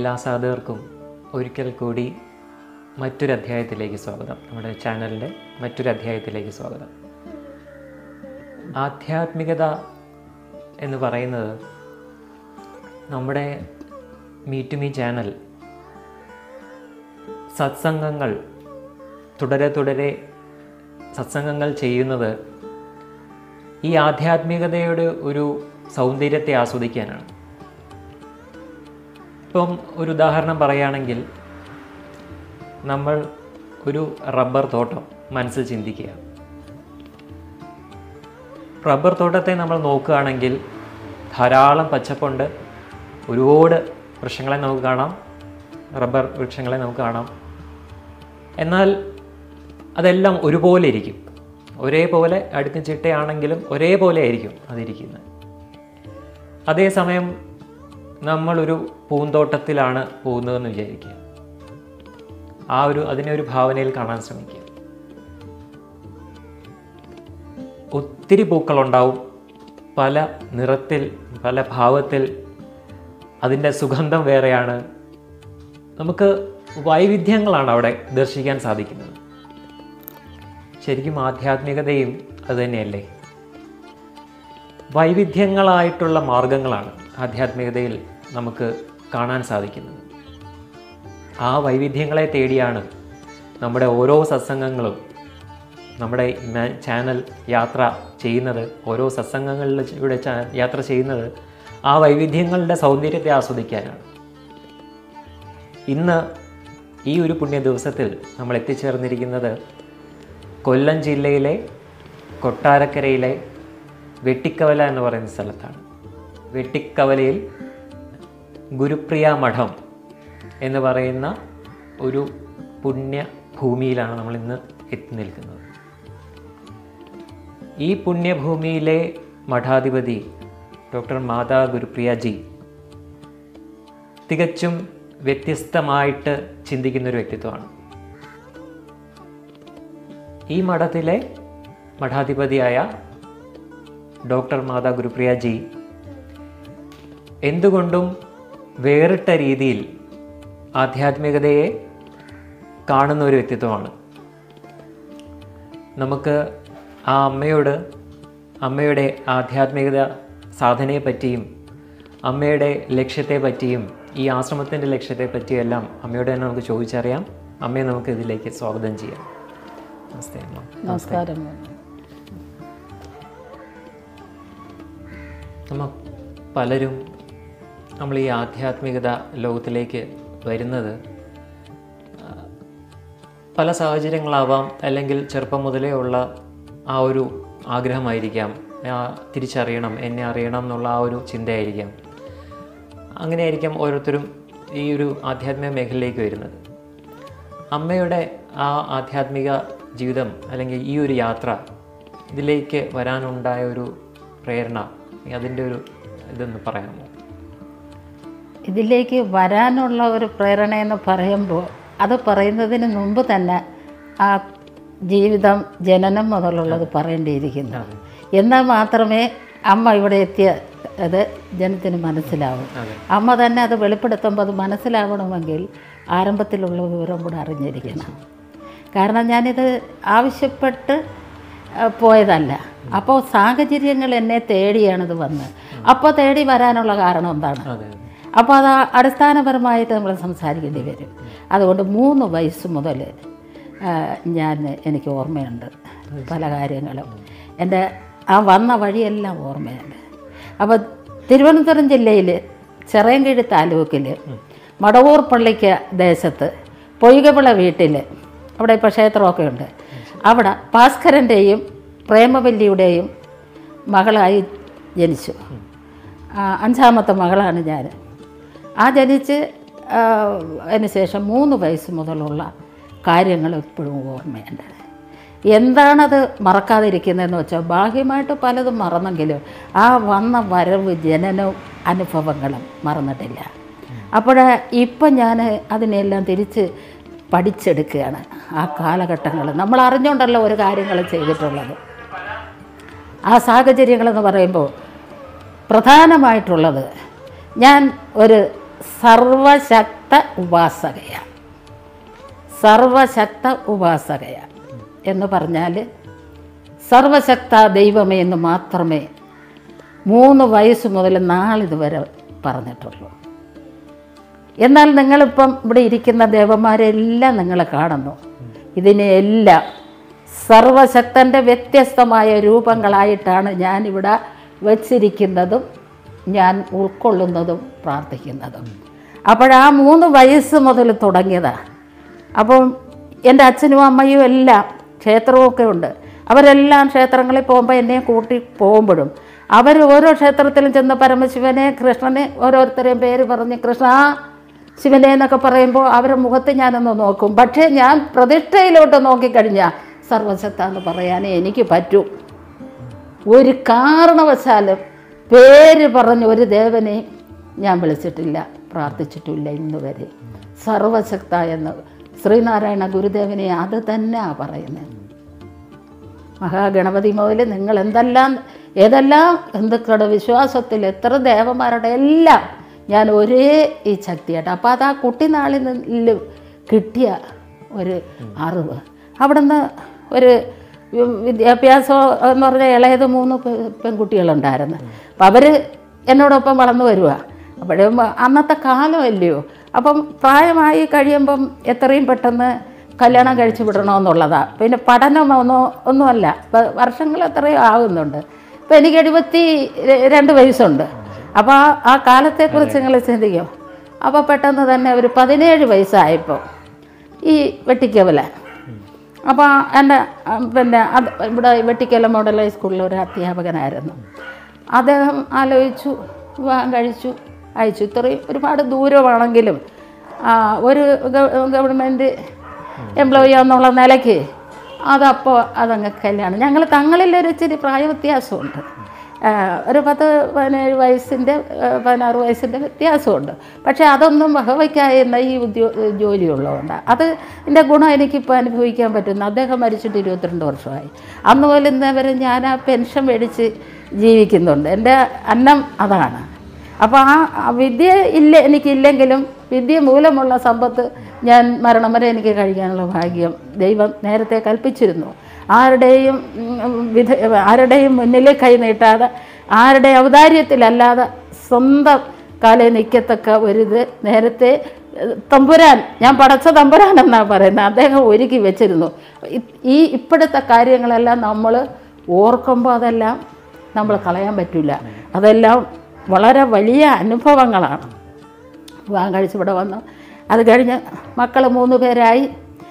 എല്ലാ സാധകർക്കും ഒരിക്കൽ കൂടി മറ്റൊരു അധ്യായത്തിലേക്ക് സ്വാഗതം നമ്മുടെ ചാനലിൻ്റെ മറ്റൊരു അധ്യായത്തിലേക്ക് സ്വാഗതം ആധ്യാത്മികത എന്ന് പറയുന്നത് നമ്മുടെ മീറ്റ് മീ ചാനൽ സത്സംഗങ്ങൾ തുടരെ തുടരെ സത്സംഗങ്ങൾ ചെയ്യുന്നത് ഈ ആധ്യാത്മികതയുടെ ഒരു സൗന്ദര്യത്തെ ആസ്വദിക്കാനാണ് ഇപ്പം ഒരു ഉദാഹരണം പറയുകയാണെങ്കിൽ നമ്മൾ ഒരു റബ്ബർ തോട്ടം മനസ്സിൽ ചിന്തിക്കുക റബ്ബർ തോട്ടത്തെ നമ്മൾ നോക്കുകയാണെങ്കിൽ ധാരാളം പച്ചപ്പുണ്ട് ഒരുപാട് വൃക്ഷങ്ങളെ നമുക്ക് കാണാം റബ്ബർ വൃക്ഷങ്ങളെ നമുക്ക് കാണാം എന്നാൽ അതെല്ലാം ഒരുപോലെ ഇരിക്കും ഒരേപോലെ അടുക്കും ചിട്ടയാണെങ്കിലും ഒരേപോലെ ആയിരിക്കും അതിരിക്കുന്നത് അതേസമയം നമ്മളൊരു പൂന്തോട്ടത്തിലാണ് പോകുന്നതെന്ന് വിചാരിക്കുക ആ ഒരു അതിനെ ഒരു ഭാവനയിൽ കാണാൻ ശ്രമിക്കുക ഒത്തിരി പൂക്കളുണ്ടാവും പല നിറത്തിൽ പല ഭാവത്തിൽ അതിൻ്റെ സുഗന്ധം വേറെയാണ് നമുക്ക് വൈവിധ്യങ്ങളാണ് അവിടെ ദർശിക്കാൻ സാധിക്കുന്നത് ശരിക്കും ആധ്യാത്മികതയും അതുതന്നെയല്ലേ വൈവിധ്യങ്ങളായിട്ടുള്ള മാർഗങ്ങളാണ് ആധ്യാത്മികതയിൽ നമുക്ക് കാണാൻ സാധിക്കുന്നത് ആ വൈവിധ്യങ്ങളെ തേടിയാണ് നമ്മുടെ ഓരോ സത്സംഗങ്ങളും നമ്മുടെ മ- ചാനൽ യാത്ര ചെയ്യുന്നത് ഓരോ സത്സംഗങ്ങളിലൂടെ ചാ- യാത്ര ചെയ്യുന്നത് ആ വൈവിധ്യങ്ങളുടെ സൗന്ദര്യത്തെ ആസ്വദിക്കാനാണ് ഇന്ന് ഈ ഒരു പുണ്യ ദിവസത്തിൽ നമ്മൾ എത്തിച്ചേർന്നിരിക്കുന്നത് കൊല്ലം ജില്ലയിലെ കൊട്ടാരക്കരയിലെ വെട്ടിക്കവല എന്ന് പറയുന്ന സ്ഥലത്താണ് വെട്ടിക്കവലയിൽ ഗുരുപ്രിയ മഠം എന്ന് പറയുന്ന ഒരു പുണ്യ ഭൂമിയിലാണ് നമ്മൾ ഇന്ന് എത്തി നിൽക്കുന്നത് ഈ പുണ്യഭൂമിയിലെ മഠാധിപതി ഡോക്ടർ മാതാ ഗുരുപ്രിയ ജി തികച്ചും വ്യത്യസ്തമായിട്ട് ചിന്തിക്കുന്ന ഒരു വ്യക്തിത്വമാണ് ഈ മഠത്തിലെ മഠാധിപതിയായ ഡോക്ടർ മാതാ ഗുരുപ്രിയ ജി എന്തുകൊണ്ടും വേറിട്ട രീതിയിൽ ആധ്യാത്മികതയെ കാണുന്ന ഒരു വ്യക്തിത്വമാണ് നമുക്ക് ആ അമ്മയോട് അമ്മയുടെ ആധ്യാത്മികത സാധനയെ പറ്റിയും അമ്മയുടെ ലക്ഷ്യത്തെ പറ്റിയും ഈ ആശ്രമത്തിൻ്റെ ലക്ഷ്യത്തെ പറ്റിയെല്ലാം അമ്മയോട് തന്നെ നമുക്ക് ചോദിച്ചറിയാം അമ്മയെ നമുക്ക് ഇതിലേക്ക് സ്വാഗതം ചെയ്യാം നമസ്തേ അമ്മ നമസ്കാരം നമ്മ പലരും നമ്മൾ ഈ ആധ്യാത്മികത ലോകത്തിലേക്ക് വരുന്നത് ആ, പല സാഹചര്യങ്ങളാവാം അല്ലെങ്കിൽ ചെറുപ്പം മുതലേ ഉള്ള ആ ഒരു ആഗ്രഹമായിരിക്കാം ആ, തിരിച്ചറിയണം എന്നെ അറിയണം എന്നുള്ള ആ ഒരു ചിന്തയായിരിക്കാം അങ്ങനെയായിരിക്കാം ഓരോരുത്തരും ഈ ഒരു ആധ്യാത്മിക മേഖലയിലേക്ക് വരുന്നത് അമ്മയുടെ ആ ആധ്യാത്മിക ജീവിതം അല്ലെങ്കിൽ ഈ ഒരു യാത്ര ഇതിലേക്ക് വരാനുണ്ടായ ഒരു പ്രേരണ അതിൻ്റെ ഒരു ഇതൊന്ന് പറയാമോ ഇതിലേക്ക് വരാനുള്ള ഒരു പ്രേരണയെന്ന് പറയുമ്പോൾ അത് പറയുന്നതിന് മുമ്പ് തന്നെ ആ ജീവിതം ജനനം മുതലുള്ളത് പറയേണ്ടിയിരിക്കുന്നു എന്നാൽ മാത്രമേ അമ്മ ഇവിടെ എത്തിയ അത് ജനത്തിന് മനസ്സിലാവും അതെ. അമ്മ തന്നെ അത് വെളിപ്പെടുത്തുമ്പോൾ അത് മനസ്സിലാവണമെങ്കിൽ ആരംഭത്തിലുള്ള വിവരം കൂടെ അറിഞ്ഞിരിക്കണം കാരണം ഞാനിത് ആവശ്യപ്പെട്ട് ആ, പോയതല്ല അപ്പോൾ സാഹചര്യങ്ങൾ എന്നെ തേടിയാണിത് വന്നത് അപ്പോൾ തേടി വരാനുള്ള കാരണം എന്താണ് അതെ അപ്പോൾ അത് അടിസ്ഥാനപരമായിട്ട് നമ്മൾ സംസാരിക്കേണ്ടി വരും അതുകൊണ്ട് മൂന്ന് വയസ്സ് മുതൽ ഞാൻ എനിക്ക് ഓർമ്മയുണ്ട് പല കാര്യങ്ങളും എൻ്റെ ആ വന്ന വഴിയെല്ലാം ഓർമ്മയുണ്ട് അപ്പോൾ തിരുവനന്തപുരം ജില്ലയിൽ ചിറയൻകീഴ് താലൂക്കിൽ മടവൂർ പള്ളിക്ക് ദേശത്ത് പൊയ്കവിള വീട്ടിൽ അവിടെ ഇപ്പോൾ ക്ഷേത്രമൊക്കെ ഉണ്ട് അവിടെ ഭാസ്കരൻ്റെയും പ്രേമവല്ലിയുടെയും മകളായി ജനിച്ചു ആ, അഞ്ചാമത്തെ മകളാണ് ഞാൻ ആ ജനിച്ച് ആ, അതിന് ശേഷം മൂന്ന് വയസ്സ് മുതലുള്ള കാര്യങ്ങൾ ഇപ്പോഴും ഓർമ്മയുണ്ട് എന്താണത് മറക്കാതിരിക്കുന്നതെന്ന് വെച്ചാൽ ബാഹ്യമായിട്ട് പലതും മറന്നെങ്കിലും ആ വന്ന വരവ് ജനനവും അനുഭവങ്ങളും മറന്നിട്ടില്ല അപ്പോൾ ഇപ്പം ഞാൻ അതിനെല്ലാം തിരിച്ച് പഠിച്ചെടുക്കുകയാണ് ആ കാലഘട്ടങ്ങൾ നമ്മൾ അറിഞ്ഞുകൊണ്ടല്ലോ ഒരു കാര്യങ്ങൾ ചെയ്തിട്ടുള്ളത് ആ സാഹചര്യങ്ങളെന്ന് പറയുമ്പോൾ പ്രധാനമായിട്ടുള്ളത് ഞാൻ ഒരു സർവശക്ത ഉപാസകയാണ് സർവശക്ത ഉപാസകയാണ് എന്ന് പറഞ്ഞാൽ സർവശക്ത ദൈവമേ എന്ന് മാത്രമേ മൂന്ന് വയസ്സ് മുതൽ നാളിതുവരെ പറഞ്ഞിട്ടുള്ളൂ എന്നാൽ നിങ്ങളിപ്പം ഇവിടെ ഇരിക്കുന്ന ദേവന്മാരെല്ലാം നിങ്ങൾ കാണുന്നു ഇതിനെയെല്ലാം സർവശക്തൻ്റെ വ്യത്യസ്തമായ രൂപങ്ങളായിട്ടാണ് ഞാനിവിടെ വച്ചിരിക്കുന്നതും ഞാൻ ഉൾക്കൊള്ളുന്നതും പ്രാർത്ഥിക്കുന്നതും അപ്പോഴാ മൂന്ന് വയസ്സ് മുതൽ തുടങ്ങിയതാണ് അപ്പം എൻ്റെ അച്ഛനും അമ്മയും എല്ലാം ക്ഷേത്രമൊക്കെ ഉണ്ട് അവരെല്ലാം ക്ഷേത്രങ്ങളിൽ പോകുമ്പോൾ എന്നെ കൂട്ടി പോകുമ്പോഴും അവർ ഓരോ ക്ഷേത്രത്തിലും ചെന്ന് പരമശിവനെ കൃഷ്ണനെ ഓരോരുത്തരെയും പേര് പറഞ്ഞ് കൃഷ്ണ ശിവനെ എന്നൊക്കെ പറയുമ്പോൾ അവരുടെ മുഖത്ത് ഞാനൊന്ന് നോക്കും പക്ഷേ ഞാൻ പ്രതിഷ്ഠയിലോട്ട് നോക്കിക്കഴിഞ്ഞാൽ സർവശക്ത എന്ന് പറയാനേ എനിക്ക് പറ്റൂ ഒരു കാരണവശാലും പേര് പറഞ്ഞ ഒരു ദേവനെ ഞാൻ വിളിച്ചിട്ടില്ല പ്രാർത്ഥിച്ചിട്ടില്ല ഇന്ന് വരെ സർവശക്ത എന്ന് ശ്രീനാരായണ ഗുരുദേവനെ അത് തന്നെയാണ് പറയുന്നത് മഹാഗണപതി മുതൽ നിങ്ങൾ എന്തെല്ലാം ഏതെല്ലാം ഹിന്ദുക്കളുടെ വിശ്വാസത്തിൽ എത്ര ദേവന്മാരുടെ എല്ലാം ഞാൻ ഒരേ ഈ ശക്തിയായിട്ട് അപ്പോൾ അത് ആ കുട്ടിനാളിൽ നിന്ന് കിട്ടിയ ഒരു അറിവ് അവിടുന്ന് ഒരു വിദ്യാഭ്യാസം എന്ന് പറഞ്ഞാൽ ഇളയത് മൂന്ന് പെ- പെൺകുട്ടികളുണ്ടായിരുന്നു അപ്പം അവർ എന്നോടൊപ്പം വളർന്നു വരിക അപ്പോഴും അന്നത്തെ കാലമല്ലയോ അപ്പം പ്രായമായി കഴിയുമ്പം എത്രയും പെട്ടെന്ന് കല്യാണം കഴിച്ചു വിടണമെന്നുള്ളതാണ് പിന്നെ പഠനം ഒന്നും ഒന്നുമല്ല ഇപ്പം വർഷങ്ങൾ എത്രയോ ആകുന്നുണ്ട് ഇപ്പം എനിക്ക് എഴുപത്തി ര- രണ്ട് വയസ്സുണ്ട് അപ്പോൾ ആ ആ കാലത്തെക്കുറിച്ച് നിങ്ങൾ ചിന്തിക്കും അപ്പോൾ പെട്ടെന്ന് തന്നെ ഒരു പതിനേഴ് വയസ്സായപ്പോൾ ഈ വെട്ടിക്കവല അപ്പോൾ എൻ്റെ ആ, പിന്നെ അത് ഇവിടെ വെട്ടിക്കല മോഡൽ ഹൈസ്കൂളിൽ ഒരു അധ്യാപകനായിരുന്നു അദ്ദേഹം ആലോചിച്ചു വിവാഹം കഴിച്ചു അയച്ചു ഇത്രയും ഒരുപാട് ദൂരമാണെങ്കിലും ആ, ഒരു ഗവ- ഗവൺമെൻറ് എംപ്ലോയി എന്നുള്ള നിലയ്ക്ക് അതപ്പോൾ അതങ്ങ് കല്യാണം ഞങ്ങൾ തങ്ങളിലൊരു ഇച്ചിരി പ്രായ വ്യത്യാസമുണ്ട് ആ, ഒരു പത്ത് പതിനേഴ് വയസ്സിൻ്റെ ആ, പതിനാറ് വയസ്സിൻ്റെ വ്യത്യാസമുണ്ട് പക്ഷേ അതൊന്നും വകവയ്ക്കാവുന്ന ഈ ഉദ്യോ ജോലിയുള്ളതുകൊണ്ട് അത് എൻ്റെ ഗുണം എനിക്കിപ്പോൾ അനുഭവിക്കാൻ പറ്റുന്നു അദ്ദേഹം മരിച്ചിട്ട് ഇരുപത്തിരണ്ട് വർഷമായി അന്ന് മുതൽ ഇന്ന് വരെ ഞാൻ ആ പെൻഷൻ മേടിച്ച് ജീവിക്കുന്നുണ്ട് എൻ്റെ അന്നം അതാണ് അപ്പോൾ ആ ആ വിദ്യ ഇല്ല എനിക്കില്ലെങ്കിലും വിദ്യ മൂലമുള്ള സമ്പത്ത് ഞാൻ മരണം വരെ എനിക്ക് കഴിക്കാനുള്ള ഭാഗ്യം ദൈവം നേരത്തെ കൽപ്പിച്ചിരുന്നു ആരുടെയും ഉം, വിധ ആരുടെയും മുന്നിൽ കൈ നീട്ടാതെ ആരുടെ ഔദാര്യത്തിലല്ലാതെ സ്വന്തം കാലേ നിൽക്കത്തക്ക ഒരിത് നേരത്തെ ഏഹ്, തമ്പുരാൻ ഞാൻ പടച്ച തമ്പുരാൻ എന്നാണ് പറയുന്നത് അദ്ദേഹം ഒരുക്കി വെച്ചിരുന്നു ഇ- ഈ ഇപ്പോഴത്തെ കാര്യങ്ങളെല്ലാം നമ്മൾ ഓർക്കുമ്പോൾ അതെല്ലാം നമ്മൾ കളയാൻ പറ്റില്ല അതെല്ലാം വളരെ വലിയ അനുഭവങ്ങളാണ് വിവാഹം കഴിച്ച് ഇവിടെ വന്നു അത് കഴിഞ്ഞ് മക്കൾ മൂന്ന് പേരായി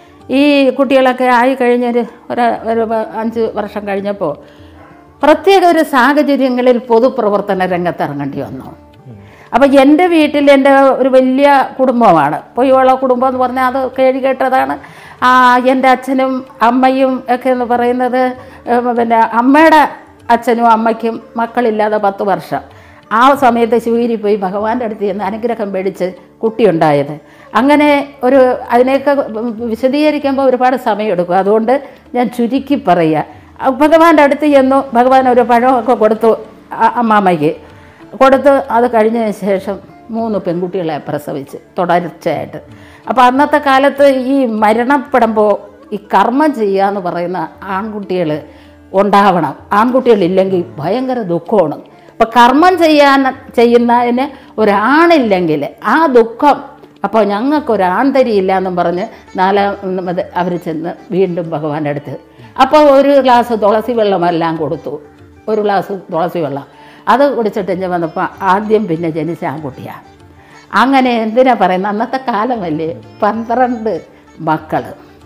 ഈ കുട്ടികളൊക്കെ ആയി കഴിഞ്ഞൊരു ഒരു ഒരു പ- അഞ്ച് വർഷം കഴിഞ്ഞപ്പോൾ പ്രത്യേക ഒരു സാഹചര്യങ്ങളിൽ പൊതുപ്രവർത്തന രംഗത്ത് ഇറങ്ങേണ്ടി വന്നു അപ്പോൾ എൻ്റെ വീട്ടിൽ എൻ്റെ ഒരു വലിയ കുടുംബമാണ് പൊയ്യോള കുടുംബം എന്ന് പറഞ്ഞാൽ അത് കേഴി കേട്ടതാണ് ആ, എൻ്റെ അച്ഛനും അമ്മയും ഒക്കെ എന്ന് പറയുന്നത് ഏഹ്, പിന്നെ അമ്മയുടെ അച്ഛനും അമ്മയ്ക്കും മക്കളില്ലാതെ പത്ത് വർഷം ആ സമയത്ത് ശിവഗിരി പോയി ഭഗവാന്റെ അടുത്ത് ചെന്ന് അനുഗ്രഹം മേടിച്ച് കുട്ടിയുണ്ടായത് അങ്ങനെ ഒരു അതിനെയൊക്കെ വിശദീകരിക്കുമ്പോൾ ഒരുപാട് സമയമെടുക്കും അതുകൊണ്ട് ഞാൻ ചുരുക്കി പറയുക ഭഗവാന്റെ അടുത്ത് ചെന്നു ഭഗവാൻ ഒരു പഴമൊക്കെ കൊടുത്തു അ- അമ്മാമ്മയ്ക്ക് കൊടുത്ത് അത് കഴിഞ്ഞതിന് ശേഷം മൂന്ന് പെൺകുട്ടികളെ പ്രസവിച്ച് തുടർച്ചയായിട്ട് അപ്പോൾ അന്നത്തെ കാലത്ത് ഈ മരണപ്പെടുമ്പോൾ ഈ കർമ്മം ചെയ്യുക എന്ന് പറയുന്ന ആൺകുട്ടികൾ ഉണ്ടാവണം ആൺകുട്ടികളില്ലെങ്കിൽ ഭയങ്കര ദുഃഖമാണ് അപ്പോൾ കർമ്മം ചെയ്യാൻ ചെയ്യുന്നതിന് ഒരാണില്ലെങ്കിൽ ആ ദുഃഖം അപ്പോൾ ഞങ്ങൾക്ക് ആൺതരിയില്ല എന്നും പറഞ്ഞ് നാലാമത് അവർ ചെന്ന് വീണ്ടും ഭഗവാന്റെ അടുത്ത് അപ്പോൾ ഒരു ഗ്ലാസ് തുളസി വെള്ളമെല്ലാം കൊടുത്തു ഒരു ഗ്ലാസ് തുളസി വെള്ളം അത് കുടിച്ചിട്ട് ഞാൻ വന്നപ്പോൾ ആദ്യം പിന്നെ ജനിച്ച ആൺകുട്ടിയാണ് അങ്ങനെ എന്തിനാ പറയുന്നത് അന്നത്തെ കാലമല്ലേ പന്ത്രണ്ട് മക്കൾ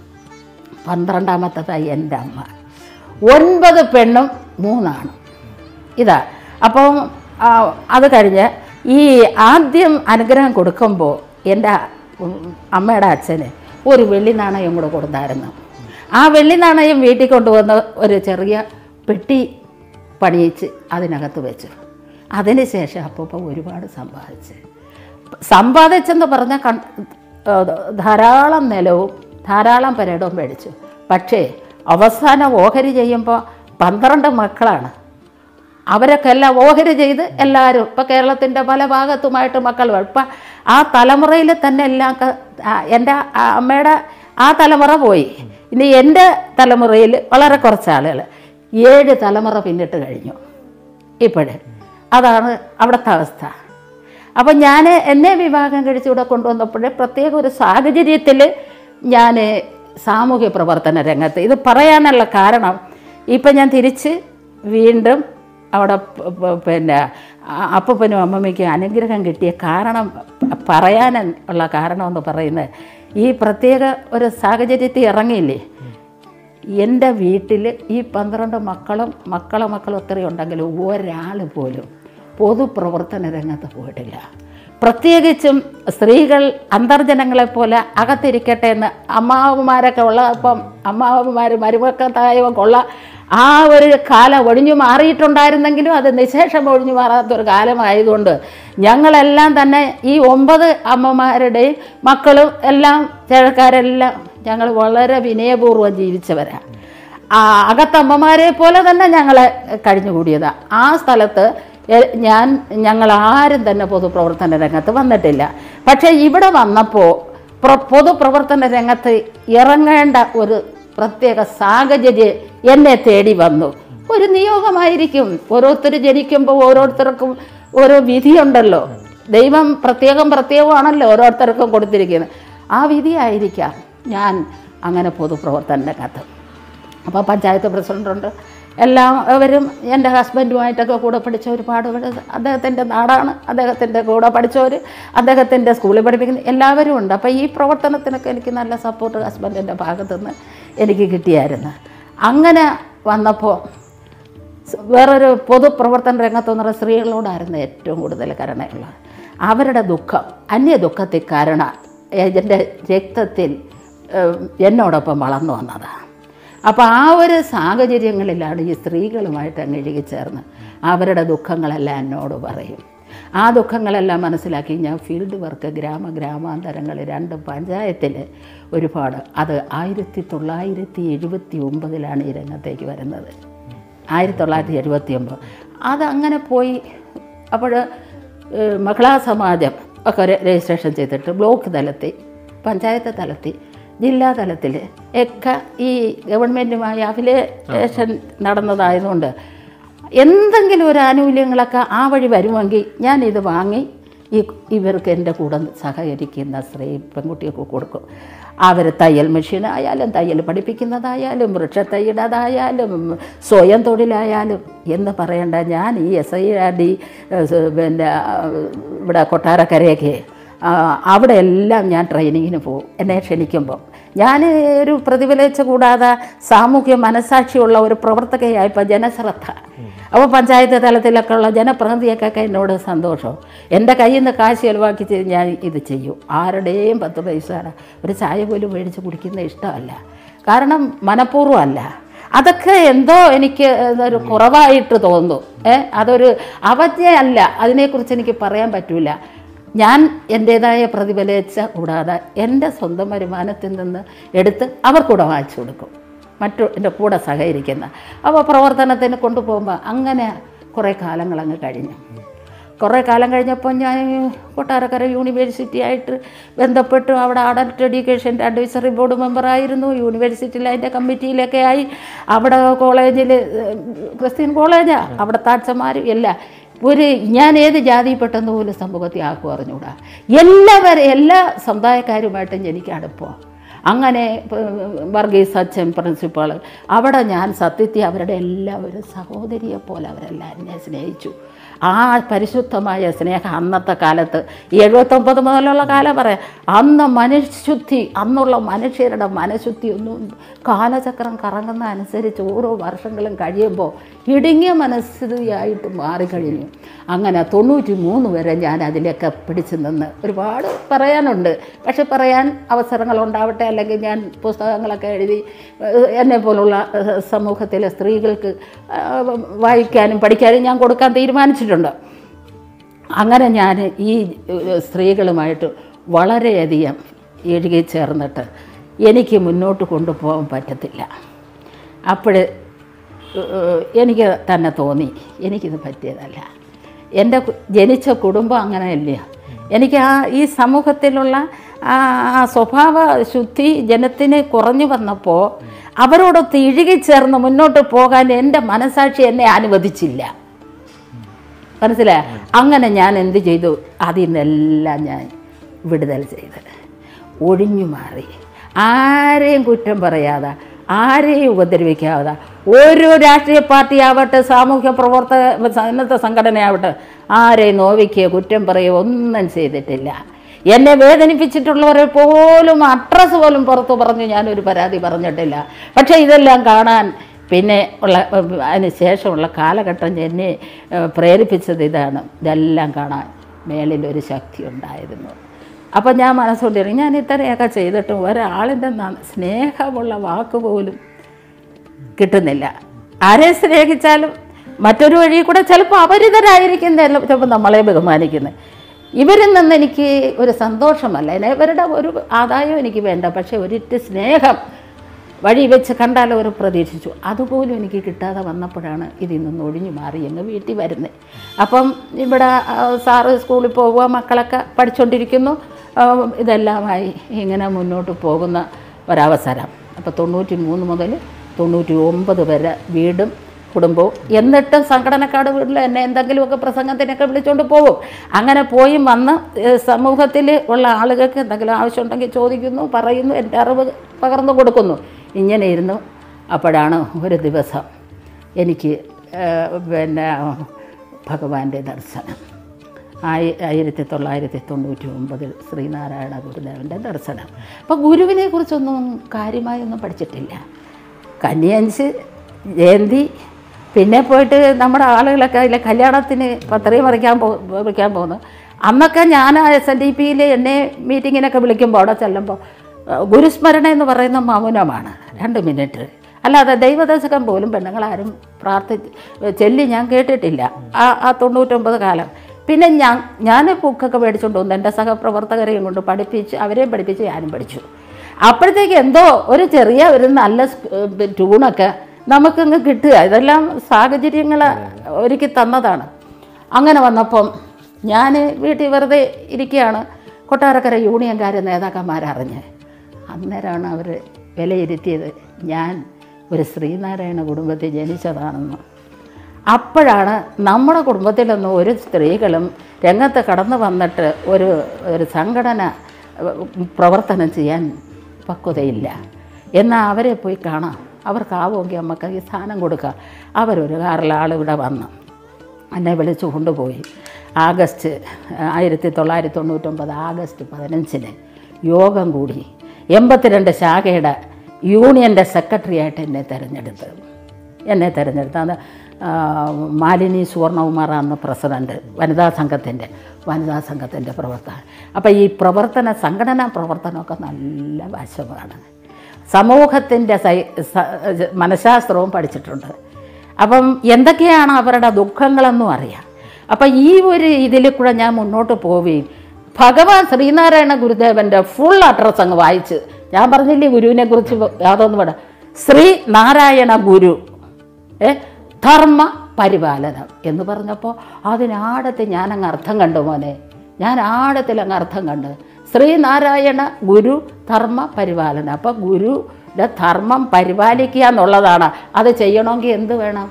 പന്ത്രണ്ടാമത്തതായി എൻ്റെ അമ്മ ഒൻപത് പെണ്ണും മൂന്നാണ് ഇതാ അപ്പം ആ, അത് കഴിഞ്ഞ് ഈ ആദ്യം അനുഗ്രഹം കൊടുക്കുമ്പോൾ എൻ്റെ ഉം, അമ്മയുടെ അച്ഛന് ഒരു വെള്ളി നാണയം കൂടെ കൊടുത്തായിരുന്നു ആ വെള്ളി നാണയം വീട്ടിൽ കൊണ്ടുവന്ന് ഒരു ചെറിയ പെട്ടി പണിയിച്ച് അതിനകത്ത് വെച്ചു അതിന് ശേഷം അപ്പോൾ ഒരുപാട് സമ്പാദിച്ച് സമ്പാദിച്ചെന്ന് പറഞ്ഞാൽ കൺ ഏഹ് ധാരാളം നിലവും ധാരാളം പരേടവും മേടിച്ചു പക്ഷേ അവസാനം ഓഹരി ചെയ്യുമ്പോൾ പന്ത്രണ്ട് മക്കളാണ് അവരൊക്കെ എല്ലാം ഓഹരി ചെയ്ത് എല്ലാവരും ഇപ്പം കേരളത്തിൻ്റെ പല ഭാഗത്തുമായിട്ട് മക്കൾ വരും. ഇപ്പം ആ തലമുറയിൽ തന്നെ എല്ലാം ക- ആ, എൻ്റെ ആ അമ്മയുടെ ആ തലമുറ പോയി ഇനി എൻ്റെ തലമുറയിൽ വളരെ കുറച്ച് ആളുകൾ ഏഴ് തലമുറ പിന്നിട്ട് കഴിഞ്ഞു ഇപ്പോഴ് അതാണ് അവിടുത്തെ അവസ്ഥ അപ്പം ഞാൻ എന്നെ വിവാഹം കഴിച്ച് ഇവിടെ കൊണ്ടുവന്നപ്പോൾ പ്രത്യേക ഒരു സാഹചര്യത്തിൽ ഞാൻ സാമൂഹ്യ പ്രവർത്തന രംഗത്ത് ഇത് പറയാനുള്ള കാരണം ഇപ്പം ഞാൻ തിരിച്ച് വീണ്ടും അവിടെ പ- പ- പിന്നെ അ- അപ്പൂപ്പനും അമ്മമ്മയ്ക്കും അനുഗ്രഹം കിട്ടിയ കാരണം പ- പറയാൻ ഉള്ള കാരണമെന്ന് പറയുന്നത് ഈ പ്രത്യേക ഒരു സാഹചര്യത്തിൽ ഇറങ്ങിയില്ലേ എൻ്റെ വീട്ടിൽ ഈ പന്ത്രണ്ട് മക്കളും മക്കളെ മക്കളും ഒത്തിരി ഉണ്ടെങ്കിലും ഒരാൾ പോലും പൊതുപ്രവർത്തന രംഗത്ത് പോയിട്ടില്ല പ്രത്യേകിച്ചും സ്ത്രീകൾ അന്തർജനങ്ങളെപ്പോലെ അകത്തിരിക്കട്ടെ എന്ന് അമ്മാവന്മാരൊക്കെ ഉള്ള അപ്പം അമ്മാവന്മാർ മരുമക്കത്തായവ കൊള്ള ആ ഒരു കാലം ഒഴിഞ്ഞു മാറിയിട്ടുണ്ടായിരുന്നെങ്കിലും അത് നിശേഷം ഒഴിഞ്ഞു മാറാത്തൊരു കാലമായതുകൊണ്ട് ഞങ്ങളെല്ലാം തന്നെ ഈ ഒമ്പത് അമ്മമാരുടെയും മക്കളും എല്ലാം ചേഴക്കാരെല്ലാം ഞങ്ങൾ വളരെ വിനയപൂർവ്വം ജീവിച്ചവരാണ് ആ അകത്തമ്മമാരെ പോലെ തന്നെ ഞങ്ങൾ കഴിഞ്ഞുകൂടിയതാണ് ആ സ്ഥലത്ത് എ- ഞാൻ ഞങ്ങൾ ആരും തന്നെ പൊതുപ്രവർത്തന രംഗത്ത് വന്നിട്ടില്ല പക്ഷേ ഇവിടെ വന്നപ്പോൾ പ്ര- പൊതുപ്രവർത്തന രംഗത്ത് ഇറങ്ങേണ്ട ഒരു പ്രത്യേക സാഹചര്യം എന്നെ തേടി വന്നു ഒരു നിയോഗമായിരിക്കും ഓരോരുത്തർ ജനിക്കുമ്പോൾ ഓരോരുത്തർക്കും ഓരോ വിധിയുണ്ടല്ലോ ദൈവം പ്രത്യേകം പ്രത്യേകമാണല്ലോ ഓരോരുത്തർക്കും കൊടുത്തിരിക്കുന്നത് ആ വിധിയായിരിക്കാം ഞാൻ അങ്ങനെ പൊതുപ്രവർത്തന രംഗത്ത് അപ്പോൾ പഞ്ചായത്ത് പ്രസിഡൻ്റുണ്ട് എല്ലാവരും എൻ്റെ ഹസ്ബൻഡുമായിട്ടൊക്കെ കൂടെ പഠിച്ച ഒരുപാട് പേര് അദ്ദേഹത്തിൻ്റെ നാടാണ് അദ്ദേഹത്തിൻ്റെ കൂടെ പഠിച്ചവർ അദ്ദേഹത്തിൻ്റെ സ്കൂളിൽ പഠിപ്പിക്കുന്ന എല്ലാവരും ഉണ്ട് അപ്പോൾ ഈ പ്രവർത്തനത്തിനൊക്കെ എനിക്ക് നല്ല സപ്പോർട്ട് ഹസ്ബൻഡിൻ്റെ ഭാഗത്തുനിന്ന് എനിക്ക് കിട്ടിയായിരുന്നു അങ്ങനെ വന്നപ്പോൾ സ് വേറൊരു പൊതുപ്രവർത്തന രംഗത്തെന്ന് പറയുന്ന സ്ത്രീകളോടായിരുന്നു ഏറ്റവും കൂടുതൽ കരുണയുള്ളത് അവരുടെ ദുഃഖം അന്യ ദുഃഖത്തിൽ കരുണ എൻ്റെ രക്തത്തിൽ ഏഹ്, എന്നോടൊപ്പം വളർന്നു വന്നതാണ് അപ്പോൾ ആ ഒരു സാഹചര്യങ്ങളിലാണ് ഈ സ്ത്രീകളുമായിട്ട് അങ്ങ് ഇഴുകിച്ചേർന്ന് അവരുടെ ദുഃഖങ്ങളെല്ലാം എന്നോട് പറയും ആ ദുഃഖങ്ങളെല്ലാം മനസ്സിലാക്കി ഞാൻ ഫീൽഡ് വർക്ക് ഗ്രാമ ഗ്രാമാന്തരങ്ങൾ രണ്ട് പഞ്ചായത്തിൽ ഒരുപാട് അത് ആയിരത്തി തൊള്ളായിരത്തി എഴുപത്തി ഒമ്പതിലാണ് ഈ രംഗത്തേക്ക് വരുന്നത് ആയിരത്തി തൊള്ളായിരത്തി എഴുപത്തി ഒമ്പത് അതങ്ങനെ പോയി അപ്പോൾ മഹിളാ സമാജം ഒക്കെ രെ- രജിസ്ട്രേഷൻ ചെയ്തിട്ട് ബ്ലോക്ക് തലത്തിൽ പഞ്ചായത്ത് തലത്തിൽ ജില്ലാ തലത്തിൽ ഒക്കെ ഈ ഗവൺമെൻറ്റുമായി അഫിലിയേഷൻ നടന്നതായതുകൊണ്ട് എന്തെങ്കിലും ഒരു ആനുകൂല്യങ്ങളൊക്കെ ആ വഴി വരുമെങ്കിൽ ഞാനിത് വാങ്ങി ഈ ഇവർക്ക് എൻ്റെ കൂടെ സഹകരിക്കുന്ന സ്ത്രീ പെൺകുട്ടികൾക്ക് കൊടുക്കും അവർ തയ്യൽ മെഷീൻ ആയാലും തയ്യൽ പഠിപ്പിക്കുന്നതായാലും വൃക്ഷത്തയ്യടതായാലും സ്വയം തൊഴിലായാലും എന്ന് പറയേണ്ട ഞാൻ ഈ എസ് ഐ ആർ ഡി പിന്നെ ഇവിടെ കൊട്ടാരക്കരയൊക്കെ ആ, അവിടെ എല്ലാം ഞാൻ ട്രെയിനിങ്ങിന് പോകും എന്നെ ക്ഷണിക്കുമ്പോൾ ഞാൻ ഒരു പ്രതിഫലിച്ച കൂടാതെ സാമൂഹ്യ മനസാക്ഷിയുള്ള ഒരു പ്രവർത്തകയായപ്പോൾ ജനശ്രദ്ധ അപ്പോൾ പഞ്ചായത്ത് തലത്തിലൊക്കെ ഉള്ള ജനപ്രതിനിധിയൊക്കെ എന്നോട് സന്തോഷം എൻ്റെ കയ്യിൽ നിന്ന് കാശ് ചെലവാക്കി ചെയ്ത് ഞാൻ ഇത് ചെയ്യും ആരുടെയും പത്ത് പൈസ ഒരു ചായ പോലും മേടിച്ച് കുടിക്കുന്ന ഇഷ്ടമല്ല കാരണം മനഃപൂർവ്വം അല്ല അതൊക്കെ എന്തോ എനിക്ക് ഒരു കുറവായിട്ട് തോന്നുന്നു ഏ അതൊരു അവജ്ഞയല്ല അതിനെക്കുറിച്ച് എനിക്ക് പറയാൻ പറ്റൂല ഞാൻ എൻ്റേതായ പ്രതിഫലിച്ച കൂടാതെ എൻ്റെ സ്വന്തം വരുമാനത്തിൽ നിന്ന് എടുത്ത് അവർക്കൂടെ വാങ്ങിച്ചു കൊടുക്കും മറ്റു എൻ്റെ കൂടെ സഹകരിക്കുന്ന അപ്പോൾ പ്രവർത്തനത്തിന് കൊണ്ടുപോകുമ്പോൾ അങ്ങനെ കുറേ കാലങ്ങൾ അങ്ങ് കഴിഞ്ഞു കുറേ കാലം കഴിഞ്ഞപ്പോൾ ഞാൻ കൊട്ടാരക്കര യൂണിവേഴ്സിറ്റി ആയിട്ട് ബന്ധപ്പെട്ടു അവിടെ അഡൽട്ട് എഡ്യൂക്കേഷൻ്റെ അഡ്വൈസറി ബോർഡ് മെമ്പറായിരുന്നു യൂണിവേഴ്സിറ്റിയിൽ അതിൻ്റെ കമ്മിറ്റിയിലൊക്കെ ആയി അവിടെ കോളേജിൽ ക്രിസ്ത്യൻ കോളേജാണ് അവിടെ താഴ്ചമാരും എല്ലാം ഒരു ഞാൻ ഏത് ജാതിയിൽപ്പെട്ടെന്ന് പോലും സമൂഹത്തെ ആക്കും അറിഞ്ഞൂടാ എല്ലാവരും എല്ലാ സമുദായക്കാരുമായിട്ടും എനിക്ക് അടുപ്പമാണ് അങ്ങനെ ഇപ്പം വർഗീസ് അച്ഛൻ പ്രിൻസിപ്പാൾ അവിടെ ഞാൻ സത്യത്തെ അവരുടെ എല്ലാവരും സഹോദരിയെ പോലെ അവരെല്ലാവരും എന്നെ സ്നേഹിച്ചു ആ പരിശുദ്ധമായ സ്നേഹം അന്നത്തെ കാലത്ത് ഈ എഴുപത്തൊമ്പത് മുതലുള്ള കാലം പറയാം അന്ന് മനുശുദ്ധി അന്നുള്ള മനുഷ്യരുടെ മനഃശുദ്ധി ഒന്നും കാലചക്രം കറങ്ങുന്ന അനുസരിച്ച് ഓരോ വർഷങ്ങളും കഴിയുമ്പോൾ ഇടുങ്ങിയ മനസ്ഥിതിയായിട്ട് മാറിക്കഴിഞ്ഞു അങ്ങനെ തൊണ്ണൂറ്റി മൂന്ന് വരെ ഞാൻ അതിലൊക്കെ പിടിച്ചു നിന്ന് ഒരുപാട് പറയാനുണ്ട് പക്ഷെ പറയാൻ അവസരങ്ങൾ ഉണ്ടാവട്ടെ അല്ലെങ്കിൽ ഞാൻ പുസ്തകങ്ങളൊക്കെ എഴുതി ഏഹ്, എന്നെ പോലുള്ള ഏഹ്, സമൂഹത്തിലെ സ്ത്രീകൾക്ക് ഏഹ്, വായിക്കാനും പഠിക്കാനും ഞാൻ കൊടുക്കാൻ തീരുമാനിച്ചിട്ടുണ്ട് അങ്ങനെ ഞാൻ ഈ ഏഹ്, സ്ത്രീകളുമായിട്ട് വളരെയധികം എഴുകി ചേർന്നിട്ട് എനിക്ക് മുന്നോട്ട് കൊണ്ടുപോകാൻ പറ്റത്തില്ല അപ്പോൾ ഏഹ്, എനിക്ക് തന്നെ തോന്നി എനിക്കിത് പറ്റിയതല്ല എൻ്റെ കു- ജനിച്ച കുടുംബം അങ്ങനെയല്ല എനിക്ക് ആ ഈ സമൂഹത്തിലുള്ള ആ ആ സ്വഭാവ ശുദ്ധി ജനത്തിന് കുറഞ്ഞു വന്നപ്പോൾ അവരോടൊത്ത് ഇഴുകിച്ചേർന്ന് മുന്നോട്ട് പോകാൻ എൻ്റെ മനസാക്ഷി എന്നെ അനുവദിച്ചില്ല മനസ്സിലായ അങ്ങനെ ഞാൻ എന്ത് ചെയ്തു അതിൽ നിന്നെല്ലാം ഞാൻ വിടുതൽ ചെയ്ത് ഒഴിഞ്ഞു മാറി ആരെയും കുറ്റം പറയാതെ ആരെയും ഉപദ്രവിക്കാതെ ഒരു രാഷ്ട്രീയ പാർട്ടി ആവട്ടെ സാമൂഹ്യ പ്രവർത്തക സന്നദ്ധ സംഘടനയാവട്ടെ ആരെയും നോവിക്കുകയോ കുറ്റം പറയുകയോ ഒന്നും ചെയ്തിട്ടില്ല എന്നെ വേദനിപ്പിച്ചിട്ടുള്ളവരെ പോലും അഡ്രസ്സ് പോലും പുറത്ത് പറഞ്ഞ് ഞാനൊരു പരാതി പറഞ്ഞിട്ടില്ല പക്ഷേ ഇതെല്ലാം കാണാൻ പിന്നെ ഉള്ള അതിന് ശേഷമുള്ള കാലഘട്ടം എന്നെ ഏഹ്, പ്രേരിപ്പിച്ചത് ഇതാണ് ഇതെല്ലാം കാണാൻ മേളിലൊരു ശക്തി ഉണ്ടായിരുന്നു അപ്പം ഞാൻ മനസ്സുകൊണ്ടിരുന്നു ഞാൻ ഇത്രയൊക്കെ ചെയ്തിട്ടും ഒരാളിൻ്റെ ന- സ്നേഹമുള്ള വാക്ക് പോലും കിട്ടുന്നില്ല ആരെ സ്നേഹിച്ചാലും മറ്റൊരു വഴി കൂടെ ചിലപ്പോൾ അപരിതരായിരിക്കും ചിലപ്പോൾ നമ്മളെ ബഹുമാനിക്കുന്നത് ഇവരിൽ നിന്ന് എനിക്ക് ഒരു സന്തോഷമല്ല എന്നെ ഇവരുടെ ഒരു ആദായം എനിക്ക് വേണ്ട പക്ഷേ ഒരിറ്റ് സ്നേഹം വഴി വെച്ച് കണ്ടാലോ ഒരു പ്രതീക്ഷിച്ചു അതുപോലും എനിക്ക് കിട്ടാതെ വന്നപ്പോഴാണ് ഇതിൽ നിന്ന് ഒഴിഞ്ഞു മാറി എന്ന് വീട്ടിൽ വരുന്നത് അപ്പം ഇവിടെ ആ, സാറ് സ്കൂളിൽ പോവുക മക്കളൊക്കെ പഠിച്ചുകൊണ്ടിരിക്കുന്നു ആ, ഇതെല്ലാമായി ഇങ്ങനെ മുന്നോട്ട് പോകുന്ന ഒരവസരം അപ്പോൾ തൊണ്ണൂറ്റി മൂന്ന് മുതൽ തൊണ്ണൂറ്റി ഒമ്പത് വരെ വീടും കുടുംബവും എന്നിട്ടും സംഘടനക്കാട് വീട്ടിൽ എന്നെ എന്തെങ്കിലുമൊക്കെ പ്രസംഗത്തിനൊക്കെ വിളിച്ചുകൊണ്ട് പോകും അങ്ങനെ പോയി വന്ന് ഏഹ്, സമൂഹത്തിൽ ഉള്ള ആളുകൾക്ക് എന്തെങ്കിലും ആവശ്യമുണ്ടെങ്കിൽ ചോദിക്കുന്നു പറയുന്നു എൻ്റെ അറിവ് പകർന്നു കൊടുക്കുന്നു ഇങ്ങനെ ഇരുന്നു അപ്പോഴാണ് ഒരു ദിവസം എനിക്ക് ഏഹ്, പിന്നെ ഭഗവാന്റെ ദർശനം ആയി ആയിരത്തി തൊള്ളായിരത്തി തൊണ്ണൂറ്റി ഒമ്പതിൽ ശ്രീനാരായണ ഗുരുദേവൻ്റെ ദർശനം അപ്പോൾ ഗുരുവിനെ കുറിച്ചൊന്നും കാര്യമായൊന്നും പഠിച്ചിട്ടില്ല കന്യാൻസ് ജയന്തി പിന്നെ പോയിട്ട് നമ്മുടെ ആളുകളൊക്കെ അതിലെ കല്യാണത്തിന് പത്രയും പറിക്കാൻ പോ പറിക്കാൻ പോകുന്നു അന്നൊക്കെ ഞാൻ എസ് എൻ ഡി പിയിൽ എന്നെ മീറ്റിങ്ങിനൊക്കെ വിളിക്കുമ്പോൾ അവിടെ ചെല്ലുമ്പോൾ ഏഹ്, ഗുരുസ്മരണ എന്ന് പറയുന്ന മൗനമാണ് രണ്ട് മിനിറ്റ് അല്ലാതെ ദൈവദശകം പോലും പെണ്ണുങ്ങളാരും പ്രാർത്ഥിച്ച് ചെല്ലി ഞാൻ കേട്ടിട്ടില്ല ആ ആ തൊണ്ണൂറ്റൊമ്പത് കാലം പിന്നെ ഞാൻ ഞാൻ ബുക്കൊക്കെ മേടിച്ചുകൊണ്ട് വന്നു എൻ്റെ സഹപ്രവർത്തകരെയും കൊണ്ട് പഠിപ്പിച്ച് അവരെയും പഠിപ്പിച്ച് ഞാനും പഠിച്ചു അപ്പോഴത്തേക്ക് എന്തോ ഒരു ചെറിയ ഒരു നല്ല സ്- ഏഹ് ട്യൂണൊക്കെ നമുക്കങ്ങ് കിട്ടുക ഇതെല്ലാം സാഹചര്യങ്ങൾ ഒരുക്കി തന്നതാണ് അങ്ങനെ വന്നപ്പം ഞാൻ വീട്ടിൽ വെറുതെ ഇരിക്കുകയാണ് കൊട്ടാരക്കര യൂണിയൻകാരെ നേതാക്കന്മാരറിഞ്ഞ് അന്നേരമാണ് അവർ വിലയിരുത്തിയത് ഞാൻ ഒരു ശ്രീനാരായണ കുടുംബത്തിൽ ജനിച്ചതാണെന്ന് അപ്പോഴാണ് നമ്മുടെ കുടുംബത്തിലൊന്നും ഒരു സ്ത്രീകളും രംഗത്ത് കടന്നു വന്നിട്ട് ഒരു ഒരു സംഘടന ഏഹ്, പ്രവർത്തനം ചെയ്യാൻ പക്വതയില്ല എന്നാൽ അവരെ പോയി കാണാം അവർക്കാവുമെങ്കിൽ നമുക്ക് ഈ സ്ഥാനം കൊടുക്കാം അവരൊരു കാറിൽ ആളിവിടെ വന്ന് എന്നെ വിളിച്ചു കൊണ്ടുപോയി ആഗസ്റ്റ് ആയിരത്തി തൊള്ളായിരത്തി തൊണ്ണൂറ്റൊമ്പത് ആഗസ്റ്റ് പതിനഞ്ചിന് യോഗം കൂടി എൺപത്തിരണ്ട് ശാഖയുടെ യൂണിയൻ്റെ സെക്രട്ടറിയായിട്ട് എന്നെ തിരഞ്ഞെടുത്ത് എന്നെ തിരഞ്ഞെടുത്ത് അത് ആ, മാലിനി സുവർണകുമാർ അന്ന് പ്രസിഡൻറ്റ് വനിതാ സംഘത്തിൻ്റെ വനിതാ സംഘത്തിൻ്റെ പ്രവർത്തകൻ അപ്പോൾ ഈ പ്രവർത്തന സംഘടനാ പ്രവർത്തനമൊക്കെ നല്ല വശമാണ് സമൂഹത്തിൻ്റെ സൈ സ- മനഃശാസ്ത്രവും പഠിച്ചിട്ടുണ്ട് അപ്പം എന്തൊക്കെയാണ് അവരുടെ ദുഃഖങ്ങളെന്നും അറിയാം അപ്പം ഈ ഒരു ഇതിൽ കൂടെ ഞാൻ മുന്നോട്ട് പോവുകയും ഭഗവാൻ ശ്രീനാരായണ ഗുരുദേവൻ്റെ ഫുൾ അഡ്രസ്സ് അങ്ങ് വായിച്ച് ഞാൻ പറഞ്ഞില്ലേ ഗുരുവിനെ കുറിച്ച് യാതൊന്നും വേണ്ട ശ്രീ നാരായണ ഗുരു ഏ ധർമ്മ പരിപാലനം എന്ന് പറഞ്ഞപ്പോൾ അതിനാടത്ത് ഞാനങ്ങ് അർത്ഥം കണ്ടു മോനെ ഞാൻ ആഴത്തിൽ അങ്ങ് അർത്ഥം കണ്ട് ശ്രീനാരായണ ഗുരു ധർമ്മ പരിപാലനം അപ്പം ഗുരുയുടെ ധർമ്മം പരിപാലിക്കുക എന്നുള്ളതാണ് അത് ചെയ്യണമെങ്കിൽ എന്ത് വേണം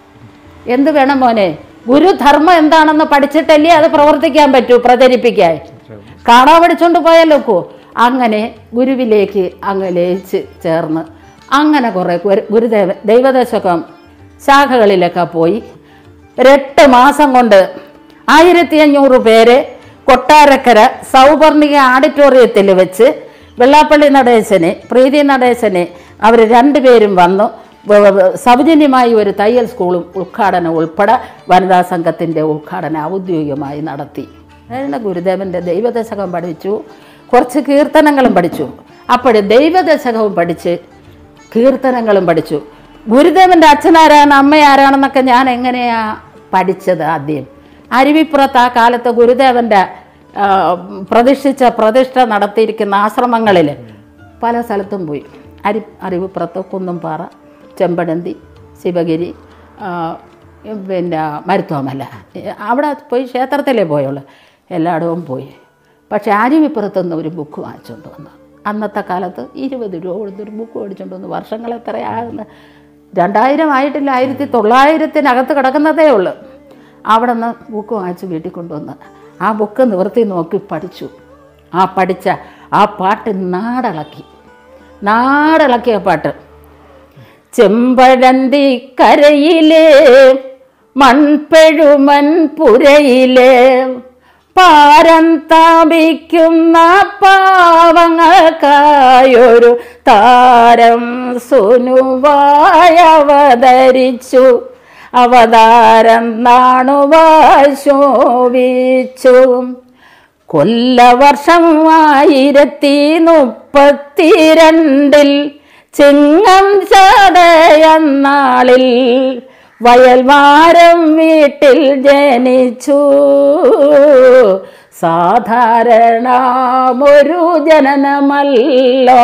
എന്ത് വേണം മോനെ ഗുരുധർമ്മം എന്താണെന്ന് പഠിച്ചിട്ടല്ലേ അത് പ്രവർത്തിക്കാൻ പറ്റൂ പ്രചരിപ്പിക്കാൻ കാണാൻ പഠിച്ചുകൊണ്ട് പോയാലൊക്കോ അങ്ങനെ ഗുരുവിലേക്ക് അങ്ങ് ലയിച്ച് ചേർന്ന് അങ്ങനെ കുറേ ഗുരു- ഗുരുദേവ ദൈവദശകം ശാഖകളിലൊക്കെ പോയി ഒരെട്ട് മാസം കൊണ്ട് ആയിരത്തി അഞ്ഞൂറ് പേരെ കൊട്ടാരക്കര സൗപർണിക ഓഡിറ്റോറിയത്തിൽ വെച്ച് വെള്ളാപ്പള്ളി നടേശനെ പ്രീതി നടേശനെ അവർ രണ്ടുപേരും വന്നു വ- വ- സൗജന്യമായി ഒരു തയ്യൽ സ്കൂളും ഉദ്ഘാടനം ഉൾപ്പെടെ വനിതാ സംഘത്തിൻ്റെ ഉദ്ഘാടനം ഔദ്യോഗികമായി നടത്തി അതാണ് ഗുരുദേവൻ്റെ ദൈവദശകം പഠിച്ചു കുറച്ച് കീർത്തനങ്ങളും പഠിച്ചു അപ്പോൾ ദൈവദശകവും പഠിച്ച് കീർത്തനങ്ങളും പഠിച്ചു ഗുരുദേവൻ്റെ അച്ഛനാരാണ് അമ്മ ആരാണെന്നൊക്കെ ഞാൻ എങ്ങനെയാ പഠിച്ചത് ആദ്യം അരുവിപ്പുറത്ത് ആ കാലത്ത് ഗുരുദേവൻ്റെ ആ, പ്രതിഷ്ഠിച്ച പ്രതിഷ്ഠ നടത്തിയിരിക്കുന്ന ആശ്രമങ്ങളിൽ പല സ്ഥലത്തും പോയി അരി അരുവിപ്പുറത്ത് കുന്നുംപാറ ചെമ്പടന്തി ശിവഗിരി ആ, പിന്നെ മരുത്തോമല അവിടെ പോയി ക്ഷേത്രത്തിലേ പോയുള്ളൂ എല്ലായിടവും പോയി പക്ഷേ ആര്യവിപ്പുറത്തുനിന്ന് ഒരു ബുക്ക് വാങ്ങിച്ചുകൊണ്ട് വന്നു അന്നത്തെ കാലത്ത് ഇരുപത് രൂപ കൊടുത്തൊരു ബുക്ക് മേടിച്ചുകൊണ്ട് വന്നു വർഷങ്ങൾ എത്രയാകുന്ന രണ്ടായിരം ആയിട്ടില്ല ആയിരത്തി തൊള്ളായിരത്തിനകത്ത് കിടക്കുന്നതേ ഉള്ളൂ അവിടെ നിന്ന് ബുക്ക് വാങ്ങിച്ച് വീട്ടിൽ കൊണ്ടുവന്ന് ആ ബുക്ക് നിവർത്തി നോക്കി പഠിച്ചു ആ പഠിച്ച ആ പാട്ട് നാടിളക്കി നാടിളക്കിയ പാട്ട് ചെമ്പഴന്തി കരയിലെ മൺപെഴുമൻ പുരയിലെ പാരം സ്ഥാപിക്കുന്ന പാവങ്ങൾക്കായൊരു താരം സുനുവായി അവതരിച്ചു അവതാരം നാണുവായി ശോഭിച്ചു കൊല്ലവർഷം ആയിരത്തി മുപ്പത്തിരണ്ടിൽ ചിങ്ങം ചതയന്നാളിൽ വയൽവാരം വീട്ടിൽ ജനിച്ചു സാധാരണമൊരു ജനനമല്ലോ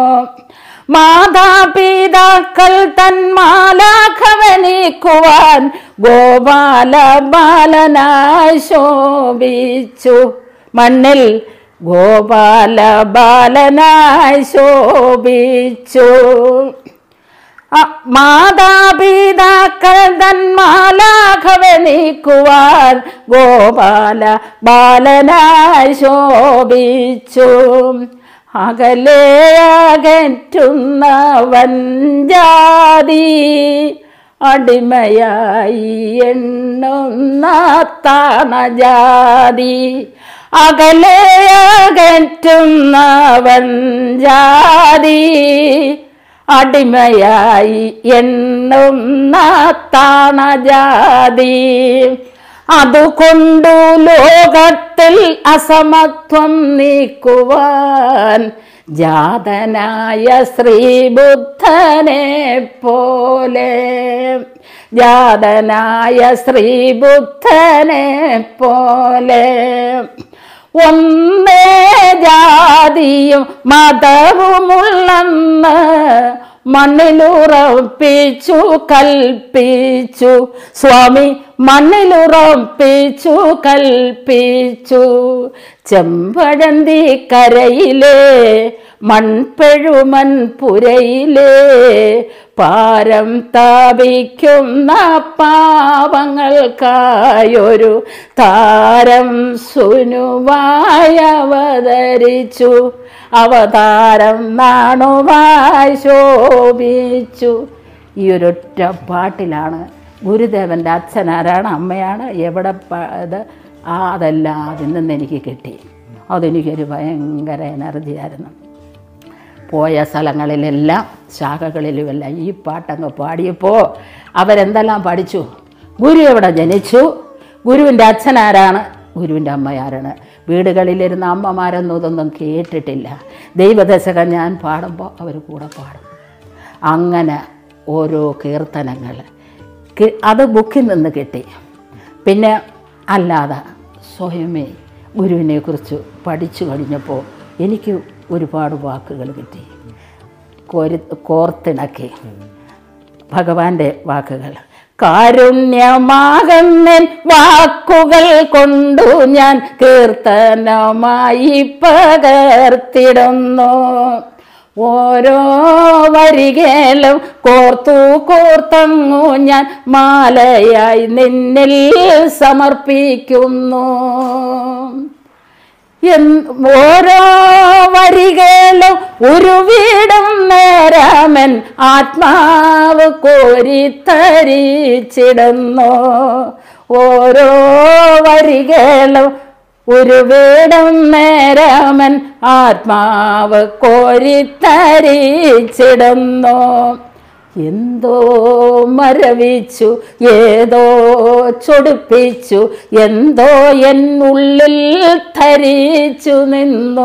മാതാപിതാക്കൾ തന്മാലാഖവനിക്കുവാൻ ഗോപാല ബാലനായി ശോഭിച്ചു മണ്ണിൽ ഗോപാല ബാലനായി ശോഭിച്ചു ആ, മാതാപിതാക്കൾ തന്മാലാഘവനിക്കുവാൻ ഗോപാല ബാലനായി ശോഭിച്ചു അകലെ അകറ്റുന്നവൻ ജാതി അടിമയായി എണ്ണുന്ന താണജാതി അകലെ അകറ്റുന്നവൻ ജാതി അടിമയായി എണ്ണുന്ന താണജാതി അതുകൊണ്ടു ലോകത്തിൽ അസമത്വം നീക്കുവാൻ ജാതനായ ശ്രീബുദ്ധനെ പോലെ ജാതനായ ശ്രീബുദ്ധനെ പോലെ ഒന്നേ ജാതിയും മതവുമുള്ളെന്ന് മണ്ണിലുറപ്പിച്ചു കൽപ്പിച്ചു സ്വാമി മണ്ണിലുറപ്പിച്ചു കൽപ്പിച്ചു ചെമ്പഴന്തി കരയിലെ മൺപെഴുമൻ പുരയിലെ പാരം സ്ഥാപിക്കുന്ന പാവങ്ങൾക്കായൊരു താരം സുനുവായി അവതരിച്ചു അവതാരം നാണുവായി ശോഭിച്ചു ഈ ഒരൊറ്റ പാട്ടിലാണ് ഗുരുദേവൻ്റെ അച്ഛനാരാണ് അമ്മയാണ് എവിടെ പ- ഇത് ആ അതെല്ലാം അതിൽ നിന്ന് എനിക്ക് കിട്ടി അതെനിക്കൊരു ഭയങ്കര എനർജിയായിരുന്നു പോയ സ്ഥലങ്ങളിലെല്ലാം ശാഖകളിലുമെല്ലാം ഈ പാട്ടങ്ങ് പാടിയപ്പോൾ അവരെന്തെല്ലാം പഠിച്ചു ഗുരു എവിടെ ജനിച്ചു ഗുരുവിൻ്റെ അച്ഛനാരാണ് ഗുരുവിൻ്റെ അമ്മയാരാണ് വീടുകളിലിരുന്ന അമ്മമാരൊന്നും ഇതൊന്നും കേട്ടിട്ടില്ല ദൈവദശകം ഞാൻ പാടുമ്പോൾ അവർ കൂടെ പാടും അങ്ങനെ ഓരോ കീർത്തനങ്ങൾ കി- അത് ബുക്കിൽ നിന്ന് കിട്ടി പിന്നെ അല്ലാതെ സ്വയമേ ഗുരുവിനെക്കുറിച്ച് പഠിച്ചു കഴിഞ്ഞപ്പോൾ എനിക്ക് ഒരുപാട് വാക്കുകൾ കിട്ടി കോരി കോർത്തിണക്കി ഭഗവാന്റെ വാക്കുകൾ കാരുണ്യമാകുന്നൻ വാക്കുകൾ കൊണ്ടു ഞാൻ കീർത്തനമായി പകർത്തിടുന്നു ഓരോ വരികേലും കോർത്തു കോർത്തങ്ങു ഞാൻ മാലയായി നിന്നിൽ സമർപ്പിക്കുന്നു എൻ- ഓരോ വരികളും ഒരു വീടും നേരമൻ ആത്മാവ് കോരിത്തരിച്ചിടുന്നു ഓരോ വരികളും ഒരു വീടും നേരമൻ ആത്മാവ് കോരിത്തരിച്ചിടുന്നു എന്തോ മരവിച്ചു ഏതോ ചൊടിപ്പിച്ചു എന്തോ എന്നുള്ളിൽ ധരിച്ചു നിന്നു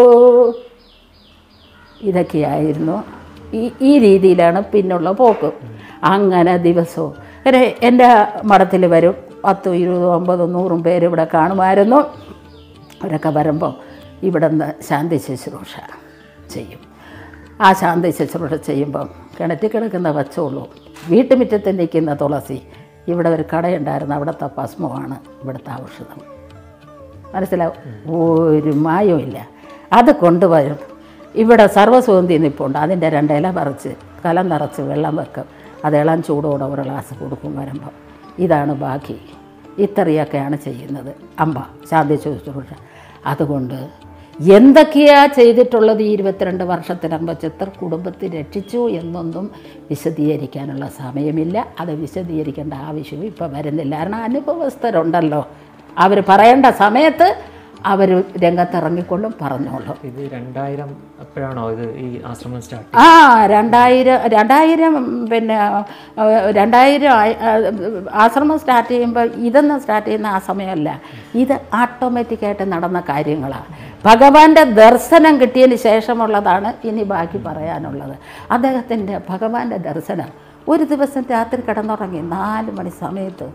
ഇതൊക്കെയായിരുന്നു ഈ ഈ രീതിയിലാണ് പിന്നുള്ള പോക്ക് അങ്ങനെ ദിവസവും ഒരു എൻ്റെ മഠത്തിൽ വരും പത്തും ഇരുപതും അമ്പതും നൂറും പേര് ഇവിടെ കാണുമായിരുന്നു അവരൊക്കെ വരുമ്പോൾ ഇവിടെ നിന്ന് ശാന്തി ശുശ്രൂഷ ചെയ്യും ആ ശാന്തി ശുശ്രൂഷ ചെയ്യുമ്പം കിണറ്റിൽ കിടക്കുന്ന വച്ചോളൂ വീട്ടുമുറ്റത്ത് നിൽക്കുന്ന തുളസി ഇവിടെ ഒരു കടയുണ്ടായിരുന്നു അവിടുത്തെ ഭസ്മമാണ് ഇവിടുത്തെ ഔഷധം മനസ്സിലാവും ഒരു മായവും ഇല്ല അത് കൊണ്ടുവരും ഇവിടെ സർവ്വസുഗന്ധി നിൽപ്പുണ്ട് അതിൻ്റെ രണ്ടില പറിച്ച് കലം നിറച്ച് വെള്ളം വെക്കും അത് ഇളം ചൂടോടെ ഒരു ഗ്ലാസ് കൊടുക്കും വരുമ്പം ഇതാണ് ബാക്കി ഇത്രയൊക്കെയാണ് ചെയ്യുന്നത് അമ്പ ശാന്തി ശുശ്രൂഷ അതുകൊണ്ട് എന്തൊക്കെയാ ചെയ്തിട്ടുള്ളത് ഈ ഇരുപത്തിരണ്ട് വർഷത്തിനകം വെച്ച് എത്ര കുടുംബത്തെ രക്ഷിച്ചു എന്നൊന്നും വിശദീകരിക്കാനുള്ള സമയമില്ല അത് വിശദീകരിക്കേണ്ട ആവശ്യവും ഇപ്പോൾ വരുന്നില്ല കാരണം അനുഭവസ്ഥരുണ്ടല്ലോ അവർ പറയേണ്ട സമയത്ത് അവർ രംഗത്തിറങ്ങിക്കൊള്ളും പറഞ്ഞോളും ഇത് രണ്ടായിരം അപ്പോഴാണോ ഇത് ഈ ആശ്രമം സ്റ്റാർട്ട് ആ രണ്ടായിരം രണ്ടായിരം പിന്നെ ആ, രണ്ടായിരം ആയി- ആ, ആശ്രമം സ്റ്റാർട്ട് ചെയ്യുമ്പോൾ ഇതൊന്നും സ്റ്റാർട്ട് ചെയ്യുന്ന ആ സമയമല്ല ഇത് ഓട്ടോമാറ്റിക്കായിട്ട് നടന്ന കാര്യങ്ങളാണ് ഭഗവാന്റെ ദർശനം കിട്ടിയതിന് ശേഷമുള്ളതാണ് ഇനി ബാക്കി പറയാനുള്ളത് അദ്ദേഹത്തിൻ്റെ ഭഗവാന്റെ ദർശനം ഒരു ദിവസം രാത്രി കിടന്നുറങ്ങി നാല് മണി സമയത്ത്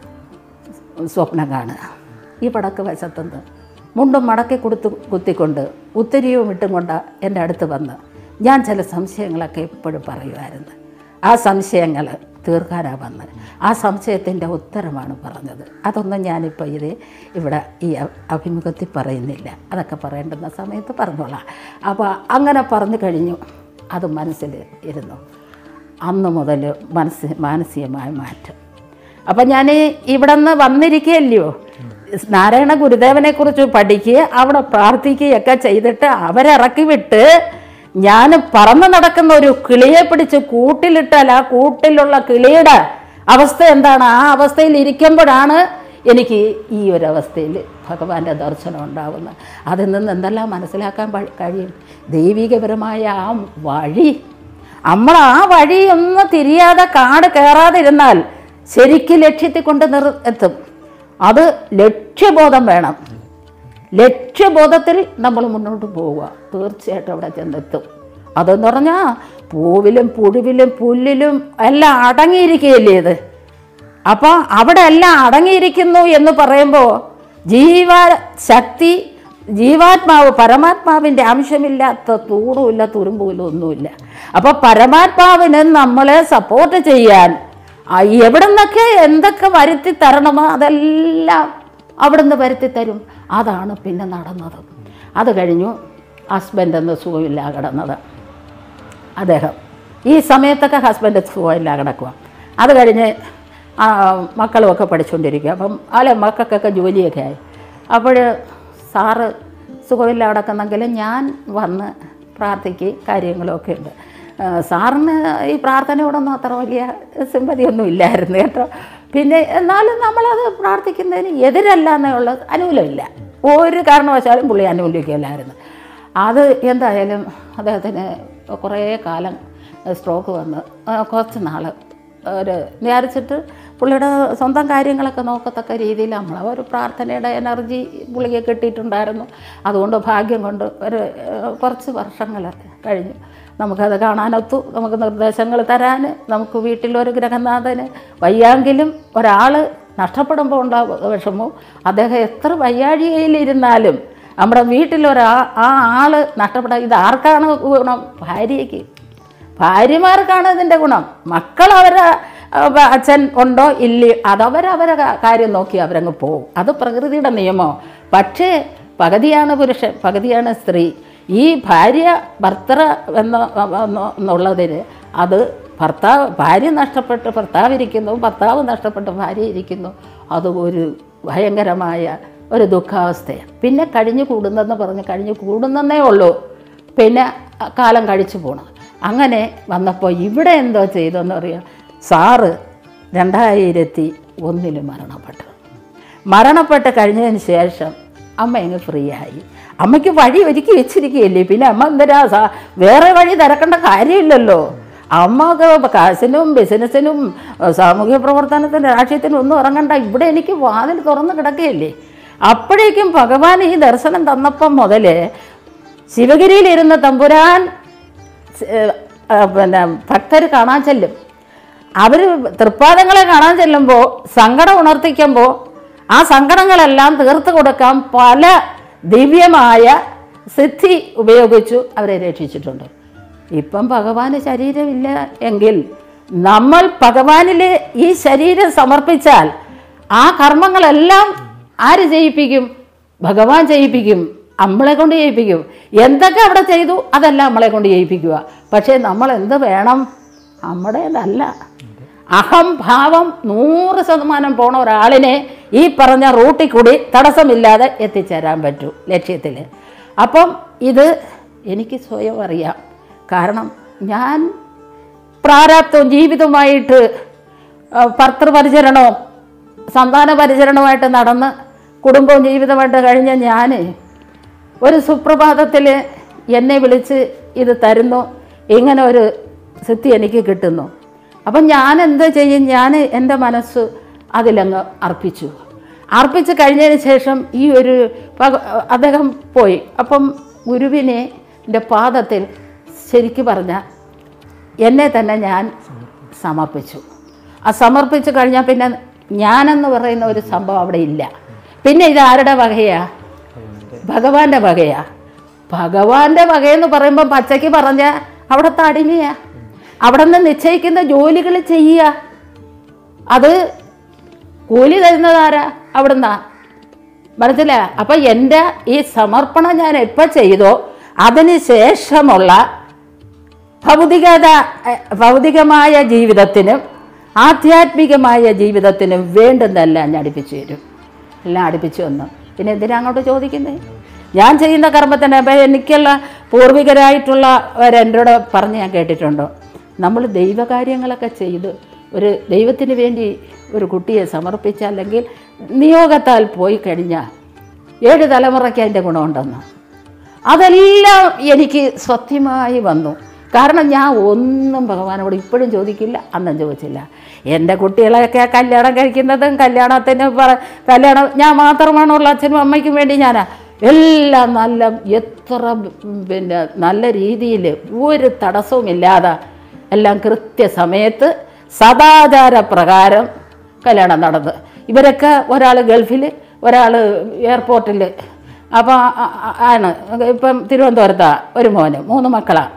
സ്വപ്നം കാണുക ഈ വടക്ക് വശത്തുനിന്ന് മുണ്ടും മടക്കി കൊടുത്തു കുത്തിക്കൊണ്ട് ഉത്തരിയും ഇട്ടും കൊണ്ട് എൻ്റെ അടുത്ത് വന്ന് ഞാൻ ചില സംശയങ്ങളൊക്കെ എപ്പോഴും പറയുമായിരുന്നു ആ സംശയങ്ങൾ തീർക്കാനാണ് വന്നത് ആ സംശയത്തിൻ്റെ ഉത്തരമാണ് പറഞ്ഞത് അതൊന്നും ഞാനിപ്പോൾ ഇത് ഇവിടെ ഈ അ- അഭിമുഖത്തിൽ പറയുന്നില്ല അതൊക്കെ പറയേണ്ടുന്ന സമയത്ത് പറഞ്ഞോളാം അപ്പോൾ അങ്ങനെ പറഞ്ഞു കഴിഞ്ഞു അത് മനസ്സിൽ ഇരുന്നു അന്ന് മുതൽ മനസ്സ് മാനസികമായ മാറ്റം അപ്പം ഞാൻ ഇവിടെ നിന്ന് വന്നിരിക്കുകയല്ലയോ നാരായണ ഗുരുദേവനെ കുറിച്ച് പഠിക്കുക അവിടെ പ്രാർത്ഥിക്കുകയൊക്കെ ചെയ്തിട്ട് അവരിറക്കി വിട്ട് ഞാൻ പറന്ന് നടക്കുന്ന ഒരു കിളിയെ പിടിച്ച് കൂട്ടിലിട്ടാൽ ആ കൂട്ടിലുള്ള കിളിയുടെ അവസ്ഥ എന്താണ് ആ അവസ്ഥയിൽ ഇരിക്കുമ്പോഴാണ് എനിക്ക് ഈ ഒരു അവസ്ഥയിൽ ഭഗവാന്റെ ദർശനം ഉണ്ടാവുന്നത് അതിൽ നിന്ന് എന്തെല്ലാം മനസ്സിലാക്കാൻ പ- കഴിയും ദൈവികപരമായ ആ വഴി നമ്മൾ ആ വഴി ഒന്ന് തിരിയാതെ കാട് കയറാതിരുന്നാൽ ശരിക്കും ലക്ഷ്യത്തിൽ കൊണ്ട് നിർ എത്തും അത് ലക്ഷ്യബോധം വേണം ലക്ഷ്യബോധത്തിൽ നമ്മൾ മുന്നോട്ട് പോവുക തീർച്ചയായിട്ടും അവിടെ ചെന്നെത്തും അതെന്ന് പറഞ്ഞാൽ പൂവിലും പുഴുവിലും പുല്ലിലും എല്ലാം അടങ്ങിയിരിക്കുകയല്ലേ ഇത് അപ്പോൾ അവിടെ എല്ലാം അടങ്ങിയിരിക്കുന്നു എന്ന് പറയുമ്പോൾ ജീവ ശക്തി ജീവാത്മാവ് പരമാത്മാവിൻ്റെ അംശമില്ലാത്ത തൂണുമില്ല തുരുമ്പുമില്ല ഒന്നുമില്ല അപ്പോൾ പരമാത്മാവിന് നമ്മളെ സപ്പോർട്ട് ചെയ്യാൻ ആ എവിടെ നിന്നൊക്കെ എന്തൊക്കെ വരുത്തി തരണമോ അതെല്ലാം അവിടുന്ന് വരുത്തി തരും അതാണ് പിന്നെ നടന്നത് അത് കഴിഞ്ഞു ഹസ്ബൻഡ് എന്ന സുഖമില്ല കിടന്നത് അദ്ദേഹം ഈ സമയത്തൊക്കെ ഹസ്ബൻഡ് സുഖമില്ല കിടക്കുക അത് കഴിഞ്ഞ് ആ, മക്കളുമൊക്കെ പഠിച്ചുകൊണ്ടിരിക്കുക അപ്പം അല്ല മക്കൾക്കൊക്കെ ജോലിയൊക്കെ ആയി അപ്പോൾ സാറ് സുഖമില്ല കിടക്കുന്നെങ്കിലും ഞാൻ വന്ന് പ്രാർത്ഥിക്കുകയും കാര്യങ്ങളൊക്കെ ഉണ്ട് ആ, സാറിന് ഈ പ്രാർത്ഥനയോടൊന്നും അത്ര വലിയ സിമ്പതിയൊന്നും ഇല്ലായിരുന്നു കേട്ടോ പിന്നെ എന്നാലും നമ്മളത് പ്രാർത്ഥിക്കുന്നതിന് എതിരല്ല എന്നുള്ളത് അനുകൂലമില്ല ഒരു കാരണവശാലും പുള്ളി അനുകൂലിക്കില്ലായിരുന്നു അത് എന്തായാലും അദ്ദേഹത്തിന് കുറേ കാലം സ്ട്രോക്ക് വന്ന് ആ, കുറച്ച് നാൾ ഒരു വിചാരിച്ചിട്ട് പുള്ളിയുടെ സ്വന്തം കാര്യങ്ങളൊക്കെ നോക്കത്തക്ക രീതിയിൽ നമ്മൾ ഒരു പ്രാർത്ഥനയുടെ എനർജി പുള്ളിക്ക് കിട്ടിയിട്ടുണ്ടായിരുന്നു അതുകൊണ്ട് ഭാഗ്യം കൊണ്ട് ഒരു ഏഹ്, കുറച്ച് വർഷങ്ങൾ കഴിഞ്ഞു നമുക്കത് കാണാനൊത്തു നമുക്ക് നിർദ്ദേശങ്ങൾ തരാൻ നമുക്ക് വീട്ടിലൊരു ഗ്രഹനാഥന് വയ്യാങ്കിലും ഒരാൾ നഷ്ടപ്പെടുമ്പോൾ ഉണ്ടാകും വിഷമവും അദ്ദേഹം എത്ര വയ്യാഴികയിലിരുന്നാലും നമ്മുടെ വീട്ടിലൊരാ ആ ആൾ നഷ്ടപ്പെടാൻ ഇത് ആർക്കാണ് ഗുണം ഭാര്യയ്ക്ക് ഭാര്യമാർക്കാണ് ഇതിൻ്റെ ഗുണം മക്കൾ അവരെ അഹ് അച്ഛൻ ഉണ്ടോ ഇല്ലയോ അതവരവരെ കാ- കാര്യം നോക്കി അവരങ്ങ് പോകും അത് പ്രകൃതിയുടെ നിയമം പക്ഷേ പകുതിയാണ് പുരുഷൻ പകുതിയാണ് സ്ത്രീ ഈ ഭാര്യ ഭർത്തൃ എന്ന എന്ന- എന്നുള്ളതിന് അത് ഭർത്താവ് ഭാര്യ നഷ്ടപ്പെട്ട് ഭർത്താവ് ഇരിക്കുന്നു ഭർത്താവ് നഷ്ടപ്പെട്ട് ഭാര്യ ഇരിക്കുന്നു അത് ഒരു ഭയങ്കരമായ ഒരു ദുഃഖാവസ്ഥയാണ് പിന്നെ കഴിഞ്ഞു കൂടുന്നെന്ന് പറഞ്ഞ് കഴിഞ്ഞു കൂടുന്നതേ ഉള്ളൂ പിന്നെ കാലം കഴിച്ചു പോണം അങ്ങനെ വന്നപ്പോൾ ഇവിടെ എന്തോ ചെയ്തെന്ന് അറിയാം സാറ് രണ്ടായിരത്തി ഒന്നിൽ മരണപ്പെട്ടു മരണപ്പെട്ട് കഴിഞ്ഞതിന് ശേഷം അമ്മ അങ്ങ് ഫ്രീ ആയി അമ്മയ്ക്ക് വഴി ഒരുക്കി വെച്ചിരിക്കുകയല്ലേ പിന്നെ അമ്മ എന്തിനാ സാ- വേറെ വഴി തിരക്കേണ്ട കാര്യമില്ലല്ലോ അമ്മക്ക് കാശിനും ബിസിനസ്സിനും ഏഹ്, സാമൂഹ്യ പ്രവർത്തനത്തിനും രാഷ്ട്രീയത്തിനും ഒന്നും ഇറങ്ങണ്ട ഇവിടെ എനിക്ക് വാതിൽ തുറന്ന് കിടക്കുകയല്ലേ അപ്പോഴേക്കും ഭഗവാൻ ഈ ദർശനം തന്നപ്പം മുതൽ ശിവഗിരിയിലിരുന്ന് തമ്പുരാൻ ഏഹ്, ആ, പിന്നെ ഭക്തർ കാണാൻ ചെല്ലും അവർ തൃപ്പാദങ്ങളെ കാണാൻ ചെല്ലുമ്പോൾ സങ്കടം ഉണർത്തിക്കുമ്പോൾ ആ സങ്കടങ്ങളെല്ലാം തീർത്ത് കൊടുക്കാൻ പല ദിവ്യമായ സിദ്ധി ഉപയോഗിച്ചു അവരെ രക്ഷിച്ചിട്ടുണ്ട് ഇപ്പം ഭഗവാന് ശരീരമില്ല എങ്കിൽ നമ്മൾ ഭഗവാനിൽ ഈ ശരീരം സമർപ്പിച്ചാൽ ആ കർമ്മങ്ങളെല്ലാം ആര് ചെയ്യിപ്പിക്കും ഭഗവാൻ ചെയ്യിപ്പിക്കും നമ്മളെ കൊണ്ട് ചെയ്യിപ്പിക്കും എന്തൊക്കെ അവിടെ ചെയ്തു അതെല്ലാം നമ്മളെ കൊണ്ട് ചെയ്യിപ്പിക്കുക പക്ഷേ നമ്മൾ എന്ത് വേണം നമ്മുടേതല്ല അഹംഭാവം നൂറ് ശതമാനം പോണ ഒരാളിനെ ഈ പറഞ്ഞ റൂട്ടിൽ കൂടി തടസ്സമില്ലാതെ എത്തിച്ചേരാൻ പറ്റൂ ലക്ഷ്യത്തിൽ അപ്പം ഇത് എനിക്ക് സ്വയം അറിയാം കാരണം ഞാൻ പ്രാരാബ്ദവും ജീവിതവുമായിട്ട് ആ, ഭർത്തൃപരിചരണവും സന്താന പരിചരണവുമായിട്ട് നടന്ന് കുടുംബവും ജീവിതമായിട്ട് കഴിഞ്ഞ ഞാൻ ഒരു സുപ്രഭാതത്തിൽ എന്നെ വിളിച്ച് ഇത് തരുന്നു ഇങ്ങനെ ഒരു സിദ്ധി എനിക്ക് കിട്ടുന്നു അപ്പം ഞാൻ എന്ത് ചെയ്യും ഞാൻ എൻ്റെ മനസ്സ് അതിലങ്ങ് അർപ്പിച്ചു അർപ്പിച്ച് കഴിഞ്ഞതിന് ശേഷം ഈ ഒരു പക- അദ്ദേഹം പോയി അപ്പം ഗുരുവിനെ എൻ്റെ പാദത്തിൽ ശരിക്കു പറഞ്ഞാൽ എന്നെ തന്നെ ഞാൻ സമർപ്പിച്ചു ആ സമർപ്പിച്ചു കഴിഞ്ഞാൽ പിന്നെ ഞാനെന്ന് പറയുന്ന ഒരു സംഭവം അവിടെ ഇല്ല പിന്നെ ഇത് ആരുടെ വകയാ ഭഗവാന്റെ വകയാ ഭഗവാന്റെ വകയെന്ന് പറയുമ്പോൾ പച്ചയ്ക്ക് പറഞ്ഞ അവിടുത്തെ അടിമയാ അവിടെ നിന്ന് നിശ്ചയിക്കുന്ന ജോലികൾ ചെയ്യുക അത് കൂലി തരുന്നത് ആരാ അവിടുന്നാ മനസ്സിലായ അപ്പൊ എൻ്റെ ഈ സമർപ്പണം ഞാൻ എപ്പോൾ ചെയ്തോ അതിന് ശേഷമുള്ള ഭൗതികത എഹ്, ഭൗതികമായ ജീവിതത്തിനും ആധ്യാത്മികമായ ജീവിതത്തിനും വേണ്ടുന്നതെല്ലാം ഞാൻ അടുപ്പിച്ചു തരും എല്ലാം അടുപ്പിച്ചു വന്നു പിന്നെ എന്തിനാ അങ്ങോട്ട് ചോദിക്കുന്നത് ഞാൻ ചെയ്യുന്ന കർമ്മത്തിന് അപ്പം എനിക്കുള്ള പൂർവികരായിട്ടുള്ളവരെന്നോട് പറഞ്ഞ് ഞാൻ കേട്ടിട്ടുണ്ടോ നമ്മൾ ദൈവകാര്യങ്ങളൊക്കെ ചെയ്ത് ഒരു ദൈവത്തിന് വേണ്ടി ഒരു കുട്ടിയെ സമർപ്പിച്ച അല്ലെങ്കിൽ നിയോഗത്താൽ പോയി കഴിഞ്ഞാൽ ഏഴ് തലമുറയ്ക്ക് അതിൻ്റെ ഗുണമുണ്ടെന്ന് അതെല്ലാം എനിക്ക് സത്യമായി വന്നു കാരണം ഞാൻ ഒന്നും ഭഗവാനോട് ഇപ്പോഴും ചോദിക്കില്ല അന്നും ചോദിച്ചില്ല എൻ്റെ കുട്ടികളെയൊക്കെ കല്യാണം കഴിക്കുന്നതും കല്യാണത്തിന് പറ കല്യാണം ഞാൻ മാത്രമാണുള്ള അച്ഛനും അമ്മയ്ക്കും വേണ്ടി ഞാനാ എല്ലാം നല്ല എത്ര പിന്നെ നല്ല രീതിയിൽ ഒരു തടസ്സവുമില്ലാതെ എല്ലാം കൃത്യസമയത്ത് സദാചാര പ്രകാരം കല്യാണം നടന്നത് ഇവരൊക്കെ ഒരാൾ ഗൾഫിൽ ഒരാൾ എയർപോർട്ടിൽ അപ്പോൾ ആണ് ഇപ്പം തിരുവനന്തപുരത്താ ഒരു മോന് മൂന്ന് മക്കളാണ്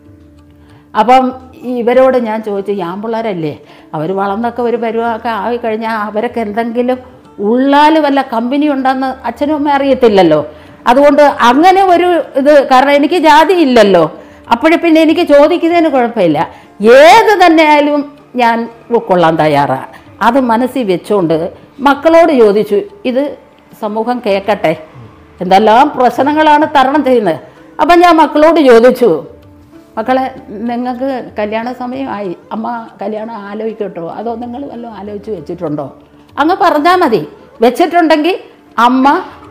അപ്പം ഈ ഇവരോട് ഞാൻ ചോദിച്ചു ഈ ആമ്പിള്ളേരല്ലേ അവർ വളർന്നൊക്കെ ഒരു പരുവമൊക്കെ ആയി കഴിഞ്ഞാൽ അവരൊക്കെ എന്തെങ്കിലും ഉള്ളാൽ വല്ല കമ്പനി ഉണ്ടെന്ന് അച്ഛനും അമ്മ അറിയത്തില്ലല്ലോ അതുകൊണ്ട് അങ്ങനെ ഒരു ഇത് കാരണം എനിക്ക് ജാതി ഇല്ലല്ലോ അപ്പോഴേ പിന്നെ എനിക്ക് ചോദിക്കുന്നതിന് കുഴപ്പമില്ല ഏത് തന്നെ ആയാലും ഞാൻ ഉൾക്കൊള്ളാൻ തയ്യാറാണ് അത് മനസ്സിൽ വെച്ചുകൊണ്ട് മക്കളോട് ചോദിച്ചു ഇത് സമൂഹം കേൾക്കട്ടെ എന്തെല്ലാം പ്രശ്നങ്ങളാണ് തരണം ചെയ്യുന്നത് അപ്പം ഞാൻ മക്കളോട് ചോദിച്ചു മക്കളെ നിങ്ങൾക്ക് കല്യാണ സമയമായി അമ്മ കല്യാണം ആലോചിക്കട്ടോ അതോ നിങ്ങൾ വല്ലതും ആലോചിച്ച് വെച്ചിട്ടുണ്ടോ അങ്ങ് പറഞ്ഞാൽ മതി വെച്ചിട്ടുണ്ടെങ്കിൽ അമ്മ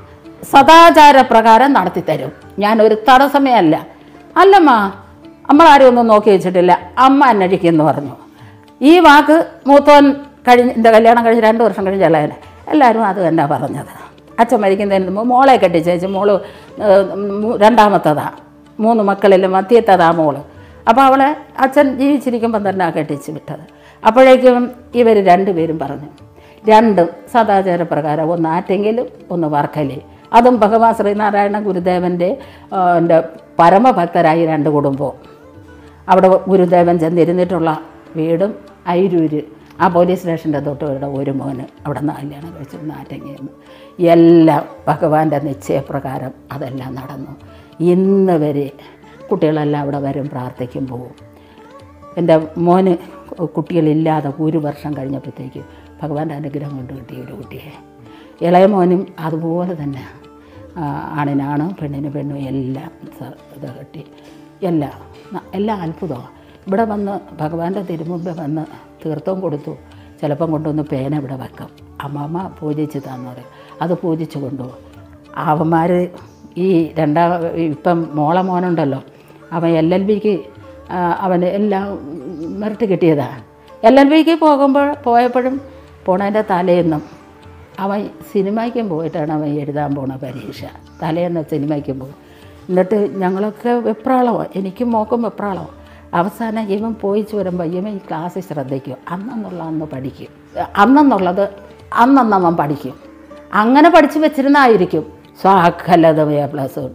സദാചാര പ്രകാരം നടത്തിത്തരും ഞാനൊരു തടസ്സമേ അല്ല അല്ലമ്മ നമ്മളാരും ഒന്നും നോക്കി വെച്ചിട്ടില്ല അമ്മ അന്വേഷിക്കുമെന്ന് പറഞ്ഞു ഈ വാക്ക് മൂത്തോൻ കഴിഞ്ഞ് എൻ്റെ കല്യാണം കഴിഞ്ഞ് രണ്ട് വർഷം കഴിഞ്ഞ് ഇളയൻ എല്ലാവരും അത് തന്നെ പറഞ്ഞത് അച്ഛൻ മരിക്കുന്നതിന് മുമ്പ് മോളെ കെട്ടിച്ചേച്ച് മോള് ഏഹ്, മൂ- രണ്ടാമത്തതാ മൂന്ന് മക്കളിൽ മധ്യത്തതാ മോള് അപ്പോൾ അവളെ അച്ഛൻ ജീവിച്ചിരിക്കുമ്പം തന്നെ കെട്ടിച്ച് വിട്ടത് അപ്പോഴേക്കും ഇവർ രണ്ടുപേരും പറഞ്ഞു രണ്ടും സദാചാര പ്രകാരം ഒന്ന് ആറ്റെങ്കിലും ഒന്ന് വർക്കലി അതും ഭഗവാൻ ശ്രീനാരായണ ഗുരുദേവൻ്റെ ആ, എൻ്റെ പരമഭക്തരായി രണ്ട് കുടുംബവും അവിടെ ഗുരുദേവൻ ചെന്നിരുന്നിട്ടുള്ള വീടും അയിരൂര് ആ പോലീസ് സ്റ്റേഷൻ്റെ തൊട്ടുള്ള ഒരു മോന് അവിടെ നിന്ന് കല്യാണം കഴിച്ചിരുന്ന ആറ്റങ്ങിയെന്ന് എല്ലാം ഭഗവാന്റെ നിശ്ചയപ്രകാരം അതെല്ലാം നടന്നു ഇന്ന് വരെ കുട്ടികളെല്ലാം അവിടെ വരും പ്രാർത്ഥിക്കും പോകും എൻ്റെ മോന് കുട്ടികളില്ലാതെ ഒരു വർഷം കഴിഞ്ഞപ്പോഴത്തേക്ക് ഭഗവാന്റെ അനുഗ്രഹം കൊണ്ട് കിട്ടിയ ഒരു കുട്ടിയെ ഇളയ മോനും അതുപോലെ തന്നെ ആ, ആണിനാണ് പെണ്ണിന് പെണ്ണും എല്ലാം സ- ഇത് കിട്ടി എല്ലാം ന- എല്ലാം അത്ഭുതമാണ് ഇവിടെ വന്ന് ഭഗവാന്റെ തിരുമുമ്പ് വന്ന് തീർത്ഥം കൊടുത്തു ചിലപ്പം കൊണ്ടുവന്ന് പേന ഇവിടെ വെക്കും അമ്മമ്മ പൂജിച്ച് തന്നു പറയും അത് പൂജിച്ച് കൊണ്ടുപോകും അവന്മാർ ഈ രണ്ടാം ഇപ്പം മോളെ മോനുണ്ടല്ലോ അവൻ എൽ എൽ ബിക്ക് അവന് എല്ലാം മെറിറ്റ് കിട്ടിയതാണ് എൽ എൽ ബിക്ക് പോകുമ്പോൾ പോയപ്പോഴും പോണതിൻ്റെ തലേന്നും അവൻ സിനിമയ്ക്കും പോയിട്ടാണ് അവൻ എഴുതാൻ പോണ പരീക്ഷ തലേന്ന് സിനിമയ്ക്കും പോകും എന്നിട്ട് ഞങ്ങളൊക്കെ വെപ്രാളമാണ് എനിക്കും മോക്കും വെപ്രാളമാണ് അവസാനം ഇവൻ പോയിച്ച് വരുമ്പോൾ ഇവൻ ഈ ക്ലാസ്സിൽ ശ്രദ്ധിക്കും അന്നെന്നുള്ള അന്ന് പഠിക്കും അന്നെന്നുള്ളത് അന്നന്ന് അവൻ പഠിക്കും അങ്ങനെ പഠിച്ചു വെച്ചിരുന്നായിരിക്കും സ്വാഖലത എ പ്ലസ്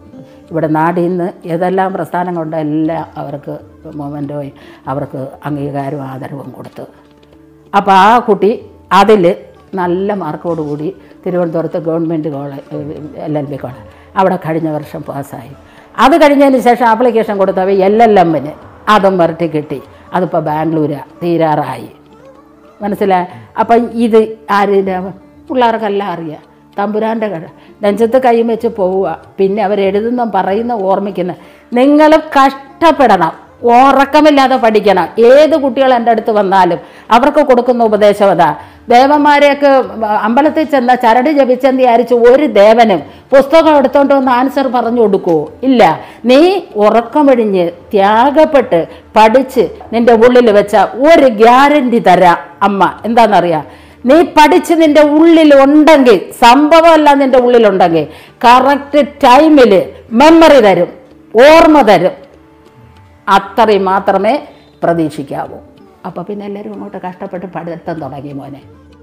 ഇവിടെ നാടിൽ നിന്ന് ഏതെല്ലാം പ്രസ്ഥാനങ്ങളുണ്ടോ എല്ലാം അവർക്ക് മൊമെൻറ്റോയും അവർക്ക് അംഗീകാരവും ആദരവും കൊടുത്തു അപ്പോൾ ആ കുട്ടി അതിൽ നല്ല മാർക്കോടുകൂടി തിരുവനന്തപുരത്ത് government college L L B college അവിടെ കഴിഞ്ഞ വർഷം പാസ്സായി അത് കഴിഞ്ഞതിന് ശേഷം ആപ്ലിക്കേഷൻ കൊടുത്തവ എൽ എൽ എമ്മിന് അതും വരട്ടി കിട്ടി അതിപ്പോൾ ബാംഗ്ലൂരാണ് തീരാറായി മനസ്സിലായി അപ്പം ഇത് ആരുടെ പിള്ളേർക്കെല്ലാം അറിയാം തമ്പുരാൻ്റെ കട നെഞ്ചത്ത് കൈയും വെച്ച് പോവുക പിന്നെ അവരെഴുതുന്ന പറയുന്ന ഓർമ്മിക്കുന്ന നിങ്ങൾ കഷ്ടപ്പെടണം ഉറക്കമില്ലാതെ പഠിക്കണം ഏത് കുട്ടികൾ എൻ്റെ അടുത്ത് വന്നാലും അവർക്ക് കൊടുക്കുന്ന ഉപദേശം അതാ ദേവന്മാരെയൊക്കെ അമ്പലത്തിൽ ചെന്ന ചരട് ജപിച്ചെന്ന് വിചാരിച്ച് ഒരു ദേവനും പുസ്തകം എടുത്തോണ്ട് വന്ന് ആൻസർ പറഞ്ഞു കൊടുക്കുമോ ഇല്ല നീ ഉറക്കമൊഴിഞ്ഞ് ത്യാഗപ്പെട്ട് പഠിച്ച് നിന്റെ ഉള്ളിൽ വെച്ച ഒരു ഗ്യാരണ്ടി തരാം അമ്മ എന്താണെന്നറിയാം നീ പഠിച്ച് നിന്റെ ഉള്ളിൽ ഉണ്ടെങ്കിൽ സംഭവമല്ല നിന്റെ ഉള്ളിലുണ്ടെങ്കിൽ കറക്റ്റ് ടൈമിൽ മെമ്മറി തരും ഓർമ്മ തരും അത്രയും മാത്രമേ പ്രതീക്ഷിക്കാവൂ അപ്പോൾ പിന്നെ എല്ലാവരും അങ്ങോട്ട് കഷ്ടപ്പെട്ട് പഠിത്തം തുടങ്ങി മോനെ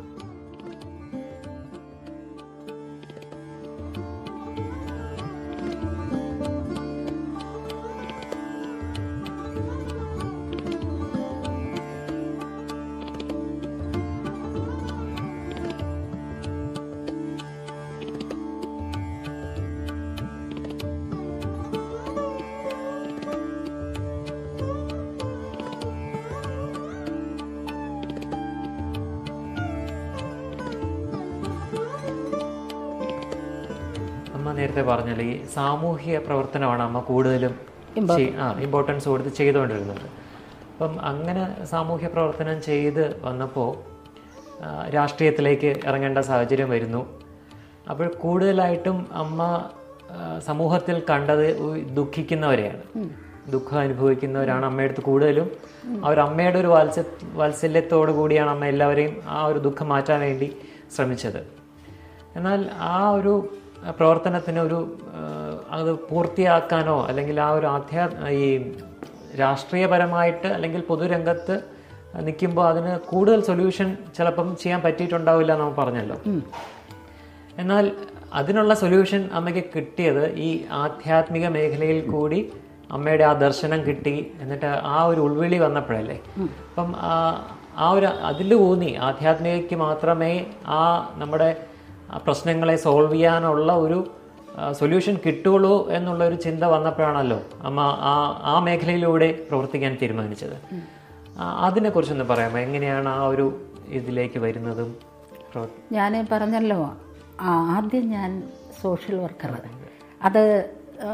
അമ്മ നേരത്തെ പറഞ്ഞല്ലോ ഈ സാമൂഹിക പ്രവർത്തനമാണ് അമ്മ കൂടുതലും ചെയ്- ആ ഇമ്പോർട്ടൻസ് കൊടുത്ത് ചെയ്തുകൊണ്ടിരുന്നത് അപ്പം അങ്ങനെ സാമൂഹ്യ പ്രവർത്തനം ചെയ്ത് വന്നപ്പോൾ ആ, രാഷ്ട്രീയത്തിലേക്ക് ഇറങ്ങേണ്ട സാഹചര്യം വരുന്നു അപ്പോൾ കൂടുതലായിട്ടും അമ്മ ആ, സമൂഹത്തിൽ കണ്ടത് ഉ- ദുഃഖിക്കുന്നവരെയാണ് ദുഃഖം അനുഭവിക്കുന്നവരാണ് അമ്മയടുത്ത് കൂടുതലും ആ ഒരു അമ്മയുടെ ഒരു വാത്സ വാത്സല്യത്തോടു കൂടിയാണ് അമ്മ എല്ലാവരെയും ആ ഒരു ദുഃഖം മാറ്റാൻ വേണ്ടി ശ്രമിച്ചത് എന്നാൽ ആ ഒരു പ്രവർത്തനത്തിന് ഒരു ആ, അത് പൂർത്തിയാക്കാനോ അല്ലെങ്കിൽ ആ ഒരു ആധ്യാ ഈ രാഷ്ട്രീയപരമായിട്ട് അല്ലെങ്കിൽ പൊതുരംഗത്ത് നിൽക്കുമ്പോൾ അതിന് കൂടുതൽ സൊല്യൂഷൻ ചിലപ്പം ചെയ്യാൻ പറ്റിയിട്ടുണ്ടാവില്ല എന്ന് നമ്മൾ പറഞ്ഞല്ലോ എന്നാൽ അതിനുള്ള സൊല്യൂഷൻ അമ്മയ്ക്ക് കിട്ടിയത് ഈ ആധ്യാത്മിക മേഖലയിൽ കൂടി അമ്മയുടെ ആ ദർശനം കിട്ടി എന്നിട്ട് ആ ഒരു ഉൾവിളി വന്നപ്പോഴല്ലേ അപ്പം ആ ആ ഒരു അതിൽ ഊന്നി ആധ്യാത്മികയ്ക്ക് മാത്രമേ ആ നമ്മുടെ ആ പ്രശ്നങ്ങളെ സോൾവ് ചെയ്യാനുള്ള ഒരു സൊല്യൂഷൻ കിട്ടുള്ളൂ എന്നുള്ള ഒരു ചിന്ത വന്നപ്പോഴാണല്ലോ അമ്മ ആ ആ മേഖലയിലൂടെ പ്രവർത്തിക്കാൻ തീരുമാനിച്ചത് ആ, അതിനെക്കുറിച്ചൊന്ന് പറയാമോ എങ്ങനെയാണ് ആ ഒരു ഇതിലേക്ക് വരുന്നതും പ്രവർ- ഞാൻ പറഞ്ഞല്ലോ ആ, ആദ്യം ഞാൻ സോഷ്യൽ വർക്കർ അത് ആ,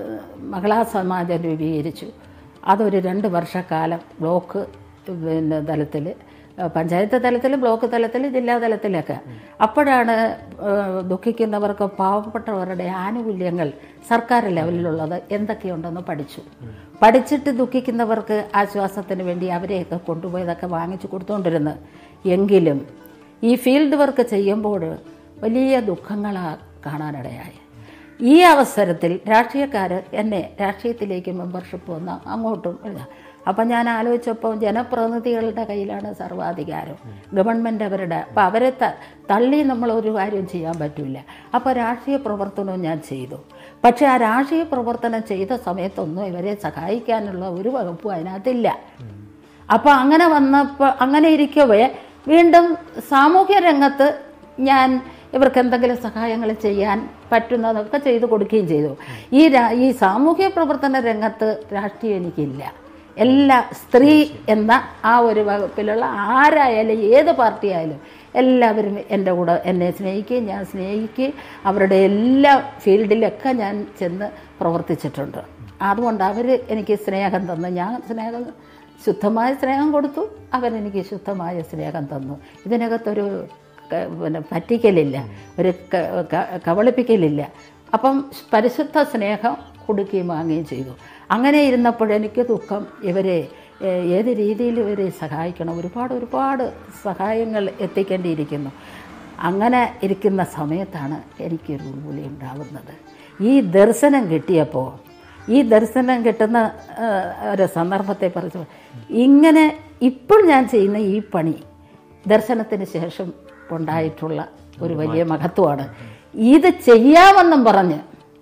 മഹിളാ സമാജം രൂപീകരിച്ചു അതൊരു രണ്ട് വർഷക്കാലം ബ്ലോക്ക് പിന്നെ തലത്തിൽ പഞ്ചായത്ത് തലത്തിൽ ബ്ലോക്ക് തലത്തിൽ ജില്ലാ തലത്തിലൊക്കെ അപ്പോഴാണ് ആ, ദുഃഖിക്കുന്നവർക്ക് പാവപ്പെട്ടവരുടെ ആനുകൂല്യങ്ങൾ സർക്കാർ ലെവലിലുള്ളത് എന്തൊക്കെയുണ്ടെന്ന് പഠിച്ചു പഠിച്ചിട്ട് ദുഃഖിക്കുന്നവർക്ക് ആശ്വാസത്തിന് വേണ്ടി അവരെയൊക്കെ കൊണ്ടുപോയതൊക്കെ വാങ്ങിച്ചു കൊടുത്തുകൊണ്ടിരുന്നത് എങ്കിലും ഈ ഫീൽഡ് വർക്ക് ചെയ്യുമ്പോൾ വലിയ ദുഃഖങ്ങളാണ് കാണാനിടയായി ഈ അവസരത്തിൽ രാഷ്ട്രീയക്കാർ എന്നെ രാഷ്ട്രീയത്തിലേക്ക് മെമ്പർഷിപ്പ് വന്ന അങ്ങോട്ടും ഇല്ല. അപ്പം ഞാൻ ആലോചിച്ചപ്പോൾ ജനപ്രതിനിധികളുടെ കയ്യിലാണ് സർവാധികാരം ഗവൺമെൻറ് അവരുടെ അപ്പം അവരെ ത തള്ളി നമ്മൾ ഒരു കാര്യം ചെയ്യാൻ പറ്റില്ല അപ്പോൾ രാഷ്ട്രീയ പ്രവർത്തനവും ഞാൻ ചെയ്തു പക്ഷേ ആ രാഷ്ട്രീയ പ്രവർത്തനം ചെയ്ത സമയത്തൊന്നും ഇവരെ സഹായിക്കാനുള്ള ഒരു വകുപ്പും അതിനകത്തില്ല അപ്പോൾ അങ്ങനെ വന്നപ്പോൾ അങ്ങനെ ഇരിക്കവേ വീണ്ടും സാമൂഹ്യ രംഗത്ത് ഞാൻ ഇവർക്ക് എന്തെങ്കിലും സഹായങ്ങൾ ചെയ്യാൻ പറ്റുന്നതൊക്കെ ചെയ്തു കൊടുക്കുകയും ചെയ്തു ഈ രാ- ഈ സാമൂഹ്യ പ്രവർത്തന രംഗത്ത് രാഷ്ട്രീയം എനിക്കില്ല എല്ലാ സ്ത്രീ എന്ന ആ ഒരു വകുപ്പിലുള്ള ആരായാലും ഏത് പാർട്ടി ആയാലും എല്ലാവരും എൻ്റെ കൂടെ എന്നെ സ്നേഹിക്കുകയും ഞാൻ സ്നേഹിക്കുകയും അവരുടെ എല്ലാ ഫീൽഡിലൊക്കെ ഞാൻ ചെന്ന് പ്രവർത്തിച്ചിട്ടുണ്ട് അതുകൊണ്ട് അവർ എനിക്ക് സ്നേഹം തന്നു ഞാൻ സ്നേഹം ശുദ്ധമായ സ്നേഹം കൊടുത്തു അവരെനിക്ക് ശുദ്ധമായ സ്നേഹം തന്നു ഇതിനകത്തൊരു ക- പിന്നെ പറ്റിക്കലില്ല ഒരു ക- ക- കബളിപ്പിക്കലില്ല അപ്പം പരിശുദ്ധ സ്നേഹം കൊടുക്കുകയും വാങ്ങുകയും ചെയ്തു അങ്ങനെ ഇരുന്നപ്പോഴെനിക്ക് ദുഃഖം ഇവരെ ഏഹ്, ഏത് രീതിയിൽ ഇവരെ സഹായിക്കണം ഒരുപാട് ഒരുപാട് സഹായങ്ങൾ എത്തിക്കേണ്ടിയിരിക്കുന്നു അങ്ങനെ ഇരിക്കുന്ന സമയത്താണ് എനിക്കൊരു ഉൾവിളി ഉണ്ടാകുന്നത് ഈ ദർശനം കിട്ടിയപ്പോൾ ഈ ദർശനം കിട്ടുന്ന ആ, ഒരു സന്ദർഭത്തെ പറിച്ച് ഇങ്ങനെ ഇപ്പോൾ ഞാൻ ചെയ്യുന്ന ഈ പണി ദർശനത്തിന് ശേഷം ഉണ്ടായിട്ടുള്ള ഒരു വലിയ മഹത്വമാണ് ഇത് ചെയ്യാമെന്നും പറഞ്ഞ്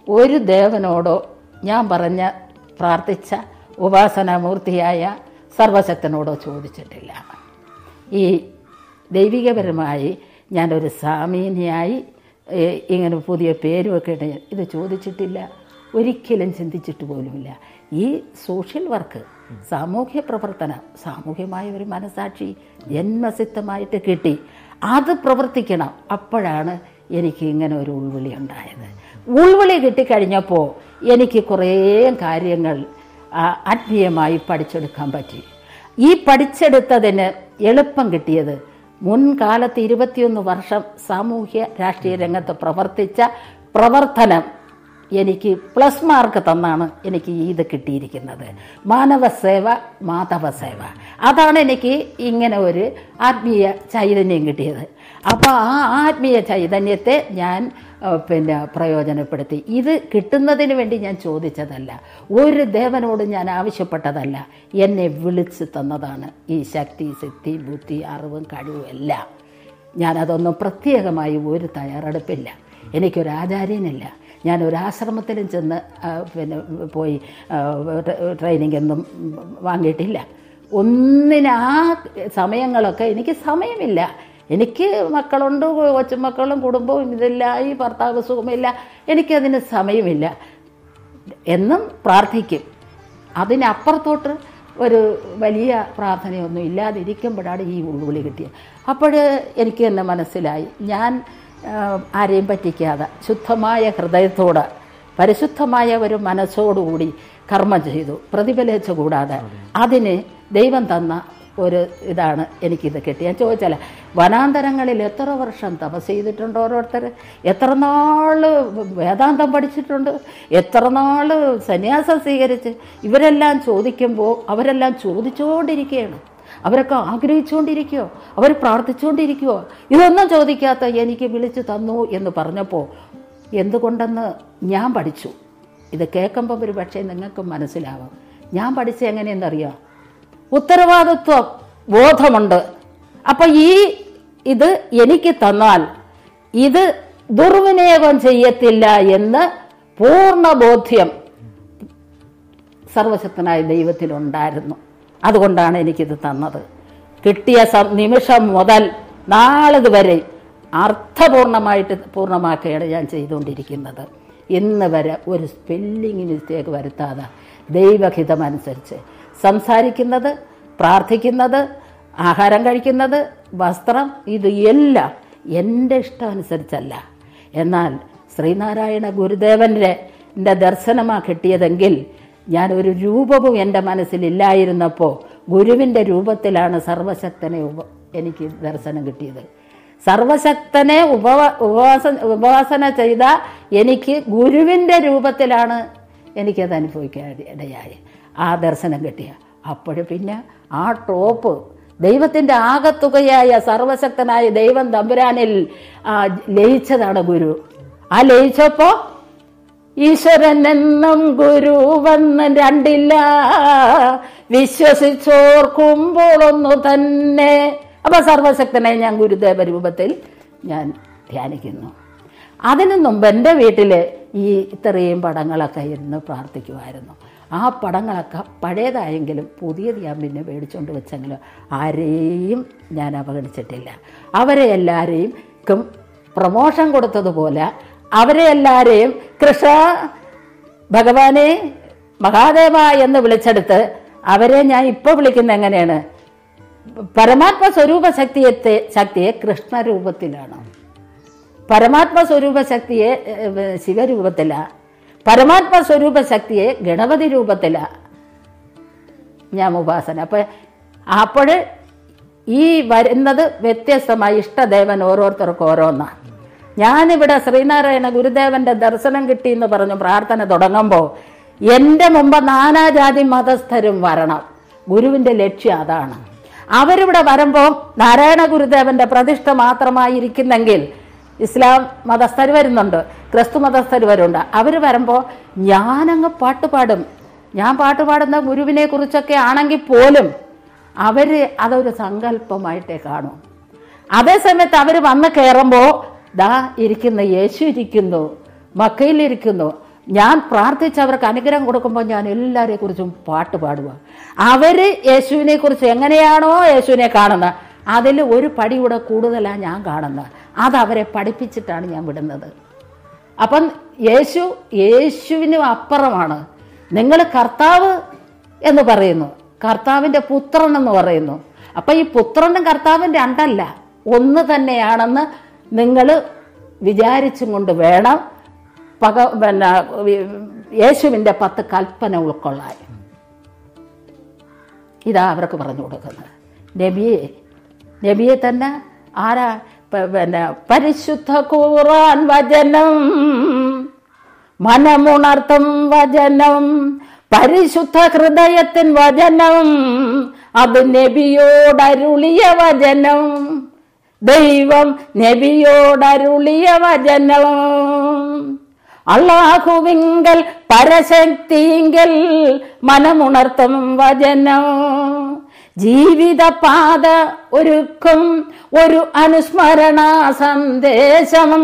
ഒരു ദേവനോടോ ഞാൻ പറഞ്ഞ പ്രാർത്ഥിച്ച ഉപാസനാമൂർത്തിയായ സർവശക്തനോടോ ചോദിച്ചിട്ടില്ല ഈ ദൈവികപരമായി ഞാനൊരു സാമീനിയായി ഏഹ്, ഇങ്ങനെ പുതിയ പേരുമൊക്കെ ഇട്ട് ഇത് ചോദിച്ചിട്ടില്ല ഒരിക്കലും ചിന്തിച്ചിട്ട് പോലുമില്ല ഈ സോഷ്യൽ വർക്ക് സാമൂഹ്യ പ്രവർത്തനം സാമൂഹ്യമായ ഒരു മനസാക്ഷി ജന്മസിദ്ധമായിട്ട് കിട്ടി അത് പ്രവർത്തിക്കണം അപ്പോഴാണ് എനിക്ക് ഇങ്ങനെ ഒരു ഉൾവിളി ഉണ്ടായത് ഉൾവിളി കിട്ടിക്കഴിഞ്ഞപ്പോൾ എനിക്ക് കുറേ കാര്യങ്ങൾ ആ, ആത്മീയമായി പഠിച്ചെടുക്കാൻ പറ്റി ഈ പഠിച്ചെടുത്തതിന് എളുപ്പം കിട്ടിയത് മുൻകാലത്ത് ഇരുപത്തിയൊന്ന് വർഷം സാമൂഹ്യ രാഷ്ട്രീയ രംഗത്ത് പ്രവർത്തിച്ച പ്രവർത്തനം എനിക്ക് പ്ലസ് മാർക്ക് തന്നാണ് എനിക്ക് ഇത് കിട്ടിയിരിക്കുന്നത് മാനവ സേവ മാധവ സേവ അതാണ് എനിക്ക് ഇങ്ങനെ ഒരു ആത്മീയ ചൈതന്യം കിട്ടിയത് അപ്പോൾ ആ ആത്മീയ ചൈതന്യത്തെ ഞാൻ ആ, പിന്നെ പ്രയോജനപ്പെടുത്തി ഇത് കിട്ടുന്നതിന് വേണ്ടി ഞാൻ ചോദിച്ചതല്ല ഒരു ദേവനോട് ഞാൻ ആവശ്യപ്പെട്ടതല്ല എന്നെ വിളിച്ച് തന്നതാണ് ഈ ശക്തി സിദ്ധി ബുദ്ധി അറിവും കഴിവും എല്ലാം ഞാനതൊന്നും പ്രത്യേകമായി ഒരു തയ്യാറെടുപ്പില്ല എനിക്കൊരു ആചാര്യനില്ല ഞാൻ ഒരു ആശ്രമത്തിലും ചെന്ന് ആ, പിന്നെ പോയി ആ, ട്ര- ട്രെയിനിങ് ഒന്നും വാങ്ങിയിട്ടില്ല ഒന്നിന് ആ സമയങ്ങളൊക്കെ എനിക്ക് സമയമില്ല എനിക്ക് മക്കളുണ്ട് കൊച്ചുമക്കളും കുടുംബവും ഇതെല്ലാം ഈ ഭർത്താവ് സുഖമില്ല എനിക്കതിന് സമയമില്ല എന്നും പ്രാർത്ഥിക്കും അതിനപ്പുറത്തോട്ട് ഒരു വലിയ പ്രാർത്ഥനയൊന്നും ഇല്ലാതിരിക്കുമ്പോഴാണ് ഈ ഉൾവിളി കിട്ടിയത് അപ്പോൾ എനിക്ക് തന്നെ മനസ്സിലായി ഞാൻ ആ, ആരെയും പറ്റിക്കാതെ ശുദ്ധമായ ഹൃദയത്തോട് പരിശുദ്ധമായ ഒരു മനസ്സോടുകൂടി കർമ്മം ചെയ്തു പ്രതിഫലിച്ചു കൂടാതെ അതിന് ദൈവം തന്ന ഒരു ഇതാണ് എനിക്കിത് കിട്ടി ഞാൻ ചോദിച്ചാൽ വനാന്തരങ്ങളിൽ എത്ര വർഷം തപസ് ചെയ്തിട്ടുണ്ട് ഓരോരുത്തർ എത്ര നാൾ വേദാന്തം പഠിച്ചിട്ടുണ്ട് എത്ര നാൾ സന്യാസം സ്വീകരിച്ച് ഇവരെല്ലാം ചോദിക്കുമ്പോൾ അവരെല്ലാം ചോദിച്ചുകൊണ്ടിരിക്കുകയാണ് അവരൊക്കെ ആഗ്രഹിച്ചുകൊണ്ടിരിക്കുകയോ അവർ പ്രാർത്ഥിച്ചുകൊണ്ടിരിക്കുകയോ ഇതൊന്നും ചോദിക്കാത്ത എനിക്ക് വിളിച്ചു തന്നു എന്ന് പറഞ്ഞപ്പോൾ എന്തുകൊണ്ടെന്ന് ഞാൻ പഠിച്ചു ഇത് കേൾക്കുമ്പോൾ ഒരു പക്ഷേ നിങ്ങൾക്ക് മനസ്സിലാവും ഞാൻ പഠിച്ച എങ്ങനെയെന്നറിയാം ഉത്തരവാദിത്വം ബോധമുണ്ട് അപ്പം ഈ ഇത് എനിക്ക് തന്നാൽ ഇത് ദുർവിനിയോഗം ചെയ്യത്തില്ല എന്ന് പൂർണ്ണ ബോധ്യം സർവശക്തനായ ദൈവത്തിലുണ്ടായിരുന്നു അതുകൊണ്ടാണ് എനിക്കിത് തന്നത് കിട്ടിയ സ- നിമിഷം മുതൽ നാളത് വരെ അർത്ഥപൂർണമായിട്ട് പൂർണ്ണമാക്കുകയാണ് ഞാൻ ചെയ്തുകൊണ്ടിരിക്കുന്നത് ഇന്ന് വരെ ഒരു സ്പെല്ലിംഗ് മിസ്റ്റേക്ക് വരുത്താതെ ദൈവഹിതമനുസരിച്ച് സംസാരിക്കുന്നത് പ്രാർത്ഥിക്കുന്നത് ആഹാരം കഴിക്കുന്നത് വസ്ത്രം ഇത് എല്ലാം എൻ്റെ ഇഷ്ടമനുസരിച്ചല്ല എന്നാൽ ശ്രീനാരായണ ഗുരുദേവൻ്റെ എൻ്റെ ദർശനമാണ് കിട്ടിയതെങ്കിൽ ഞാൻ ഒരു രൂപവും എൻ്റെ മനസ്സിലില്ലായിരുന്നപ്പോൾ ഗുരുവിൻ്റെ രൂപത്തിലാണ് സർവശക്തനെ ഉപ എനിക്ക് ദർശനം കിട്ടിയത് സർവശക്തനെ ഉപവ ഉപവാസ ഉപാസന ചെയ്ത എനിക്ക് ഗുരുവിൻ്റെ രൂപത്തിലാണ് എനിക്കത് അനുഭവിക്കാൻ ഇടയായി ആ ദർശനം കിട്ടിയ അപ്പോഴും പിന്നെ ആ ടോപ്പ് ദൈവത്തിൻ്റെ ആകത്തുകയായ സർവശക്തനായ ദൈവം തമ്പുരാനിൽ ആ, ലയിച്ചതാണ് ഗുരു ആ ലയിച്ചപ്പോൾ ഈശ്വരൻ എന്നും ഗുരു വന്ന് രണ്ടില്ല വിശ്വസിച്ചോർക്കുമ്പോൾ ഒന്നു തന്നെ അപ്പൊ സർവശക്തനെ ഞാൻ ഗുരുദേവ രൂപത്തിൽ ഞാൻ ധ്യാനിക്കുന്നു അതിനു മുമ്പ് എൻ്റെ വീട്ടിൽ ഈ ഇത്രയും പടങ്ങളൊക്കെ ഇരുന്ന് പ്രാർത്ഥിക്കുമായിരുന്നു ആ പടങ്ങളൊക്കെ പഴയതായെങ്കിലും പുതിയത് ഞാൻ പിന്നെ മേടിച്ചുകൊണ്ട് വെച്ചെങ്കിലും ആരെയും ഞാൻ അവഗണിച്ചിട്ടില്ല അവരെ എല്ലാവരെയും ക്കും പ്രമോഷൻ കൊടുത്തതുപോലെ അവരെ എല്ലാവരെയും കൃഷ്ണ ഭഗവാനെ മഹാദേവ എന്ന് വിളിച്ചെടുത്ത് അവരെ ഞാൻ ഇപ്പോൾ വിളിക്കുന്ന എങ്ങനെയാണ് പരമാത്മ സ്വരൂപ ശക്തിയത്തെ ശക്തിയെ കൃഷ്ണരൂപത്തിലാണ് പരമാത്മ സ്വരൂപ ശക്തിയെ ഏഹ്, ശിവരൂപത്തില പരമാത്മ സ്വരൂപ ശക്തിയെ ഗണപതി രൂപത്തില ഞാൻ ഉപാസന അപ്പൊ അപ്പോൾ ഈ വരുന്നത് വ്യത്യസ്തമായി ഇഷ്ടദേവൻ ഓരോരുത്തർക്കും ഓരോന്നാണ് ഞാനിവിടെ ശ്രീനാരായണ ഗുരുദേവന്റെ ദർശനം കിട്ടി എന്ന് പറഞ്ഞു പ്രാർത്ഥന തുടങ്ങുമ്പോൾ എൻ്റെ മുമ്പ് നാനാജാതി മതസ്ഥരും വരണം ഗുരുവിൻ്റെ ലക്ഷ്യം അതാണ് അവരിവിടെ വരുമ്പോൾ നാരായണ ഗുരുദേവന്റെ പ്രതിഷ്ഠ മാത്രമായി ഇരിക്കുന്നെങ്കിൽ ഇസ്ലാം മതസ്ഥർ വരുന്നുണ്ട് ക്രിസ്തു മതസ്ഥർ വരുന്നുണ്ട് അവർ വരുമ്പോൾ ഞാനങ്ങ് പാട്ട് പാടും ഞാൻ പാട്ട് പാടുന്ന ഗുരുവിനെ കുറിച്ചൊക്കെ ആണെങ്കിൽ പോലും അവർ അതൊരു സങ്കല്പമായിട്ടേ കാണും അതേസമയത്ത് അവർ വന്ന് കയറുമ്പോൾ ദാ ഇരിക്കുന്ന യേശു ഇരിക്കുന്നു മക്കയിലിരിക്കുന്നു ഞാൻ പ്രാർത്ഥിച്ച് അവർക്ക് അനുഗ്രഹം കൊടുക്കുമ്പോൾ ഞാൻ എല്ലാവരെ കുറിച്ചും പാട്ട് പാടുക അവർ യേശുവിനെ കുറിച്ച് എങ്ങനെയാണോ യേശുവിനെ കാണുന്നത് അതിൽ ഒരു പടി കൂടെ കൂടുതലാണ് ഞാൻ കാണുന്നത് അത് അവരെ പഠിപ്പിച്ചിട്ടാണ് ഞാൻ വിടുന്നത് അപ്പം യേശു യേശുവിനും അപ്പുറമാണ് നിങ്ങൾ കർത്താവ് എന്ന് പറയുന്നു കർത്താവിൻ്റെ പുത്രൻ എന്ന് പറയുന്നു അപ്പം ഈ പുത്രനും കർത്താവിൻ്റെ രണ്ടല്ല ഒന്ന് തന്നെയാണെന്ന് നിങ്ങൾ വിചാരിച്ചും കൊണ്ട് വേണം പക പിന്നെ യേശുവിൻ്റെ പത്ത് കൽപ്പന ഉൾക്കൊള്ളാൻ ഇതാ അവർക്ക് പറഞ്ഞു കൊടുക്കുന്നത് നബിയെ നബിയെ തന്നെ ആരാ പ- പിന്നെ പരിശുദ്ധ ഖുർആൻ വചനം മനമുണർത്തും വചനം പരിശുദ്ധ ഹൃദയത്തിൻ വചനം അത് നബിയോടരുളിയ വചനം ദൈവം നബിയോടരുളിയ വചനം അള്ളാഹുവിങ്കൽ പരശക്തിങ്കൽ മനമുണർത്തും വചനം ജീവിതപാത ഒരുക്കും ഒരു അനുസ്മരണ സന്ദേശം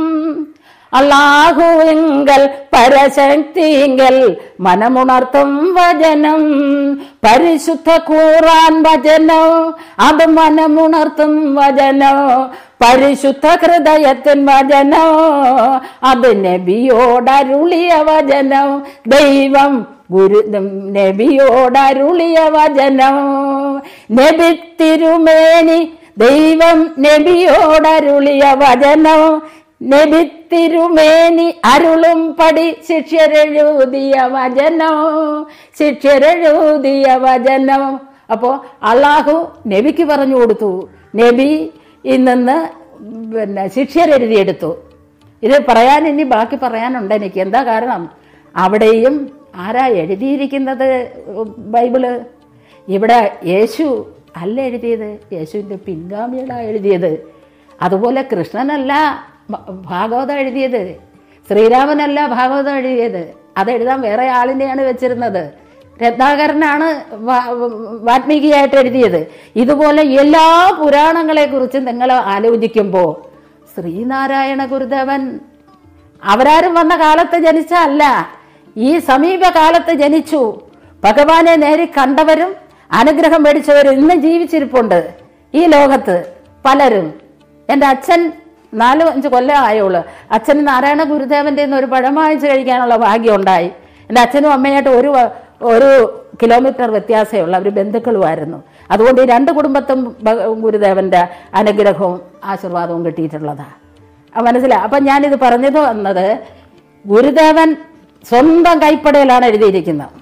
അള്ളാഹുവിങ്കൽ പരശക്തിങ്കൽ മനമുണർത്തും വചനം പരിശുദ്ധ കൂറാൻ വചനം അത് മനമുണർത്തും വചനം പരിശുദ്ധ ഹൃദയത്തിൻ വചനം അത് നബിയോടരുളിയ വചനം ദൈവം ഗുരു നബിയോടരുളിയ വചനം നബി തിരുമേനി ദൈവം നബിയോടരുളിയ വചനം നബി തിരുമേനി അരുളും പടി ശിഷ്യരെഴുതിയ വചനം ശിഷ്യരെഴുതിയ വചനം അപ്പോൾ അള്ളാഹു നബിക്ക് പറഞ്ഞു കൊടുത്തു നബി ഇന്ന് പിന്നെ ശിഷ്യരെഴുതിയെടുത്തു ഇത് പറയാൻ ഇനി ബാക്കി പറയാനുണ്ട് എനിക്ക് എന്താ കാരണം അവിടെയും ആരാ എഴുതിയിരിക്കുന്നത് ബൈബിള് ഇവിടെ യേശു അല്ല എഴുതിയത് യേശുവിൻ്റെ പിൻഗാമികളാണ് എഴുതിയത് അതുപോലെ കൃഷ്ണനല്ല ഭ- ഭാഗവതം എഴുതിയത് ശ്രീരാമനല്ല ഭാഗവതം എഴുതിയത് അതെഴുതാൻ വേറെ ആളിനെയാണ് വെച്ചിരുന്നത് രത്നാകരനാണ് വാ- വാൽമീകിയായിട്ട് എഴുതിയത് ഇതുപോലെ എല്ലാ പുരാണങ്ങളെക്കുറിച്ചും നിങ്ങൾ ആലോചിക്കുമ്പോൾ ശ്രീനാരായണ ഗുരുദേവൻ അവരാരും വന്ന കാലത്ത് ജനിച്ചല്ല ഈ സമീപകാലത്ത് ജനിച്ചു ഭഗവാനെ നേരി കണ്ടവരും അനുഗ്രഹം മേടിച്ചവരും ഇന്നും ജീവിച്ചിരിപ്പുണ്ട് ഈ ലോകത്ത് പലരും എൻ്റെ അച്ഛൻ നാല് അഞ്ച് കൊല്ലം ആയുള്ളൂ അച്ഛന് നാരായണ ഗുരുദേവൻ്റെ നിന്ന് ഒരു പഴം വാങ്ങിച്ച് കഴിക്കാനുള്ള ഭാഗ്യം ഉണ്ടായി എൻ്റെ അച്ഛനും അമ്മയായിട്ട് ഒരു വ- ഒരു കിലോമീറ്റർ വ്യത്യാസമേ ഉള്ളൂ അവർ ബന്ധുക്കളുമായിരുന്നു അതുകൊണ്ട് ഈ രണ്ട് കുടുംബത്തും ഭ- ഗുരുദേവൻ്റെ അനുഗ്രഹവും ആശീർവാദവും കിട്ടിയിട്ടുള്ളതാണ് ആ മനസ്സിലായി അപ്പം ഞാനിത് പറഞ്ഞത് വന്നത് ഗുരുദേവൻ സ്വന്തം കൈപ്പടയിലാണ് എഴുതിയിരിക്കുന്നത്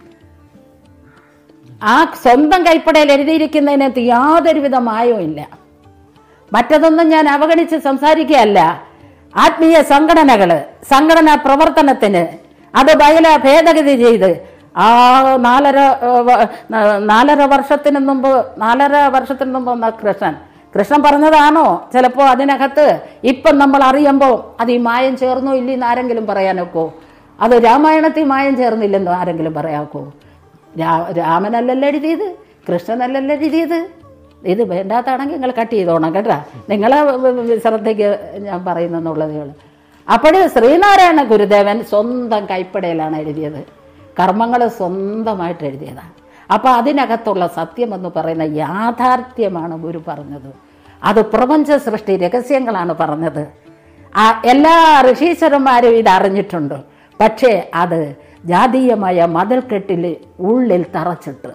ആ സ്വന്തം കൈപ്പടയിൽ എഴുതിയിരിക്കുന്നതിനകത്ത് യാതൊരുവിധ മായവും ഇല്ല മറ്റതൊന്നും ഞാൻ അവഗണിച്ച് സംസാരിക്കുകയല്ല ആത്മീയ സംഘടനകൾ സംഘടനാ പ്രവർത്തനത്തിന് അത് ബയല ഭേദഗതി ചെയ്ത് ആ നാലര ഏഹ്, വ- ന- നാലര വർഷത്തിന് മുമ്പ് നാലര വർഷത്തിന് മുമ്പ് വന്ന കൃഷ്ണൻ കൃഷ്ണൻ പറഞ്ഞതാണോ ചിലപ്പോൾ അതിനകത്ത് ഇപ്പം നമ്മൾ അറിയുമ്പോൾ അത് ഈ മായം ചേർന്നോ ഇല്ലെന്ന് ആരെങ്കിലും പറയാനൊക്കോ അത് രാമായണത്തിൽ മായം ചേർന്നില്ലെന്നോ ആരെങ്കിലും പറയാക്കോ രാ രാമനല്ലല്ലോ എഴുതിയത് കൃഷ്ണനല്ലല്ലോ എഴുതിയത് ഇത് വേണ്ടാത്താണെങ്കിൽ നിങ്ങൾ കട്ട് ചെയ്തോണം കേട്ടാ നിങ്ങളെ ശ്രദ്ധയ്ക്ക് ഞാൻ പറയുന്നെന്നുള്ളതേ ഉള്ളൂ അപ്പോൾ ശ്രീനാരായണ ഗുരുദേവൻ സ്വന്തം കൈപ്പടയിലാണ് എഴുതിയത് കർമ്മങ്ങൾ സ്വന്തമായിട്ട് എഴുതിയതാണ് അപ്പോൾ അതിനകത്തുള്ള സത്യമെന്ന് പറയുന്ന യാഥാർത്ഥ്യമാണ് ഗുരു പറഞ്ഞത് അത് പ്രപഞ്ച സൃഷ്ടി രഹസ്യങ്ങളാണ് പറഞ്ഞത് ആ എല്ലാ ഋഷീശ്വരന്മാരും ഇത് അറിഞ്ഞിട്ടുണ്ട് പക്ഷേ അത് ജാതീയമായ മതിൽക്കെട്ടിൽ ഉള്ളിൽ തറച്ചിട്ട്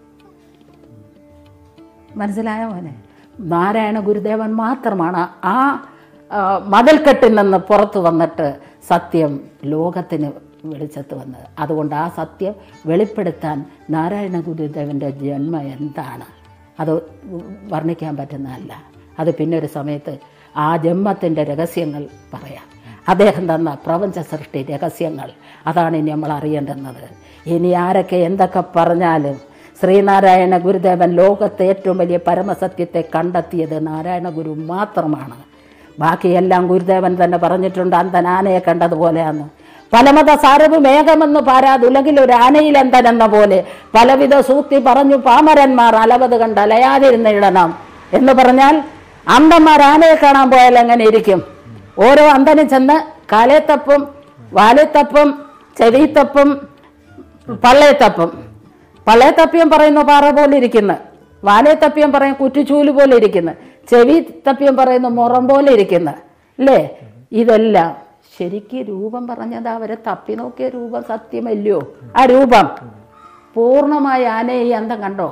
മനസ്സിലായോ മോനെ നാരായണ ഗുരുദേവൻ മാത്രമാണ് ആ ആ, മതിൽക്കെട്ടിൽ നിന്ന് പുറത്തു വന്നിട്ട് സത്യം ലോകത്തിന് വെളിച്ചത്ത് വന്നത് അതുകൊണ്ട് ആ സത്യം വെളിപ്പെടുത്താൻ നാരായണ ഗുരുദേവൻ്റെ ജന്മം എന്താണ് അത് വർണ്ണിക്കാൻ പറ്റുന്നതല്ല അത് പിന്നെ ഒരു സമയത്ത് ആ ജന്മത്തിൻ്റെ രഹസ്യങ്ങൾ പറയാം അദ്ദേഹം തന്ന പ്രപഞ്ച സൃഷ്ടി രഹസ്യങ്ങൾ അതാണ് ഇനി നമ്മൾ അറിയേണ്ടുന്നത് ഇനി ആരൊക്കെ എന്തൊക്കെ പറഞ്ഞാലും ശ്രീനാരായണ ഗുരുദേവൻ ലോകത്തെ ഏറ്റവും വലിയ പരമസത്യത്തെ കണ്ടെത്തിയത് നാരായണ ഗുരു മാത്രമാണ് ബാക്കിയെല്ലാം ഗുരുദേവൻ തന്നെ പറഞ്ഞിട്ടുണ്ട് അന്തൻ ആനയെ കണ്ടതുപോലെയാണ് പലമത സാരവ് മേഘമെന്ന് പാരാതുലകിൽ ഒരു ആനയിലെന്തനെന്ന പോലെ പലവിധ സൂക്തി പറഞ്ഞു പാമരന്മാർ അലവത് കണ്ട് അലയാതിരുന്നിടണം എന്ന് പറഞ്ഞാൽ അന്തന്മാർ ആനയെ കാണാൻ പോയാൽ എങ്ങനെ ഇരിക്കും ഓരോ അന്തനും ചെന്ന് കാലേത്തപ്പും വാലത്തപ്പം ചെവിത്തപ്പം പള്ളയത്തപ്പം പള്ളയത്തപ്പിയം പറയുന്നു പാറ പോലെ ഇരിക്കുന്നു വാലയത്തപ്പിയം പറയും കുറ്റിച്ചൂല് പോലെ ഇരിക്കുന്നു ചെവി തപ്പിയം പറയുന്നു മുറം പോലെ ഇരിക്കുന്നു അല്ലേ ഇതെല്ലാം ശരിക്ക് രൂപം പറഞ്ഞത് അവരെ തപ്പി നോക്കിയ രൂപം സത്യമല്ലയോ ആ രൂപം പൂർണ്ണമായ ആനയെ ഈ അന്തം കണ്ടോ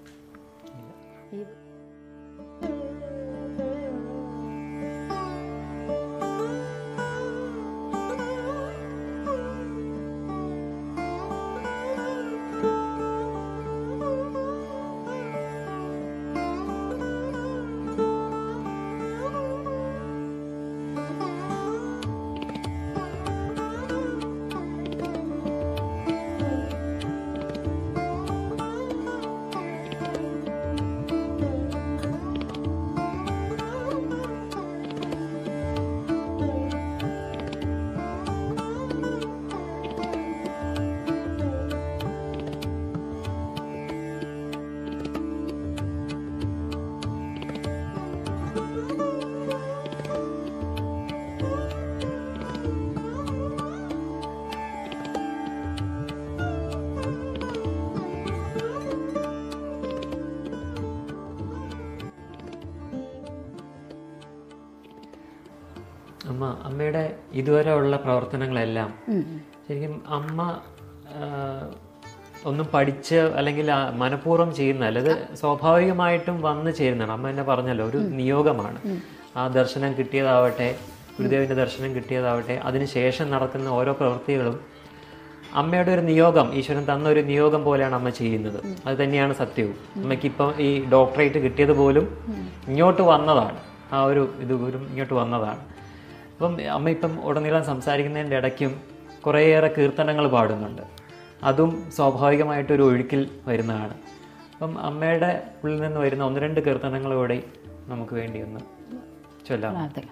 അമ്മ അമ്മയുടെ ഇതുവരെ ഉള്ള പ്രവർത്തനങ്ങളെല്ലാം ശരിക്കും അമ്മ ആ, ഒന്നും പഠിച്ച് അല്ലെങ്കിൽ ആ മനഃപൂർവ്വം ചെയ്യുന്നതല്ല ഇത് സ്വാഭാവികമായിട്ടും വന്ന് ചേരുന്നതാണ് അമ്മ എന്നെ പറഞ്ഞല്ലോ ഒരു നിയോഗമാണ് ആ ദർശനം കിട്ടിയതാവട്ടെ ഗുരുദേവന്റെ ദർശനം കിട്ടിയതാവട്ടെ അതിനുശേഷം നടത്തുന്ന ഓരോ പ്രവൃത്തികളും അമ്മയുടെ ഒരു നിയോഗം ഈശ്വരൻ തന്ന ഒരു നിയോഗം പോലെയാണ് അമ്മ ചെയ്യുന്നത് അത് തന്നെയാണ് സത്യവും അമ്മയ്ക്ക് ഇപ്പം ഈ ഡോക്ടറേറ്റ് കിട്ടിയത് പോലും ഇങ്ങോട്ട് വന്നതാണ് ആ ഒരു ഇത് പോലും ഇങ്ങോട്ട് വന്നതാണ് അപ്പം അമ്മ ഇപ്പം ഉടനീളം സംസാരിക്കുന്നതിൻ്റെ ഇടയ്ക്കും കുറേയേറെ കീർത്തനങ്ങൾ പാടുന്നുണ്ട് അതും സ്വാഭാവികമായിട്ടൊരു ഒഴുക്കിൽ വരുന്നതാണ് അപ്പം അമ്മയുടെ ഉള്ളിൽ നിന്ന് വരുന്ന ഒന്ന് രണ്ട് കീർത്തനങ്ങളോടെ നമുക്ക് വേണ്ടി ഒന്ന് ചൊല്ലാം അതെ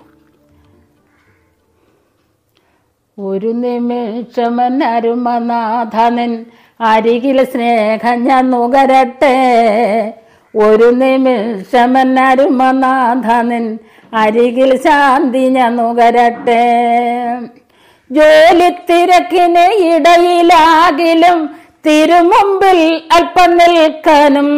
ഒരു നിമിഷമന്നരുമനാഥനൻ അരികിൽ സ്നേഹം ഞാൻ നുകരട്ടെ ഒരു നിമിഷമന്നരുമനാഥനൻ അരികിൽ ശാന്തി ഞാൻ നുകരട്ടെ ജോലി തിരക്കിന് ഇടയിലാകിലും തിരുമുമ്പിൽ അല്പം നിൽക്കാനും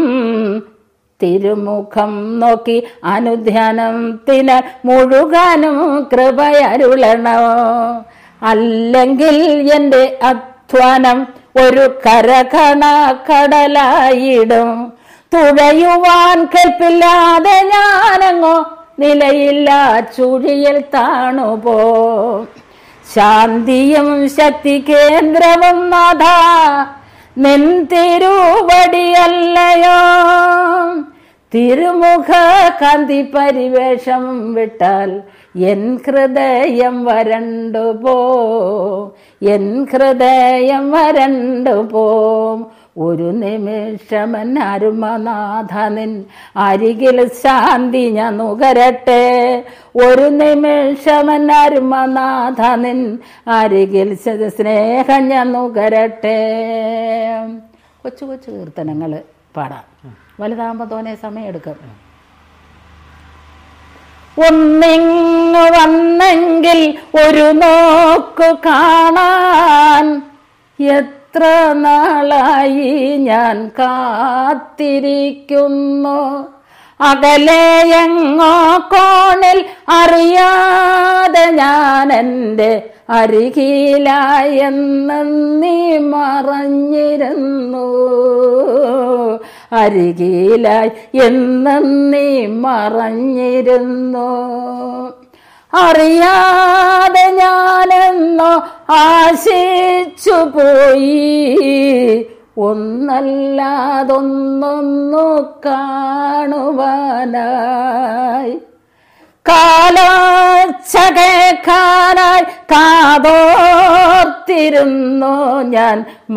തിരുമുഖം നോക്കി അനുധ്യാനത്തിന് മുഴുകാനും കൃപയരുളണോ അല്ലെങ്കിൽ എൻ്റെ അധ്വാനം ഒരു കരകണ കടലായിടും തുഴയുവാൻ കൽപ്പില്ലാതെ ഞാനങ്ങോ നിലയില്ല ചുഴിയിൽ താണുപോ ശാന്തിയും ശക്തി കേന്ദ്രവും നാഥ നിൻ തിരുവടിയല്ലയോ തിരുമുഖ കാന്തി പരിവേഷം വിട്ടാൽ എൻ ഹൃദയം വരണ്ടു പോ എൻ ഹൃദയം വരണ്ടു പോം ഒരു നിമിഷമൻ അരുമനാഥനിൻ അരികിൽ ശാന്തി ഞാൻ നുകരട്ടെ ഒരു നിമിഷമൻ അരുമനാഥനിൻ അരികിൽ സ- സ്നേഹം ഞാൻ നുകരട്ടെ കൊച്ചു കൊച്ചു കീർത്തനങ്ങൾ പാടാം വലുതാകുമ്പോൾ തോനെ സമയം എടുക്കും ഒന്നിങ്ങു വന്നെങ്കിൽ ഒരു നോക്കു കാണാൻ എത്ര നാളായി ഞാൻ കാത്തിരിക്കുന്നു അകലെ എങ്ങോ കോണിൽ അറിയാതെ ഞാൻ എൻ്റെ അരികിലായെന്ന് നീ മറഞ്ഞിരുന്നു അരികിലായി എന്ന് നീ മറഞ്ഞിരുന്നു അറിയാതെ ഞാനെന്നോ ആശിച്ചു പോയി ഒന്നല്ലാതൊന്നൊന്നു കാണുവാനായി കാലോച്ചകേക്കാനായി കാതോർത്തിരുന്നു ഞാൻ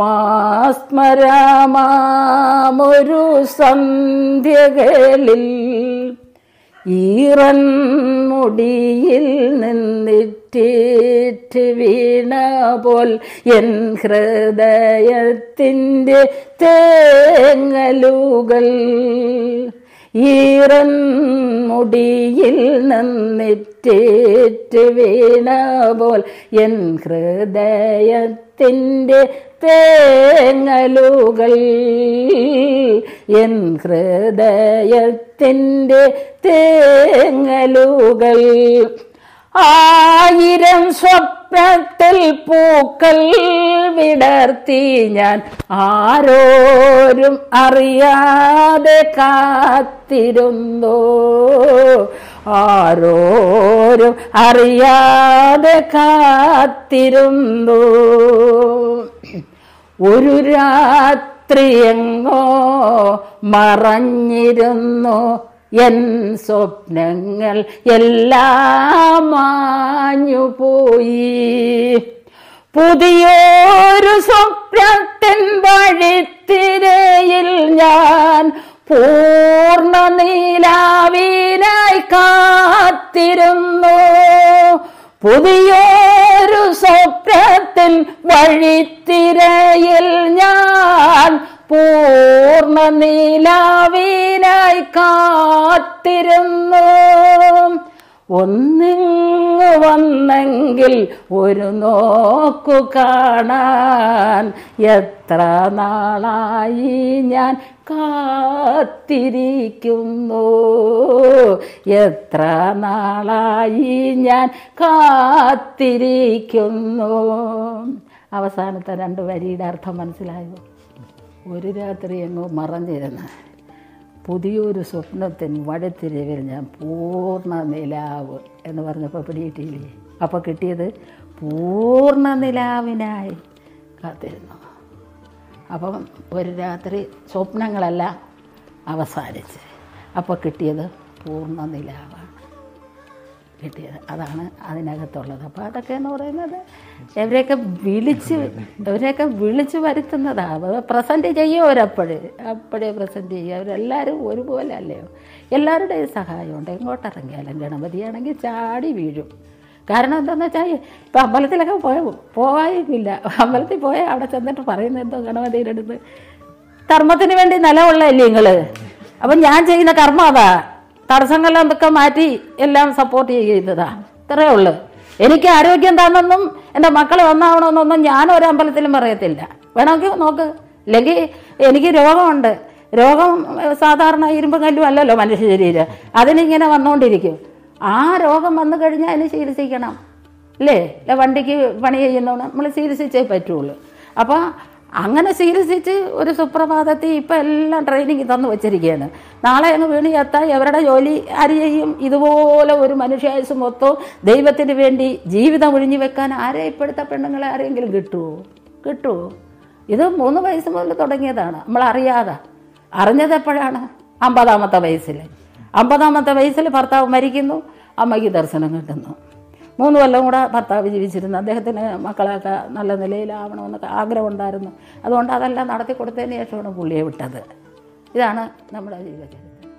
മാസ്മരമാമൊരു സന്ധ്യകളിൽ ഈറൻ മുടിയിൽ നിന്നിട്ടേറ്റ് വീണ പോൽ എൻ ഹൃദയത്തിൻ്റെ തേങ്ങലുകൾ ഈറൻ മുടിയിൽ നിന്നിറ്റേറ്റ് വീണ പോൽ എൻ ഹൃദയത്തിൻ്റെ തേങ്ങലുകൾ എൻ ഹൃദയത്തിൻ്റെ തേങ്ങലുകൾ ആയിരം സ്വപ്നത്തിൽ പൂക്കൾ വിടർത്തി ഞാൻ ആരോരും അറിയാതെ കാത്തിരുന്നു ആരോരും അറിയാതെ കാത്തിരുന്നു ഒരു രാത്രി എങ്ങോ മറഞ്ഞിരുന്നു എൻ സ്വപ്നങ്ങൾ എല്ലാം മാഞ്ഞു പോയി പുതിയൊരു സ്വപ്നത്തിൻ വഴിത്തിരയിൽ ഞാൻ പൂർണ്ണ നീലാവിനായി കാത്തിരുന്നു പുതിയൊരു സ്വപ്നത്തിൻ വഴിത്തിരയിൽ ഞാൻ പൂർണ്ണ നീലാവിനായി കാത്തിരുന്നു ഒന്നിങ്ങു വന്നെങ്കിൽ ഒരു നോക്കു കാണാൻ എത്ര നാളായി ഞാൻ കാത്തിരിക്കുന്നു എത്ര നാളായി ഞാൻ കാത്തിരിക്കുന്നു അവസാനത്തെ രണ്ട് വരിയുടെ അർത്ഥം മനസ്സിലായോ ഒരു രാത്രി എങ്ങോ മറഞ്ഞിരുന്ന് പുതിയൊരു സ്വപ്നത്തിൻ വഴിത്തിരിവിൽ ഞാൻ പൂർണ്ണ നിലാവ് എന്ന് പറഞ്ഞപ്പോൾ പിടിയിട്ടില്ലേ അപ്പോൾ കിട്ടിയത് പൂർണ്ണ നിലാവിനായി കാത്തിരുന്നു അപ്പം ഒരു രാത്രി സ്വപ്നങ്ങളെല്ലാം അവസാനിച്ച് അപ്പോൾ കിട്ടിയത് പൂർണ്ണ നിലാവാണ് കിട്ടിയത് അതാണ് അതിനകത്തുള്ളത് അപ്പോൾ അതൊക്കെ എന്ന് പറയുന്നത് ഇവരെയൊക്കെ വിളിച്ച് ഇവരെയൊക്കെ വിളിച്ച് വരുത്തുന്നതാണ് പ്രസൻറ്റ് ചെയ്യും അവരപ്പോഴേ അപ്പോഴേ പ്രസൻറ്റ് ചെയ്യും അവരെല്ലാവരും ഒരുപോലെ അല്ലയോ എല്ലാവരുടെയും സഹായമുണ്ട് എങ്ങോട്ടിറങ്ങിയാലും ഗണപതിയാണെങ്കിൽ ചാടി വീഴും കാരണം എന്താണെന്ന് വെച്ചാൽ ഇപ്പം അമ്പലത്തിലൊക്കെ പോയ പോകാനില്ല അമ്പലത്തിൽ പോയാൽ അവിടെ ചെന്നിട്ട് പറയുന്നത് എന്തോ ഗണപതിയുടെ അടുത്ത് കർമ്മത്തിന് വേണ്ടി നിലമുള്ളതല്ലേ നിങ്ങൾ അപ്പം ഞാൻ ചെയ്യുന്ന കർമ്മം അതാ തടസ്സങ്ങളെന്തൊക്കെ മാറ്റി എല്ലാം സപ്പോർട്ട് ചെയ്യുന്നതാ ഇത്രയേ ഉള്ളൂ എനിക്ക് ആരോഗ്യം തന്നെന്നും എൻ്റെ മക്കൾ ഒന്നാവണമെന്നൊന്നും ഞാൻ ഒരു അമ്പലത്തിലും പറയത്തില്ല വേണമെങ്കിൽ നോക്ക് അല്ലെങ്കിൽ എനിക്ക് രോഗമുണ്ട് രോഗം ഏഹ്, സാധാരണ ഇരുമ്പ് കല്ലും അല്ലല്ലോ മനുഷ്യ ശരീരം അതിനിങ്ങനെ വന്നുകൊണ്ടിരിക്കും ആ രോഗം വന്നു കഴിഞ്ഞാൽ അതിന് ചികിത്സിക്കണം അല്ലേ ഇല്ല വണ്ടിക്ക് പണി ചെയ്യുന്നവണ് നമ്മൾ ചികിത്സിച്ചേ പറ്റുള്ളൂ അപ്പോൾ അങ്ങനെ ചികിത്സിച്ച് ഒരു സുപ്രഭാതത്തിൽ ഇപ്പം എല്ലാം ട്രെയിനിങ് തന്നു വച്ചിരിക്കുകയാണ് നാളെ അങ്ങ് വീണ് എത്താൻ അവരുടെ ജോലി ആര് ചെയ്യും ഇതുപോലെ ഒരു മനുഷ്യായുസ് മൊത്തം ദൈവത്തിന് വേണ്ടി ജീവിതം ഒഴിഞ്ഞു വെക്കാൻ ആരെ ഇപ്പോഴത്തെ പെണ്ണുങ്ങളെ ആരെങ്കിലും കിട്ടുമോ കിട്ടുമോ ഇത് മൂന്ന് വയസ്സ് മുതൽ തുടങ്ങിയതാണ് നമ്മൾ അറിയാതെ അറിഞ്ഞത് എപ്പോഴാണ് അമ്പതാമത്തെ വയസ്സിൽ അമ്പതാമത്തെ വയസ്സിൽ ഭർത്താവ് മരിക്കുന്നു അമ്മയ്ക്ക് ദർശനം കിട്ടുന്നു മൂന്ന് കൊല്ലം കൂടെ ഭർത്താവ് ജീവിച്ചിരുന്നു അദ്ദേഹത്തിന് മക്കളൊക്കെ നല്ല നിലയിലാവണമെന്നൊക്കെ ആഗ്രഹമുണ്ടായിരുന്നു അതുകൊണ്ട് അതെല്ലാം നടത്തി കൊടുത്തതിന് ശേഷമാണ് പുള്ളിയെ വിട്ടത് ഇതാണ് നമ്മുടെ ജീവിതചരിത്രം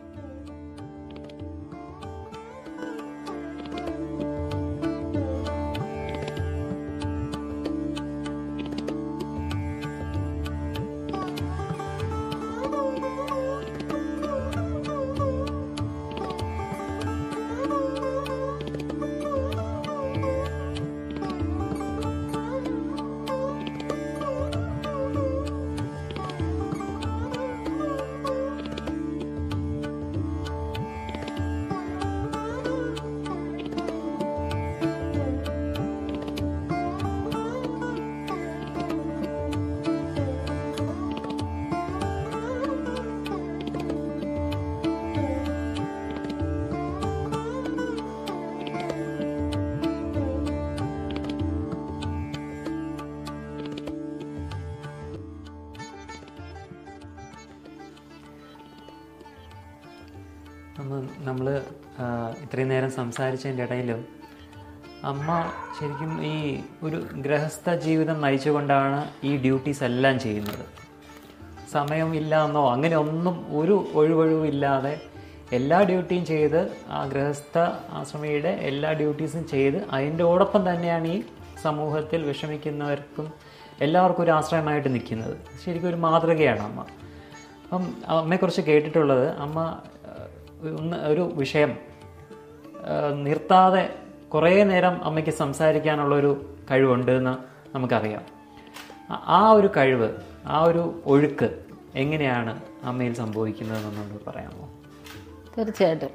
നമ്മൾ ഇത്രയും നേരം സംസാരിച്ചതിൻ്റെ ഇടയിലും അമ്മ ശരിക്കും ഈ ഒരു ഗൃഹസ്ഥ ജീവിതം നയിച്ചുകൊണ്ടാണ് ഈ ഡ്യൂട്ടീസ് എല്ലാം ചെയ്യുന്നത് സമയം ഇല്ല എന്നോ അങ്ങനെ ഒന്നും ഒരു ഒഴിവൊഴിവും ഇല്ലാതെ എല്ലാ ഡ്യൂട്ടിയും ചെയ്ത് ആ ഗൃഹസ്ഥ ആശ്രമിയുടെ എല്ലാ ഡ്യൂട്ടീസും ചെയ്ത് അതിൻ്റെ ഓടൊപ്പം തന്നെയാണ് ഈ സമൂഹത്തിൽ വിഷമിക്കുന്നവർക്കും എല്ലാവർക്കും ഒരു ആശ്രയമായിട്ട് നിൽക്കുന്നത് ശരിക്കും ഒരു മാതൃകയാണ് അമ്മ അപ്പം അമ്മയെക്കുറിച്ച് കേട്ടിട്ടുള്ളത് അമ്മ ഏഹ്, ഒന്ന് ഒരു വിഷയം ആ, നിർത്താതെ കുറേ നേരം അമ്മയ്ക്ക് സംസാരിക്കാനുള്ള ഒരു കഴിവുണ്ട് എന്ന് നമുക്കറിയാം ആ- ആ ഒരു കഴിവ് ആ ഒരു ഒഴുക്ക് എങ്ങനെയാണ് അമ്മയിൽ സംഭവിക്കുന്നതെന്നൊന്ന് പറയാമോ തീർച്ചയായിട്ടും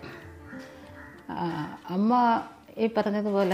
ആ, അമ്മ ഈ പറഞ്ഞതുപോലെ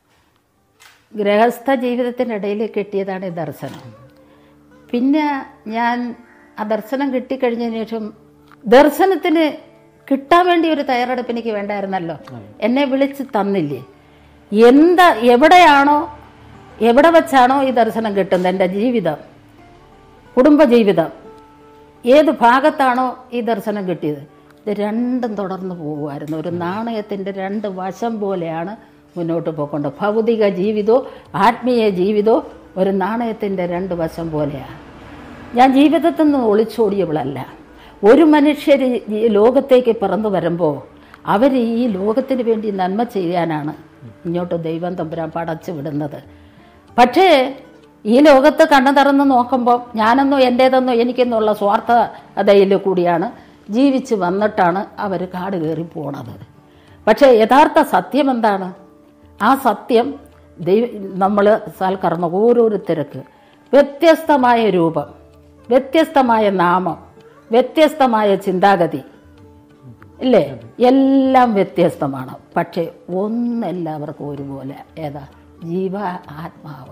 ഗൃഹസ്ഥ ജീവിതത്തിനിടയിൽ കിട്ടിയതാണ് ഈ ദർശനം പിന്നെ ഞാൻ ആ ദർശനം കിട്ടിക്കഴിഞ്ഞതിന് ശേഷം ദർശനത്തിന് കിട്ടാൻ വേണ്ടി ഒരു തയ്യാറെടുപ്പ് എനിക്ക് വേണ്ടായിരുന്നല്ലോ എന്നെ വിളിച്ച് തന്നില്ലേ എന്താ എവിടെയാണോ എവിടെ വെച്ചാണോ ഈ ദർശനം കിട്ടുന്നത് എൻ്റെ ജീവിതം കുടുംബജീവിതം ഏത് ഭാഗത്താണോ ഈ ദർശനം കിട്ടിയത് ഇത് രണ്ടും തുടർന്ന് പോകുമായിരുന്നു ഒരു നാണയത്തിൻ്റെ രണ്ട് വശം പോലെയാണ് മുന്നോട്ട് പോയിക്കൊണ്ട് ഭൗതിക ജീവിതവും ആത്മീയ ജീവിതവും ഒരു നാണയത്തിൻ്റെ രണ്ട് വശം പോലെയാണ് ഞാൻ ജീവിതത്തിൽ നിന്ന് ഒളിച്ചോടിയവളല്ല ഒരു മനുഷ്യർ ഈ ലോകത്തേക്ക് പിറന്നു വരുമ്പോൾ അവർ ഈ ലോകത്തിന് വേണ്ടി നന്മ ചെയ്യാനാണ് ഇങ്ങോട്ട് ദൈവം തമ്പുരാൻ പടച്ചു വിടുന്നത് പക്ഷേ ഈ ലോകത്ത് കണ്ണു തുറന്ന് നോക്കുമ്പോൾ ഞാനെന്നോ എൻ്റേതെന്നോ എനിക്കെന്നുള്ള സ്വാർത്ഥതയിൽ കൂടിയാണ് ജീവിച്ച് വന്നിട്ടാണ് അവർ കാട് കയറി പോണത് പക്ഷേ യഥാർത്ഥ സത്യം എന്താണ് ആ സത്യം ദൈവ നമ്മൾ സൽക്കർമ്മ ഓരോരുത്തർക്ക് വ്യത്യസ്തമായ രൂപം വ്യത്യസ്തമായ നാമം വ്യത്യസ്തമായ ചിന്താഗതി ഇല്ലേ എല്ലാം വ്യത്യസ്തമാണ് പക്ഷേ ഒന്നെല്ലാവർക്കും ഒരുപോലെ ഏതാ ജീവ ആത്മാവ്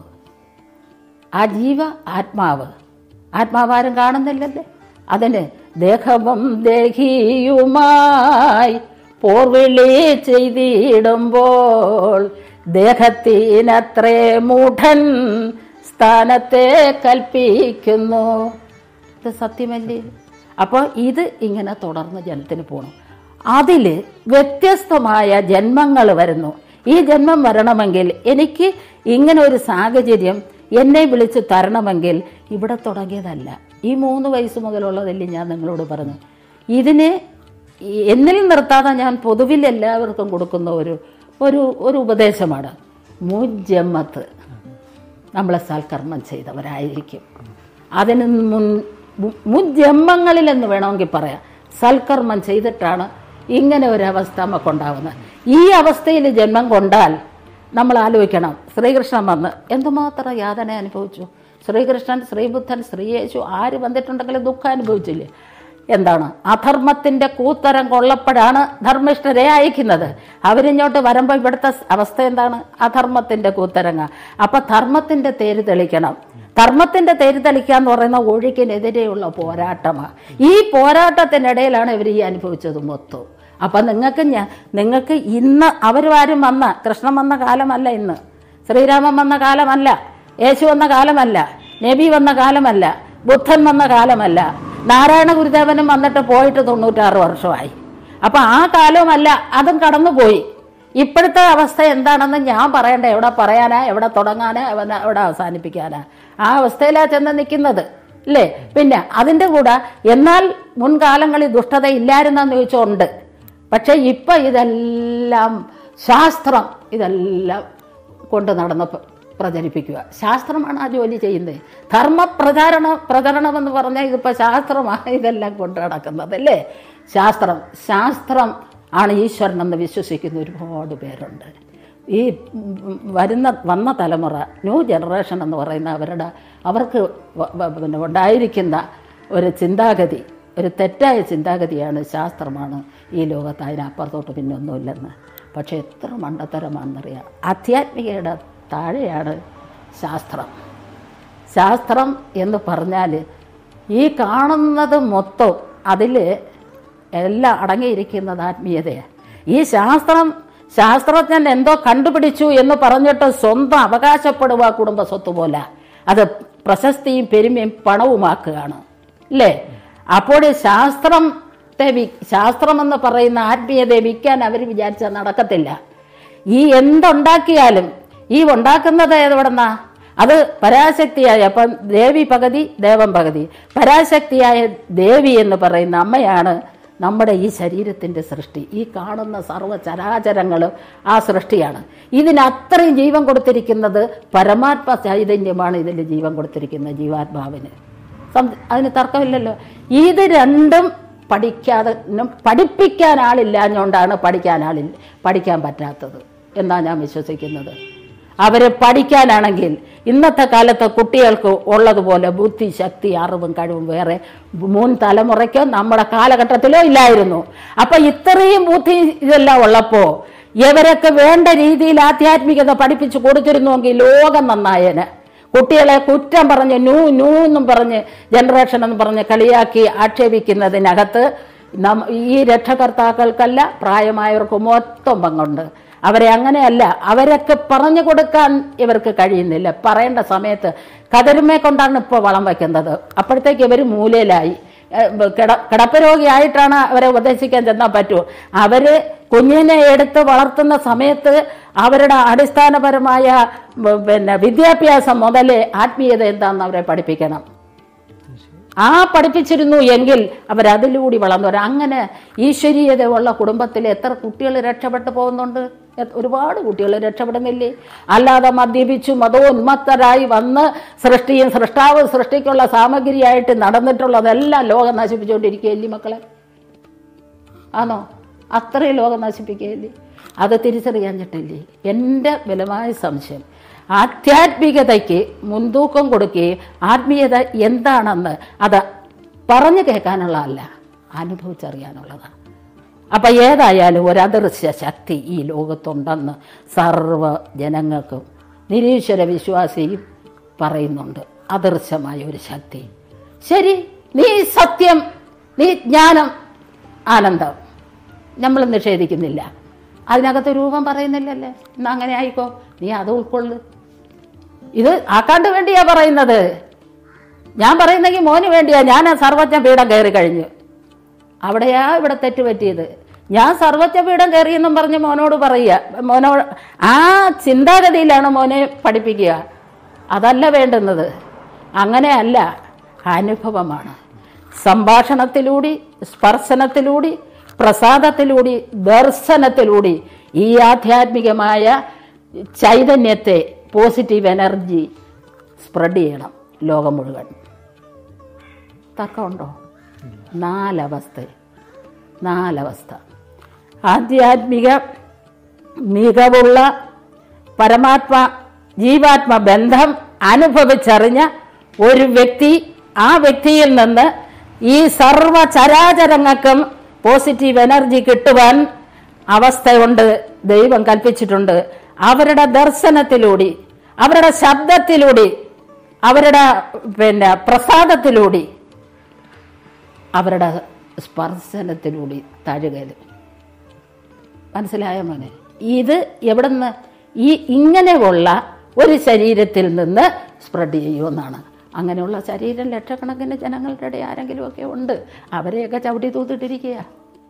ആ ജീവ ആത്മാവ് ആത്മാവാരും കാണുന്നില്ലല്ലേ അതിന് ദേഹവും ദേഹിയുമായി പോർവിളി ചെയ്തിടുമ്പോൾ ദേഹത്തിനത്രേ മൂഢൻ സ്ഥാനത്തെ കൽപ്പിക്കുന്നു ഇത് സത്യമല്ലേ അപ്പോൾ ഇത് ഇങ്ങനെ തുടർന്ന് ജനത്തിന് പോകണം അതിൽ വ്യത്യസ്തമായ ജന്മങ്ങൾ വരുന്നു ഈ ജന്മം വരണമെങ്കിൽ എനിക്ക് ഇങ്ങനെ ഒരു സാഹചര്യം എന്നെ വിളിച്ച് തരണമെങ്കിൽ ഇവിടെ തുടങ്ങിയതല്ല ഈ മൂന്ന് വയസ്സ് മുതലുള്ളതല്ലേ ഞാൻ നിങ്ങളോട് പറഞ്ഞു ഇതിന് ഈ- എന്നിൽ നിർത്താതെ ഞാൻ പൊതുവിൽ എല്ലാവർക്കും കൊടുക്കുന്ന ഒരു ഒരു ഒരു ഉപദേശമാണ് മുജമ്മത്ത് നമ്മളെ സൽക്കർമ്മം ചെയ്തവരായിരിക്കും അതിന് മുൻ മു- മുജ്ജന്മങ്ങളിലെന്ന് വേണമെങ്കിൽ പറയാം സൽക്കർമ്മം ചെയ്തിട്ടാണ് ഇങ്ങനെ ഒരു അവസ്ഥ നമുക്കുണ്ടാവുന്നത് ഈ അവസ്ഥയിൽ ജന്മം കൊണ്ടാൽ നമ്മൾ ആലോചിക്കണം ശ്രീകൃഷ്ണൻ വന്ന് എന്തുമാത്രം യാതന അനുഭവിച്ചു ശ്രീകൃഷ്ണൻ ശ്രീബുദ്ധൻ ശ്രീയേശു ആര് വന്നിട്ടുണ്ടെങ്കിലും ദുഃഖം അനുഭവിച്ചില്ലേ എന്താണ് അധർമ്മത്തിന്റെ കൂത്തരം കൊള്ളപ്പെടാണ് ധർമ്മിഷ്ഠരെ അയക്കുന്നത് അവരിങ്ങോട്ട് വരുമ്പോൾ ഇവിടുത്തെ അവസ്ഥ എന്താണ് അധർമ്മത്തിന്റെ കൂത്തരങ്ങ അപ്പൊ ധർമ്മത്തിന്റെ തേര് തെളിക്കണം ധർമ്മത്തിന്റെ തേര് തെളിക്കുക എന്ന് പറയുന്ന ഒഴുക്കിനെതിരെയുള്ള പോരാട്ടമാണ് ഈ പോരാട്ടത്തിനിടയിലാണ് ഇവർ ഈ അനുഭവിച്ചത് മൊത്തം അപ്പൊ നിങ്ങൾക്ക് ഞാൻ നിങ്ങൾക്ക് ഇന്ന് അവരും വന്ന കൃഷ്ണൻ വന്ന കാലമല്ല ഇന്ന് ശ്രീരാമൻ വന്ന കാലമല്ല യേശു വന്ന കാലമല്ല നബി വന്ന കാലമല്ല ബുദ്ധൻ വന്ന കാലമല്ല നാരായണ ഗുരുദേവനും വന്നിട്ട് പോയിട്ട് തൊണ്ണൂറ്റാറ് വർഷമായി അപ്പൊ ആ കാലവുമല്ല അതും കടന്നുപോയി ഇപ്പോഴത്തെ അവസ്ഥ എന്താണെന്ന് ഞാൻ പറയണ്ട എവിടെ പറയാനാ എവിടെ തുടങ്ങാനാ എവിടെ- എവിടെ അവസാനിപ്പിക്കാനാ ആ അവസ്ഥയിലാണ് ചെന്ന് നിൽക്കുന്നത് അല്ലേ പിന്നെ അതിൻ്റെ കൂടെ എന്നാൽ മുൻകാലങ്ങളിൽ ദുഷ്ടത ഇല്ലായിരുന്നെന്ന് ചോദിച്ചുണ്ട് പക്ഷെ ഇപ്പൊ ഇതെല്ലാം ശാസ്ത്രം ഇതെല്ലാം കൊണ്ട് നടന്ന് പ്ര- പ്രചരിപ്പിക്കുക ശാസ്ത്രമാണ് ആ ജോലി ചെയ്യുന്നത് ധർമ്മ പ്രചാരണ പ്രചരണം എന്ന് പറഞ്ഞാൽ ഇതിപ്പോൾ ശാസ്ത്രമാണ് ഇതെല്ലാം കൊണ്ട് നടക്കുന്നത് അല്ലേ ശാസ്ത്രം ശാസ്ത്രം ആണ് ഈശ്വരൻ എന്ന് വിശ്വസിക്കുന്ന ഒരുപാട് പേരുണ്ട് ഈ ഉം, വരുന്ന വന്ന തലമുറ ന്യൂ ജനറേഷൻ എന്ന് പറയുന്ന അവരുടെ അവർക്ക് വ- വ- പിന്നെ ഉണ്ടായിരിക്കുന്ന ഒരു ചിന്താഗതി ഒരു തെറ്റായ ചിന്താഗതിയാണ് ശാസ്ത്രമാണ് ഈ ലോകത്ത് അതിനപ്പുറത്തോട്ട് പിന്നെ ഒന്നുമില്ലെന്ന് പക്ഷേ എത്ര മണ്ടത്തരമാണെന്നറിയാം ആധ്യാത്മികയുടെ താഴെയാണ് ശാസ്ത്രം ശാസ്ത്രം എന്ന് പറഞ്ഞാൽ ഈ കാണുന്നത് മൊത്തം അതിൽ എല്ലാം അടങ്ങിയിരിക്കുന്നത് ആത്മീയതയാണ് ഈ ശാസ്ത്രം ശാസ്ത്രജ്ഞൻ എന്തോ കണ്ടുപിടിച്ചു എന്ന് പറഞ്ഞിട്ട് സ്വന്തം അവകാശപ്പെടുക കുടുംബ സ്വത്ത് പോലെ അത് പ്രശസ്തിയും പെരുമയും പണവുമാക്കുകയാണ് അല്ലേ അപ്പോൾ ശാസ്ത്രത്തെ വി ശാസ്ത്രമെന്ന് പറയുന്ന ആത്മീയതയെ വിൽക്കാൻ അവർ വിചാരിച്ചാൽ നടക്കത്തില്ല ഈ എന്തുണ്ടാക്കിയാലും ഈ ഉണ്ടാക്കുന്നത് എവിടെന്നാ അത് പരാശക്തിയായ അപ്പം ദേവി പകുതി ദേവൻ പകുതി പരാശക്തിയായ ദേവി എന്ന് പറയുന്ന അമ്മയാണ് നമ്മുടെ ഈ ശരീരത്തിൻ്റെ സൃഷ്ടി ഈ കാണുന്ന സർവ്വ ചരാചരങ്ങളും ആ സൃഷ്ടിയാണ് ഇതിന് അത്രയും ജീവൻ കൊടുത്തിരിക്കുന്നത് പരമാത്മ ചൈതന്യമാണ് ഇതിൽ ജീവൻ കൊടുത്തിരിക്കുന്നത് ജീവാത്മാവിന് സം- അതിന് തർക്കമില്ലല്ലോ ഇത് രണ്ടും പഠിക്കാതെ നും പഠിപ്പിക്കാൻ ആളില്ലാഞ്ഞുകൊണ്ടാണ് പഠിക്കാൻ ആളില്ല പഠിക്കാൻ പറ്റാത്തത് എന്നാണ് ഞാൻ വിശ്വസിക്കുന്നത് അവർ പഠിക്കാനാണെങ്കിൽ ഇന്നത്തെ കാലത്തെ കുട്ടികൾക്ക് ഉള്ളതുപോലെ ബുദ്ധി ശക്തി അറിവും കഴിവും വേറെ മുൻ തലമുറയ്ക്കോ നമ്മുടെ കാലഘട്ടത്തിലോ ഇല്ലായിരുന്നു അപ്പം ഇത്രയും ബുദ്ധി ഇതെല്ലാം ഉള്ളപ്പോൾ ഇവരൊക്കെ വേണ്ട രീതിയിൽ ആധ്യാത്മികത പഠിപ്പിച്ചു കൊടുത്തിരുന്നുവെങ്കിൽ ലോകം നന്നായേനെ കുട്ടികളെ കുറ്റം പറഞ്ഞ് നൂ നൂ എന്നും പറഞ്ഞ് ജനറേഷൻ എന്ന് പറഞ്ഞ് കളിയാക്കി ആക്ഷേപിക്കുന്നതിനകത്ത് നം ഈ രക്ഷകർത്താക്കൾക്കല്ല പ്രായമായവർക്ക് മൊത്തം പങ്കുണ്ട് അവരെ അങ്ങനെയല്ല അവരൊക്കെ പറഞ്ഞു കൊടുക്കാൻ ഇവർക്ക് കഴിയുന്നില്ല പറയേണ്ട സമയത്ത് കതിരുമേ കൊണ്ടാണ് ഇപ്പോൾ വളം വയ്ക്കുന്നത് അപ്പോഴത്തേക്ക് ഇവർ മൂലയിലായി ഏഹ് കിട കിടപ്പ് രോഗിയായിട്ടാണ് അവരെ ഉപദേശിക്കാൻ ചെന്നാൽ പറ്റൂ അവർ കുഞ്ഞിനെ എടുത്ത് വളർത്തുന്ന സമയത്ത് അവരുടെ അടിസ്ഥാനപരമായ ഉം, പിന്നെ വിദ്യാഭ്യാസം മുതൽ ആത്മീയത എന്താണെന്ന് അവരെ പഠിപ്പിക്കണം ആ പഠിപ്പിച്ചിരുന്നു എങ്കിൽ അവരതിലൂടെ വളർന്നു വരാം അങ്ങനെ ഈശ്വരീയത ഉള്ള കുടുംബത്തിൽ എത്ര കുട്ടികൾ രക്ഷപ്പെട്ടു പോകുന്നുണ്ട് എ- ഒരുപാട് കുട്ടികൾ രക്ഷപ്പെടുന്നില്ലേ അല്ലാതെ മദ്യപിച്ചു മതോന്മത്തരായി വന്ന് സൃഷ്ടിയും സൃഷ്ടാവ് സൃഷ്ടിക്കുള്ള സാമഗ്രിയായിട്ട് നടന്നിട്ടുള്ളതെല്ലാം ലോകം നശിപ്പിച്ചുകൊണ്ടിരിക്കുകയല്ലേ മക്കളെ ആണോ അത്രയും ലോകം നശിപ്പിക്കുകയില്ലേ അത് തിരിച്ചറിയാഞ്ഞിട്ടില്ലേ എൻ്റെ ബലമായ സംശയം ആധ്യാത്മികതയ്ക്ക് മുൻതൂക്കം കൊടുക്കുകയും ആത്മീയത എന്താണെന്ന് അത് പറഞ്ഞു കേൾക്കാനുള്ളതല്ല അനുഭവിച്ചറിയാനുള്ളതാണ് അപ്പം ഏതായാലും ഒരു അദൃശ്യ ശക്തി ഈ ലോകത്തുണ്ടെന്ന് സർവ്വ ജനങ്ങൾക്കും നിരീശ്വര വിശ്വാസിയും പറയുന്നുണ്ട് അദൃശ്യമായ ഒരു ശക്തി ശരി നീ സത്യം നീ ജ്ഞാനം ആനന്ദം നമ്മൾ നിഷേധിക്കുന്നില്ല അതിനകത്ത് രൂപം പറയുന്നില്ലല്ലേ എന്നാ അങ്ങനെ ആയിക്കോ നീ അത് ഉൾക്കൊള്ളു ഇത് ആക്കാണ്ട് വേണ്ടിയാ പറയുന്നത് ഞാൻ പറയുന്നെങ്കിൽ മോന് വേണ്ടിയാ ഞാൻ ആ സർവജ്ഞ പീഠം കയറി കഴിഞ്ഞു അവിടെയാ ഇവിടെ തെറ്റ് പറ്റിയത് ഞാൻ സർവജ്ഞ പീഠം കയറിയെന്നും പറഞ്ഞ് മോനോട് പറയുക മോനോട് ആ ചിന്താഗതിയിലാണ് മോനെ പഠിപ്പിക്കുക അതല്ല വേണ്ടുന്നത് അങ്ങനെയല്ല അനുഭവമാണ് സംഭാഷണത്തിലൂടെ സ്പർശനത്തിലൂടെ പ്രസാദത്തിലൂടെ ദർശനത്തിലൂടെ ഈ ആധ്യാത്മികമായ ചൈതന്യത്തെ പോസിറ്റീവ് എനർജി സ്പ്രെഡ് ചെയ്യണം ലോകം മുഴുവൻ തർക്കമുണ്ടോ നാലവസ്ഥ നാലവസ്ഥ ആധ്യാത്മിക മികവുള്ള പരമാത്മ ജീവാത്മ ബന്ധം അനുഭവിച്ചറിഞ്ഞ ഒരു വ്യക്തി ആ വ്യക്തിയിൽ നിന്ന് ഈ സർവ ചരാചരങ്ങൾക്കും പോസിറ്റീവ് എനർജി കിട്ടുവാൻ അവസ്ഥയുണ്ട് ദൈവം കൽപ്പിച്ചിട്ടുണ്ട് അവരുടെ ദർശനത്തിലൂടെ അവരുടെ ശബ്ദത്തിലൂടെ അവരുടെ പിന്നെ പ്രസാദത്തിലൂടെ അവരുടെ സ്പർശനത്തിലൂടെ താഴുകയത് മനസ്സിലായ മോനെ ഇത് എവിടുന്ന് ഈ ഇങ്ങനെയുള്ള ഒരു ശരീരത്തിൽ നിന്ന് സ്പ്രെഡ് ചെയ്യുമെന്നാണ് അങ്ങനെയുള്ള ശരീരം ലക്ഷക്കണക്കിന് ജനങ്ങളുടെ ഇടയിൽ ആരെങ്കിലുമൊക്കെ ഉണ്ട് അവരെയൊക്കെ ചവിട്ടി തൂത്തിട്ടിരിക്കുക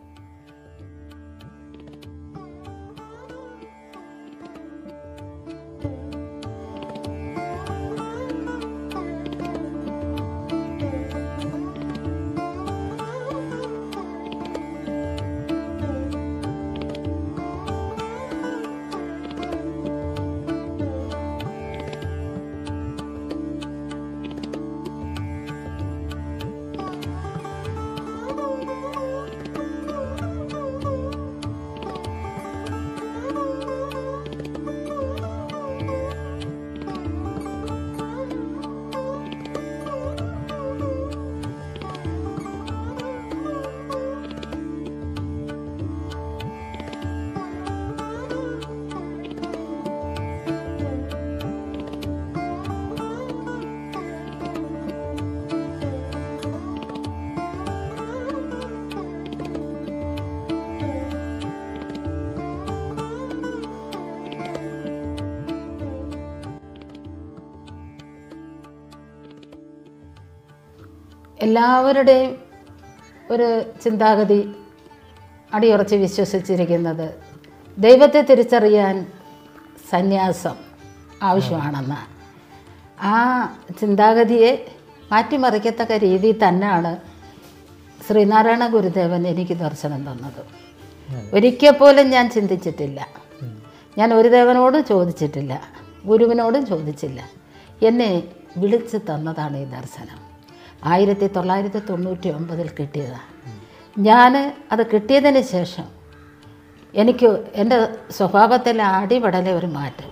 എല്ലാവരുടെയും ഒരു ചിന്താഗതി അടിയുറച്ച് വിശ്വസിച്ചിരിക്കുന്നത് ദൈവത്തെ തിരിച്ചറിയാൻ സന്യാസം ആവശ്യമാണെന്ന് ആ ചിന്താഗതിയെ മാറ്റിമറിക്കത്തക്ക രീതിയിൽ തന്നെയാണ് ശ്രീനാരായണ ഗുരുദേവൻ എനിക്ക് ദർശനം തന്നത് ഒരിക്കൽ പോലും ഞാൻ ചിന്തിച്ചിട്ടില്ല ഞാൻ ഒരു ദേവനോടും ചോദിച്ചിട്ടില്ല ഗുരുവിനോടും ചോദിച്ചില്ല എന്നെ വിളിച്ച് തന്നതാണ് ഈ ദർശനം ആയിരത്തി തൊള്ളായിരത്തി തൊണ്ണൂറ്റി ഒമ്പതിൽ കിട്ടിയതാണ് ഞാൻ അത് കിട്ടിയതിന് ശേഷം എനിക്ക് എൻ്റെ സ്വഭാവത്തിലെ അടിപടലെ ഒരു മാറ്റം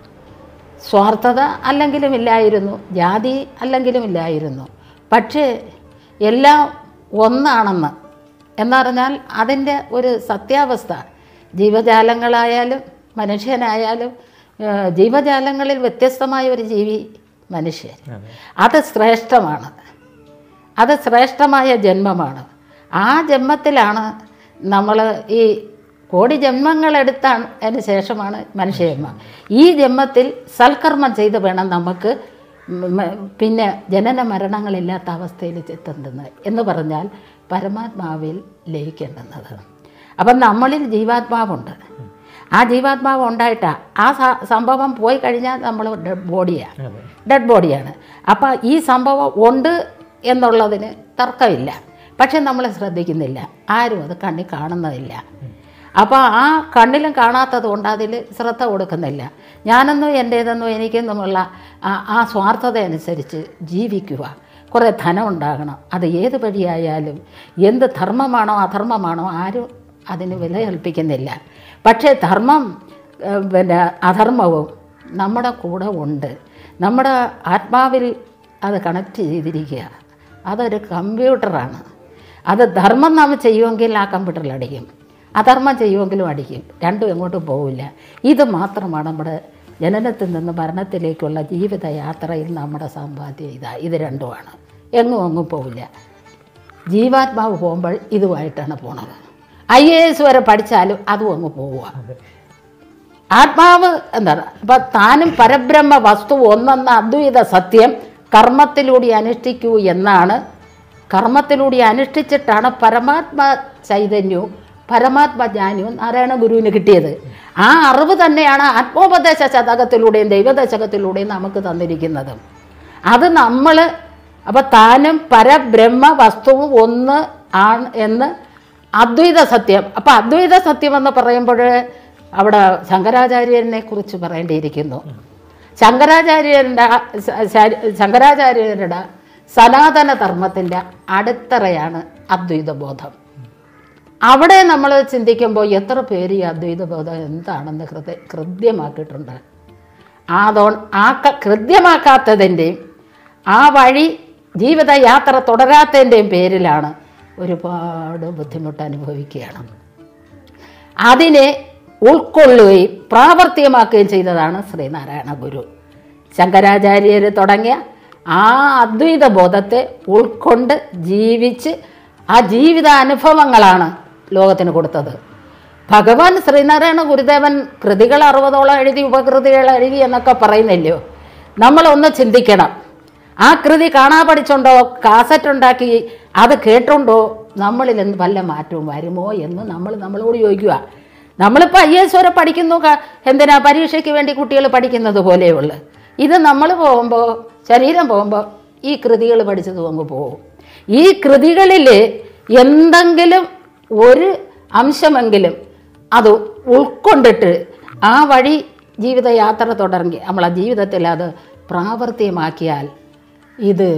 സ്വാർത്ഥത അല്ലെങ്കിലും ഇല്ലായിരുന്നു ജാതി അല്ലെങ്കിലും ഇല്ലായിരുന്നു പക്ഷേ എല്ലാം ഒന്നാണെന്ന് എന്നറിഞ്ഞാൽ അതിൻ്റെ ഒരു സത്യാവസ്ഥ ജീവജാലങ്ങളായാലും മനുഷ്യനായാലും ഏഹ്, ജീവജാലങ്ങളിൽ വ്യത്യസ്തമായ ഒരു ജീവി മനുഷ്യൻ അതെ അത് ശ്രേഷ്ഠമാണ് അത് ശ്രേഷ്ഠമായ ജന്മമാണ് ആ ജന്മത്തിലാണ് നമ്മൾ ഈ കോടി ജന്മങ്ങളെടുത്താണ് അതിന് ശേഷമാണ് മനുഷ്യജന്മം ഈ ജന്മത്തിൽ സൽക്കർമ്മം ചെയ്ത് വേണം നമുക്ക് മ- മ- പിന്നെ ജനന മരണങ്ങളില്ലാത്ത അവസ്ഥയിൽ എത്തേണ്ടുന്നത് എന്ന് പറഞ്ഞാൽ പരമാത്മാവിൽ ലയിക്കേണ്ടുന്നത് അപ്പം നമ്മളിൽ ജീവാത്മാവുണ്ട് ആ ജീവാത്മാവ് ഉണ്ടായിട്ടാണ് ആ സ- സംഭവം പോയി കഴിഞ്ഞാൽ നമ്മൾ ഡെഡ് ബോഡിയാണ് അതെ ഡെഡ് ബോഡിയാണ് അപ്പോൾ ഈ സംഭവം ഉണ്ട് എന്നുള്ളതിന് തർക്കമില്ല പക്ഷെ നമ്മൾ ശ്രദ്ധിക്കുന്നില്ല ആരും അത് കണ്ണിൽ കാണുന്നതില്ല അപ്പോൾ ആ കണ്ണിലും കാണാത്തത് കൊണ്ട് അതിൽ ശ്രദ്ധ കൊടുക്കുന്നില്ല ഞാനെന്നോ എൻ്റേതെന്നോ എനിക്കെന്നുമുള്ള ആ ആ സ്വാർത്ഥത അനുസരിച്ച് ജീവിക്കുക കുറേ ധനം ഉണ്ടാകണം അത് ഏത് വഴിയായാലും എന്ത് ധർമ്മമാണോ അധർമ്മമാണോ ആരും അതിന് വില കൽപ്പിക്കുന്നില്ല പക്ഷേ ധർമ്മം ഏഹ്, പിന്നെ അധർമ്മവും നമ്മുടെ കൂടെ ഉണ്ട് നമ്മുടെ ആത്മാവിൽ അത് കണക്ട് ചെയ്തിരിക്കുക അതൊരു കമ്പ്യൂട്ടറാണ് അത് ധർമ്മം നാം ചെയ്യുമെങ്കിൽ ആ കമ്പ്യൂട്ടറിൽ അടിക്കും അധർമ്മം ചെയ്യുമെങ്കിലും അടിക്കും രണ്ടും എങ്ങോട്ടും പോവില്ല ഇത് മാത്രമാണ് നമ്മുടെ ജനനത്തിൽ നിന്ന് മരണത്തിലേക്കുള്ള ജീവിതയാത്രയിൽ നമ്മുടെ സമ്പാദ്യം ഇതാ ഇത് രണ്ടുമാണ് എങ്ങും എങ്ങും പോവില്ല ജീവാത്മാവ് പോകുമ്പോൾ ഇതുമായിട്ടാണ് പോണത് ഐ എ എസ് വരെ പഠിച്ചാലും അതും അങ്ങ് പോവുക അതെ ആത്മാവ് എന്താണ് അപ്പം താനും പരബ്രഹ്മ വസ്തു ഒന്നെന്ന അദ്വൈത സത്യം കർമ്മത്തിലൂടെ അനുഷ്ഠിക്കൂ എന്നാണ് കർമ്മത്തിലൂടെ അനുഷ്ഠിച്ചിട്ടാണ് പരമാത്മ ചൈതന്യവും പരമാത്മ ജ്ഞാനവും നാരായണ ഗുരുവിന് കിട്ടിയത് ആ അറിവ് തന്നെയാണ് ആത്മോപദേശ ശതകത്തിലൂടെയും ദൈവദശകത്തിലൂടെയും നമുക്ക് തന്നിരിക്കുന്നത് അത് നമ്മൾ അപ്പം താനും പരബ്രഹ്മ വസ്തുവും ഒന്ന് ആണ് എന്ന് അദ്വൈത സത്യം അപ്പം അദ്വൈത സത്യം എന്ന് പറയുമ്പോൾ അവിടെ ശങ്കരാചാര്യനെ കുറിച്ച് പറയേണ്ടിയിരിക്കുന്നു ശങ്കരാചാര്യരുടെ സ- ശ- ശങ്കരാചാര്യരുടെ സനാതന ധർമ്മത്തിൻ്റെ അടിത്തറയാണ് അദ്വൈത ബോധം അവിടെ നമ്മൾ ചിന്തിക്കുമ്പോൾ എത്ര പേര് ഈ അദ്വൈത ബോധം എന്താണെന്ന് ഹൃദയ കൃത്യമാക്കിയിട്ടുണ്ട് അതോ ആ ക- കൃത്യമാക്കാത്തതിൻ്റെയും ആ വഴി ജീവിതയാത്ര തുടരാത്തതിൻ്റെയും പേരിലാണ് ഒരുപാട് ബുദ്ധിമുട്ട് അനുഭവിക്കുകയാണ് അതിനെ ഉൾക്കൊള്ളുകയും പ്രാവർത്തികമാക്കുകയും ചെയ്തതാണ് ശ്രീനാരായണ ഗുരു ശങ്കരാചാര്യർ തുടങ്ങിയ ആ അദ്വൈത ബോധത്തെ ഉൾക്കൊണ്ട് ജീവിച്ച് ആ ജീവിത അനുഭവങ്ങളാണ് ലോകത്തിന് കൊടുത്തത് ഭഗവാൻ ശ്രീനാരായണ ഗുരുദേവൻ കൃതികൾ അറുപതോളം എഴുതി ഉപകൃതികൾ എഴുതി എന്നൊക്കെ പറയുന്നില്ലയോ നമ്മളൊന്ന് ചിന്തിക്കണം ആ കൃതി കാണാ പഠിച്ചുണ്ടോ കാസറ്റ് ഉണ്ടാക്കി അത് കേട്ടുണ്ടോ നമ്മളിൽ എന്ത് വല്ല മാറ്റവും വരുമോ എന്ന് നമ്മൾ നമ്മളോട് ചോദിക്കുക നമ്മളിപ്പോൾ ഐ എസ് വരെ പഠിക്കുന്നു ക- എന്തിനാ പരീക്ഷയ്ക്ക് വേണ്ടി കുട്ടികൾ പഠിക്കുന്നത് പോലെയുള്ളു ഇത് നമ്മൾ പോകുമ്പോൾ ശരീരം പോകുമ്പോൾ ഈ കൃതികൾ പഠിച്ചത് അങ്ങ് പോകും ഈ കൃതികളിൽ എന്തെങ്കിലും ഒരു അംശമെങ്കിലും അത് ഉൾക്കൊണ്ടിട്ട് ആ വഴി ജീവിതയാത്ര തുടങ്ങി നമ്മളെ ജീവിതത്തിൽ അത് പ്രാവർത്തികമാക്കിയാൽ ഇത്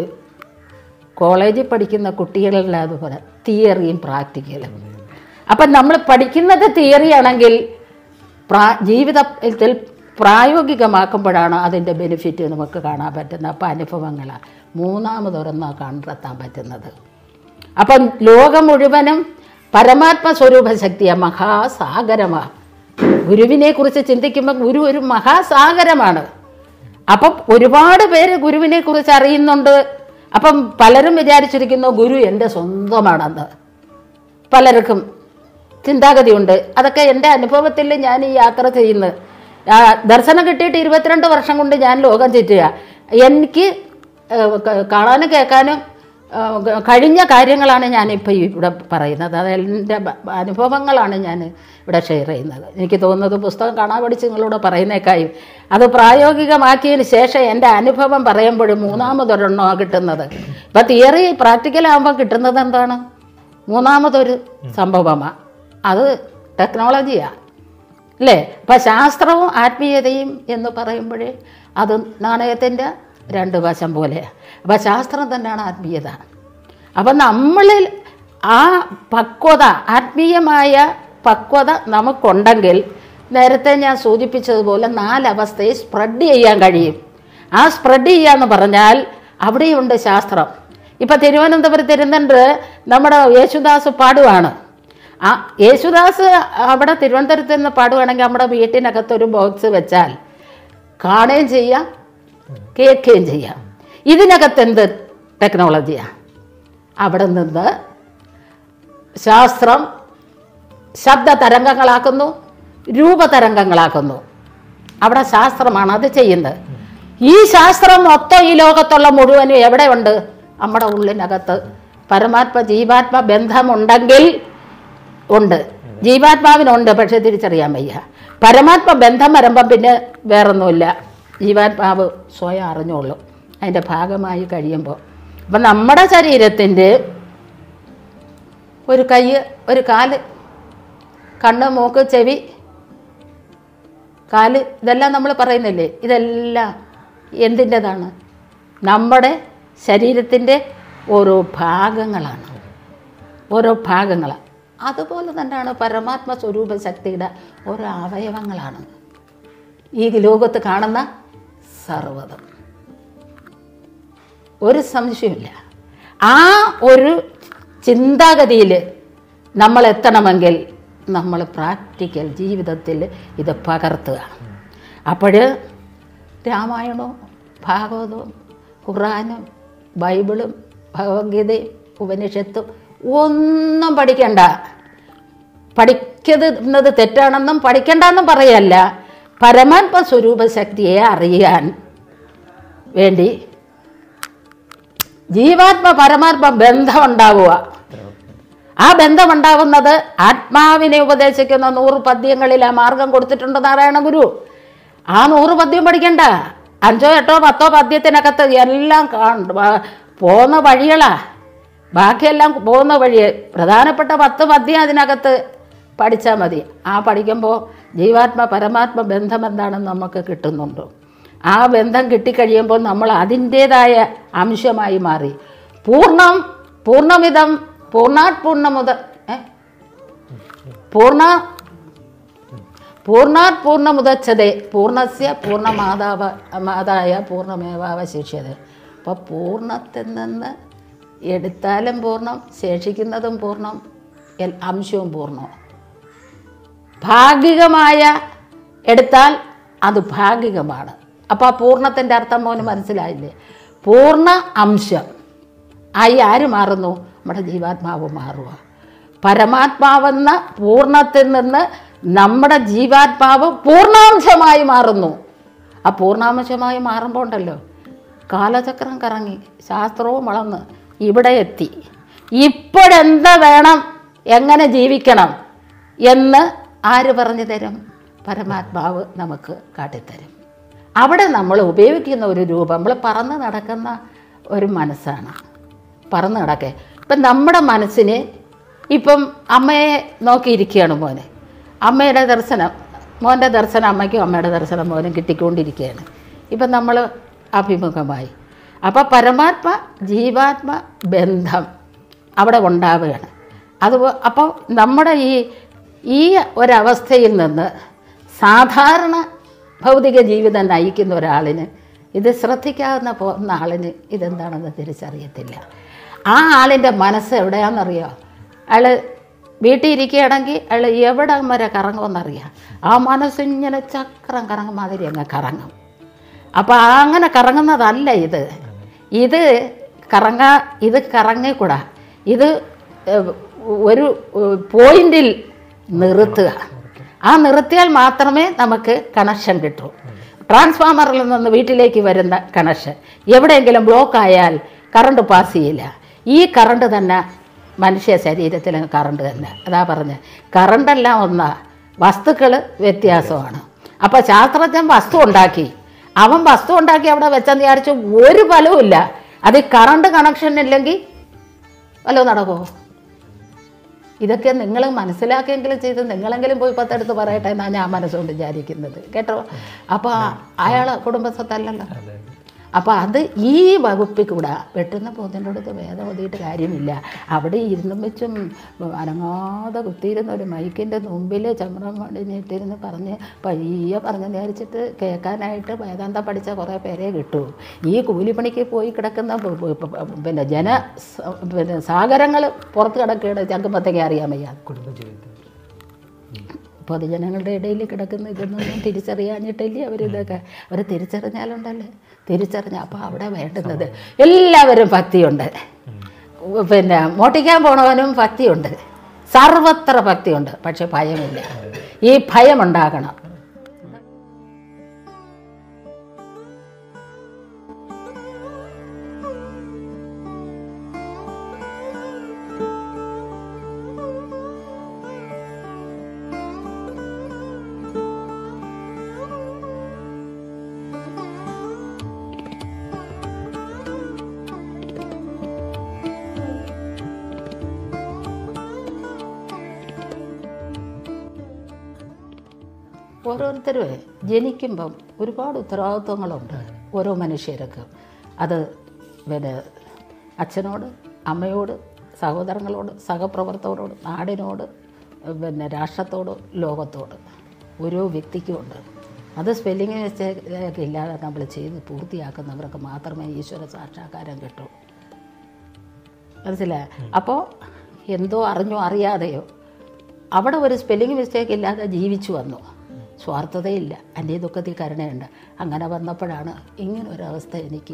കോളേജിൽ പഠിക്കുന്ന കുട്ടികളുടെ അതുപോലെ തിയറിയും പ്രാക്ടിക്കലും അപ്പം നമ്മൾ പഠിക്കുന്നത് തിയറി ആണെങ്കിൽ പ്രാ ജീവിതത്തിൽ പ്രായോഗികമാക്കുമ്പോഴാണ് അതിൻ്റെ ബെനിഫിറ്റ് നമുക്ക് കാണാൻ പറ്റുന്നത് അപ്പം അനുഭവങ്ങളാണ് മൂന്നാമതൊരെന്നാണ് കണ്ടെത്താൻ പറ്റുന്നത് അപ്പം ലോകം മുഴുവനും പരമാത്മ സ്വരൂപ ശക്തിയാണ് മഹാസാഗരമാണ് ഗുരുവിനെ കുറിച്ച് ചിന്തിക്കുമ്പോൾ ഗുരു ഒരു മഹാസാഗരമാണ് അപ്പം ഒരുപാട് പേര് ഗുരുവിനെ കുറിച്ച് അറിയുന്നുണ്ട് അപ്പം പലരും വിചാരിച്ചിരിക്കുന്നു ഗുരു എൻ്റെ സ്വന്തമാണെന്ന് പലർക്കും ചിന്താഗതിയുണ്ട് അതൊക്കെ എൻ്റെ അനുഭവത്തിൽ ഞാൻ ഈ യാത്ര ചെയ്യുന്നത് ആ, ദർശനം കിട്ടിയിട്ട് ഇരുപത്തിരണ്ട് വർഷം കൊണ്ട് ഞാൻ ലോകം ചുറ്റുക എനിക്ക് ഏഹ്, ക- കാണാനും കേൾക്കാനും ഏഹ്, ക- കഴിഞ്ഞ കാര്യങ്ങളാണ് ഞാനിപ്പോൾ ഇവിടെ പറയുന്നത് അത് എൻ്റെ ബ- അനുഭവങ്ങളാണ് ഞാൻ ഇവിടെ ഷെയർ ചെയ്യുന്നത് എനിക്ക് തോന്നുന്നത് പുസ്തകം കാണാൻ പഠിച്ച് നിങ്ങളോട് പറയുന്നേക്കായും അത് പ്രായോഗികമാക്കിയതിന് ശേഷം എൻ്റെ അനുഭവം പറയുമ്പോഴും മൂന്നാമതൊരെണ്ണമാണ് കിട്ടുന്നത് ഇപ്പം തിയറി പ്രാക്ടിക്കലാകുമ്പോൾ കിട്ടുന്നത് എന്താണ് മൂന്നാമതൊരു സംഭവമാണ് അത് ടെക്നോളജിയാണ് അല്ലേ അപ്പം ശാസ്ത്രവും ആത്മീയതയും എന്ന് പറയുമ്പോഴേ അത് നാണയത്തിൻ്റെ രണ്ട് വശം പോലെ അപ്പം ശാസ്ത്രം തന്നെയാണ് ആത്മീയത അപ്പം നമ്മളിൽ ആ പക്വത ആത്മീയമായ പക്വത നമുക്കുണ്ടെങ്കിൽ നേരത്തെ ഞാൻ സൂചിപ്പിച്ചതുപോലെ നാലവസ്ഥയെ സ്പ്രെഡ് ചെയ്യാൻ കഴിയും ആ സ്പ്രെഡ് ചെയ്യാന്ന് പറഞ്ഞാൽ അവിടെയുണ്ട് ശാസ്ത്രം ഇപ്പം തിരുവനന്തപുരത്ത് ഇരുന്നുണ്ട് നമ്മുടെ യേശുദാസ് പാടുവാണ് ആ യേശുദാസ് അവിടെ തിരുവനന്തപുരത്ത് നിന്ന് പാടുവാണെങ്കിൽ നമ്മുടെ വീട്ടിനകത്ത് ഒരു ബോക്സ് വെച്ചാൽ കാണുകയും ചെയ്യാം കേൾക്കുകയും ചെയ്യാം ഇതിനകത്ത് എന്ത് ടെക്നോളജിയാണ് അവിടെ നിന്ന് ശാസ്ത്രം ശബ്ദ തരംഗങ്ങളാക്കുന്നു രൂപതരംഗങ്ങളാക്കുന്നു അവിടെ ശാസ്ത്രമാണ് അത് ചെയ്യുന്നത് ഈ ശാസ്ത്രം മൊത്തം ഈ ലോകത്തുള്ള മുഴുവനും എവിടെയുണ്ട് നമ്മുടെ ഉള്ളിനകത്ത് പരമാത്മ ജീവാത്മ ബന്ധമുണ്ടെങ്കിൽ ഉണ്ട് ജീവാത്മാവിനുണ്ട് പക്ഷെ തിരിച്ചറിയാൻ വയ്യ പരമാത്മ ബന്ധം വരുമ്പം പിന്നെ വേറൊന്നുമില്ല ജീവാത്മാവ് സ്വയം അറിഞ്ഞോളൂ അതിൻ്റെ ഭാഗമായി കഴിയുമ്പോൾ അപ്പം നമ്മുടെ ശരീരത്തിൻ്റെ ഒരു കൈ ഒരു കാല് കണ്ണ് മൂക്ക് ചെവി കാല് ഇതെല്ലാം നമ്മൾ പറയുന്നില്ലേ ഇതെല്ലാം എന്തിൻ്റെതാണ് നമ്മുടെ ശരീരത്തിൻ്റെ ഓരോ ഭാഗങ്ങളാണ് ഓരോ ഭാഗങ്ങളാണ് അതുപോലെ തന്നെയാണ് പരമാത്മ സ്വരൂപ ശക്തിയുടെ ഓരോ അവയവങ്ങളാണ് ഈ ലോകത്ത് കാണുന്ന സർവ്വതും ഒരു സംശയമില്ല ആ ഒരു ചിന്താഗതിയിൽ നമ്മൾ എത്തണമെങ്കിൽ നമ്മൾ പ്രാക്ടിക്കൽ ജീവിതത്തിൽ ഇത് പകർത്തുക അപ്പോൾ രാമായണവും ഭാഗവതവും ഖുറാനും ബൈബിളും ഭഗവത്ഗീതയും ഉപനിഷത്തും ഒന്നും പഠിക്കണ്ട പഠിക്കുന്നത് തെറ്റാണെന്നും പഠിക്കണ്ടെന്നും പറയല്ല പരമാത്മ സ്വരൂപ ശക്തിയെ അറിയാൻ വേണ്ടി ജീവാത്മ പരമാത്മ ബന്ധം ഉണ്ടാവുക ആ ബന്ധമുണ്ടാവുന്നത് ആത്മാവിനെ ഉപദേശിക്കുന്ന നൂറ് പദ്യങ്ങളിൽ ആ മാർഗം കൊടുത്തിട്ടുണ്ട് നാരായണ ഗുരു ആ നൂറ് പദ്യം പഠിക്കണ്ട അഞ്ചോ എട്ടോ പത്തോ പദ്യത്തിനകത്ത് എല്ലാം കാണ- വ- പോകുന്ന വഴികളാ ബാക്കിയെല്ലാം പോകുന്ന വഴി പ്രധാനപ്പെട്ട പത്ത് പദ്യം അതിനകത്ത് പഠിച്ചാൽ മതി ആ പഠിക്കുമ്പോൾ ജീവാത്മ പരമാത്മ ബന്ധം എന്താണെന്ന് നമുക്ക് കിട്ടുന്നുണ്ട് ആ ബന്ധം കിട്ടിക്കഴിയുമ്പോൾ നമ്മൾ അതിൻ്റേതായ അംശമായി മാറി പൂർണ്ണം പൂർണ്ണമിതം പൂർണ്ണാത് പൂർണ്ണമുത ഏ? പൂർണ്ണ പൂർണ്ണാത് പൂർണ്ണമുദച്ഛതേ പൂർണ്ണസ്യ പൂർണ്ണമാതാവ മാതായ പൂർണ്ണമേവാവശിഷ്യത അപ്പോൾ പൂർണ്ണത്തിൽ നിന്ന് എടുത്താലും പൂർണ്ണം ശേഷിക്കുന്നതും പൂർണ്ണം എൽ- അംശവും പൂർണ്ണം ഭാഗികമായ എടുത്താൽ അത് ഭാഗികമാണ് അപ്പോൾ ആ പൂർണ്ണത്തിൻ്റെ അർത്ഥം മോന് മനസ്സിലായില്ലേ പൂർണ്ണ അംശം ആയി ആര് മാറുന്നു നമ്മുടെ ജീവാത്മാവ് മാറുക പരമാത്മാവെന്ന പൂർണ്ണത്തിൽ നിന്ന് നമ്മുടെ ജീവാത്മാവ് പൂർണ്ണാംശമായി മാറുന്നു ആ പൂർണ്ണാംശമായി മാറുമ്പോൾ ഉണ്ടല്ലോ കാലചക്രം കറങ്ങി ശാസ്ത്രവും വളർന്ന് ഇവിടെ എത്തി ഇപ്പോഴെന്ത് വേണം എങ്ങനെ ജീവിക്കണം എന്ന് ആര് പറഞ്ഞു തരും പരമാത്മാവ് നമുക്ക് കാട്ടിത്തരും അവിടെ നമ്മൾ ഉപയോഗിക്കുന്ന ഒരു രൂപം നമ്മൾ പറന്ന് നടക്കുന്ന ഒരു മനസ്സാണ് പറന്ന് നടക്കേ ഇപ്പം നമ്മുടെ മനസ്സിന് ഇപ്പം അമ്മയെ നോക്കിയിരിക്കുകയാണ് മോനെ അമ്മയുടെ ദർശനം മോൻ്റെ ദർശനം അമ്മയ്ക്കും അമ്മയുടെ ദർശനം മോനും കിട്ടിക്കൊണ്ടിരിക്കുകയാണ് ഇപ്പം നമ്മൾ അഭിമുഖമായി അപ്പോൾ പരമാത്മ ജീവാത്മ ബന്ധം അവിടെ ഉണ്ടാവുകയാണ് അത് അപ്പോൾ നമ്മുടെ ഈ ഈ ഒരവസ്ഥയിൽ നിന്ന് സാധാരണ ഭൗതിക ജീവിതം നയിക്കുന്ന ഒരാളിന് ഇത് ശ്രദ്ധിക്കാവുന്ന പോകുന്ന ആളിന് ഇതെന്താണെന്ന് തിരിച്ചറിയത്തില്ല ആ ആളിൻ്റെ മനസ്സ് എവിടെയാണെന്നറിയോ അയാൾ വീട്ടിൽ ഇരിക്കുകയാണെങ്കിൽ അയാൾ എവിടെ വരെ കറങ്ങുമെന്നറിയാം ആ മനസ്സിങ്ങനെ ചക്രം കറങ്ങും മാതിരി അങ്ങ് കറങ്ങും അപ്പോൾ അങ്ങനെ കറങ്ങുന്നതല്ല ഇത് ഇത് കറങ്ങാ ഇത് കറങ്ങിക്കൂടാ ഇത് ഏഹ്, ഒരു പോയിന്റിൽ നിർത്തുക ആ നിർത്തിയാൽ മാത്രമേ നമുക്ക് കണക്ഷൻ കിട്ടൂ ട്രാൻസ്ഫോമറിൽ നിന്ന് വീട്ടിലേക്ക് വരുന്ന കണക്ഷൻ എവിടെയെങ്കിലും ബ്ലോക്ക് ആയാൽ കറണ്ട് പാസ് ചെയ്യില്ല ഈ കറണ്ട് തന്നെ മനുഷ്യ ശരീരത്തിൽ കറണ്ട് തന്നെ അതാ പറഞ്ഞ കറണ്ടെല്ലാം ഒന്നാ വസ്തുക്കൾ വ്യത്യാസമാണ് അപ്പോൾ ശാസ്ത്രജ്ഞൻ വസ്തു ഉണ്ടാക്കി അവൻ വസ്തു ഉണ്ടാക്കി അവിടെ വെച്ചെന്ന് വിചാരിച്ചു ഒരു ഫലവുമില്ല അത് കറണ്ട് കണക്ഷൻ ഇല്ലെങ്കിൽ വല്ലതും നടക്കുമോ ഇതൊക്കെ നിങ്ങൾ മനസ്സിലാക്കിയെങ്കിലും ചെയ്ത് നിങ്ങളെങ്കിലും പോയി പത്തെടുത്ത് പറയട്ടെ എന്നാണ് ഞാൻ മനസ്സുകൊണ്ട് വിചാരിക്കുന്നത് കേട്ടോ അപ്പോൾ അയാൾ കുടുംബസ്വത്തല്ലല്ലോ അപ്പോൾ അത് ഈ വകുപ്പിൽ കൂടെ വെട്ടുന്ന പോത്തിൻ്റെ അടുത്ത് വേദം ഓതിയിട്ട് കാര്യമില്ല അവിടെ ഇരുന്നും വെച്ചും അനങ്ങാതെ കുത്തിയിരുന്ന ഒരു മൈക്കിൻ്റെ മുമ്പിൽ ചമ്രം പടിഞ്ഞിട്ടിരുന്ന് പറഞ്ഞ് പയ്യെ പറഞ്ഞ് നേരിച്ചിട്ട് കേൾക്കാനായിട്ട് വേദാന്തം പഠിച്ച കുറേ പേരെ കിട്ടൂ ഈ കൂലിപ്പണിക്ക് പോയി കിടക്കുന്ന പ- പ- പ- പിന്നെ ജന സ- പിന്നെ സാഗരങ്ങൾ പുറത്ത് കിടക്കുകയാണ് ചങ്കപ്പത്തേക്ക് അറിയാൻ വയ്യ കുടുംബജീവിതം പൊതുജനങ്ങളുടെ ഇടയിൽ കിടക്കുന്ന ഇതൊന്നും തിരിച്ചറിയാഞ്ഞിട്ടില്ലേ അവരിതൊക്കെ അവർ തിരിച്ചറിഞ്ഞാലുണ്ടല്ലേ തിരിച്ചറിഞ്ഞ അപ്പോൾ അവിടെ വേണ്ടുന്നത് എല്ലാവരും ഭക്തിയുണ്ട് പിന്നെ മോട്ടിക്കാൻ പോണവനും ഭക്തിയുണ്ട് സർവത്ര ഭക്തിയുണ്ട് പക്ഷെ ഭയമില്ല ഈ ഭയമുണ്ടാകണം ഓരോരുത്തരും ജനിക്കുമ്പം ഒരുപാട് ഉത്തരവാദിത്വങ്ങളുണ്ട് ഓരോ മനുഷ്യർക്ക് അത് പിന്നെ അച്ഛനോട് അമ്മയോട് സഹോദരങ്ങളോട് സഹപ്രവർത്തകരോട് നാടിനോട് പിന്നെ രാഷ്ട്രത്തോട് ലോകത്തോട് ഓരോ വ്യക്തിക്കുമുണ്ട് അത് സ്പെല്ലിങ് മിസ്റ്റേക്ക് ഇല്ലാതെ നമ്മൾ ചെയ്ത് പൂർത്തിയാക്കുന്നവർക്ക് മാത്രമേ ഈശ്വര സാക്ഷാത്കാരം കിട്ടൂ മനസ്സിലായ അപ്പോൾ എന്തോ അറിഞ്ഞോ അറിയാതെയോ അവിടെ ഒരു സ്പെല്ലിംഗ് മിസ്റ്റേക്ക് ഇല്ലാതെ ജീവിച്ചു വന്നു സ്വാർത്ഥതയില്ല എൻ്റെ ദുഃഖത്തിൽ കരുണയുണ്ട് അങ്ങനെ വന്നപ്പോഴാണ് ഇങ്ങനെ ഒരവസ്ഥ എനിക്ക്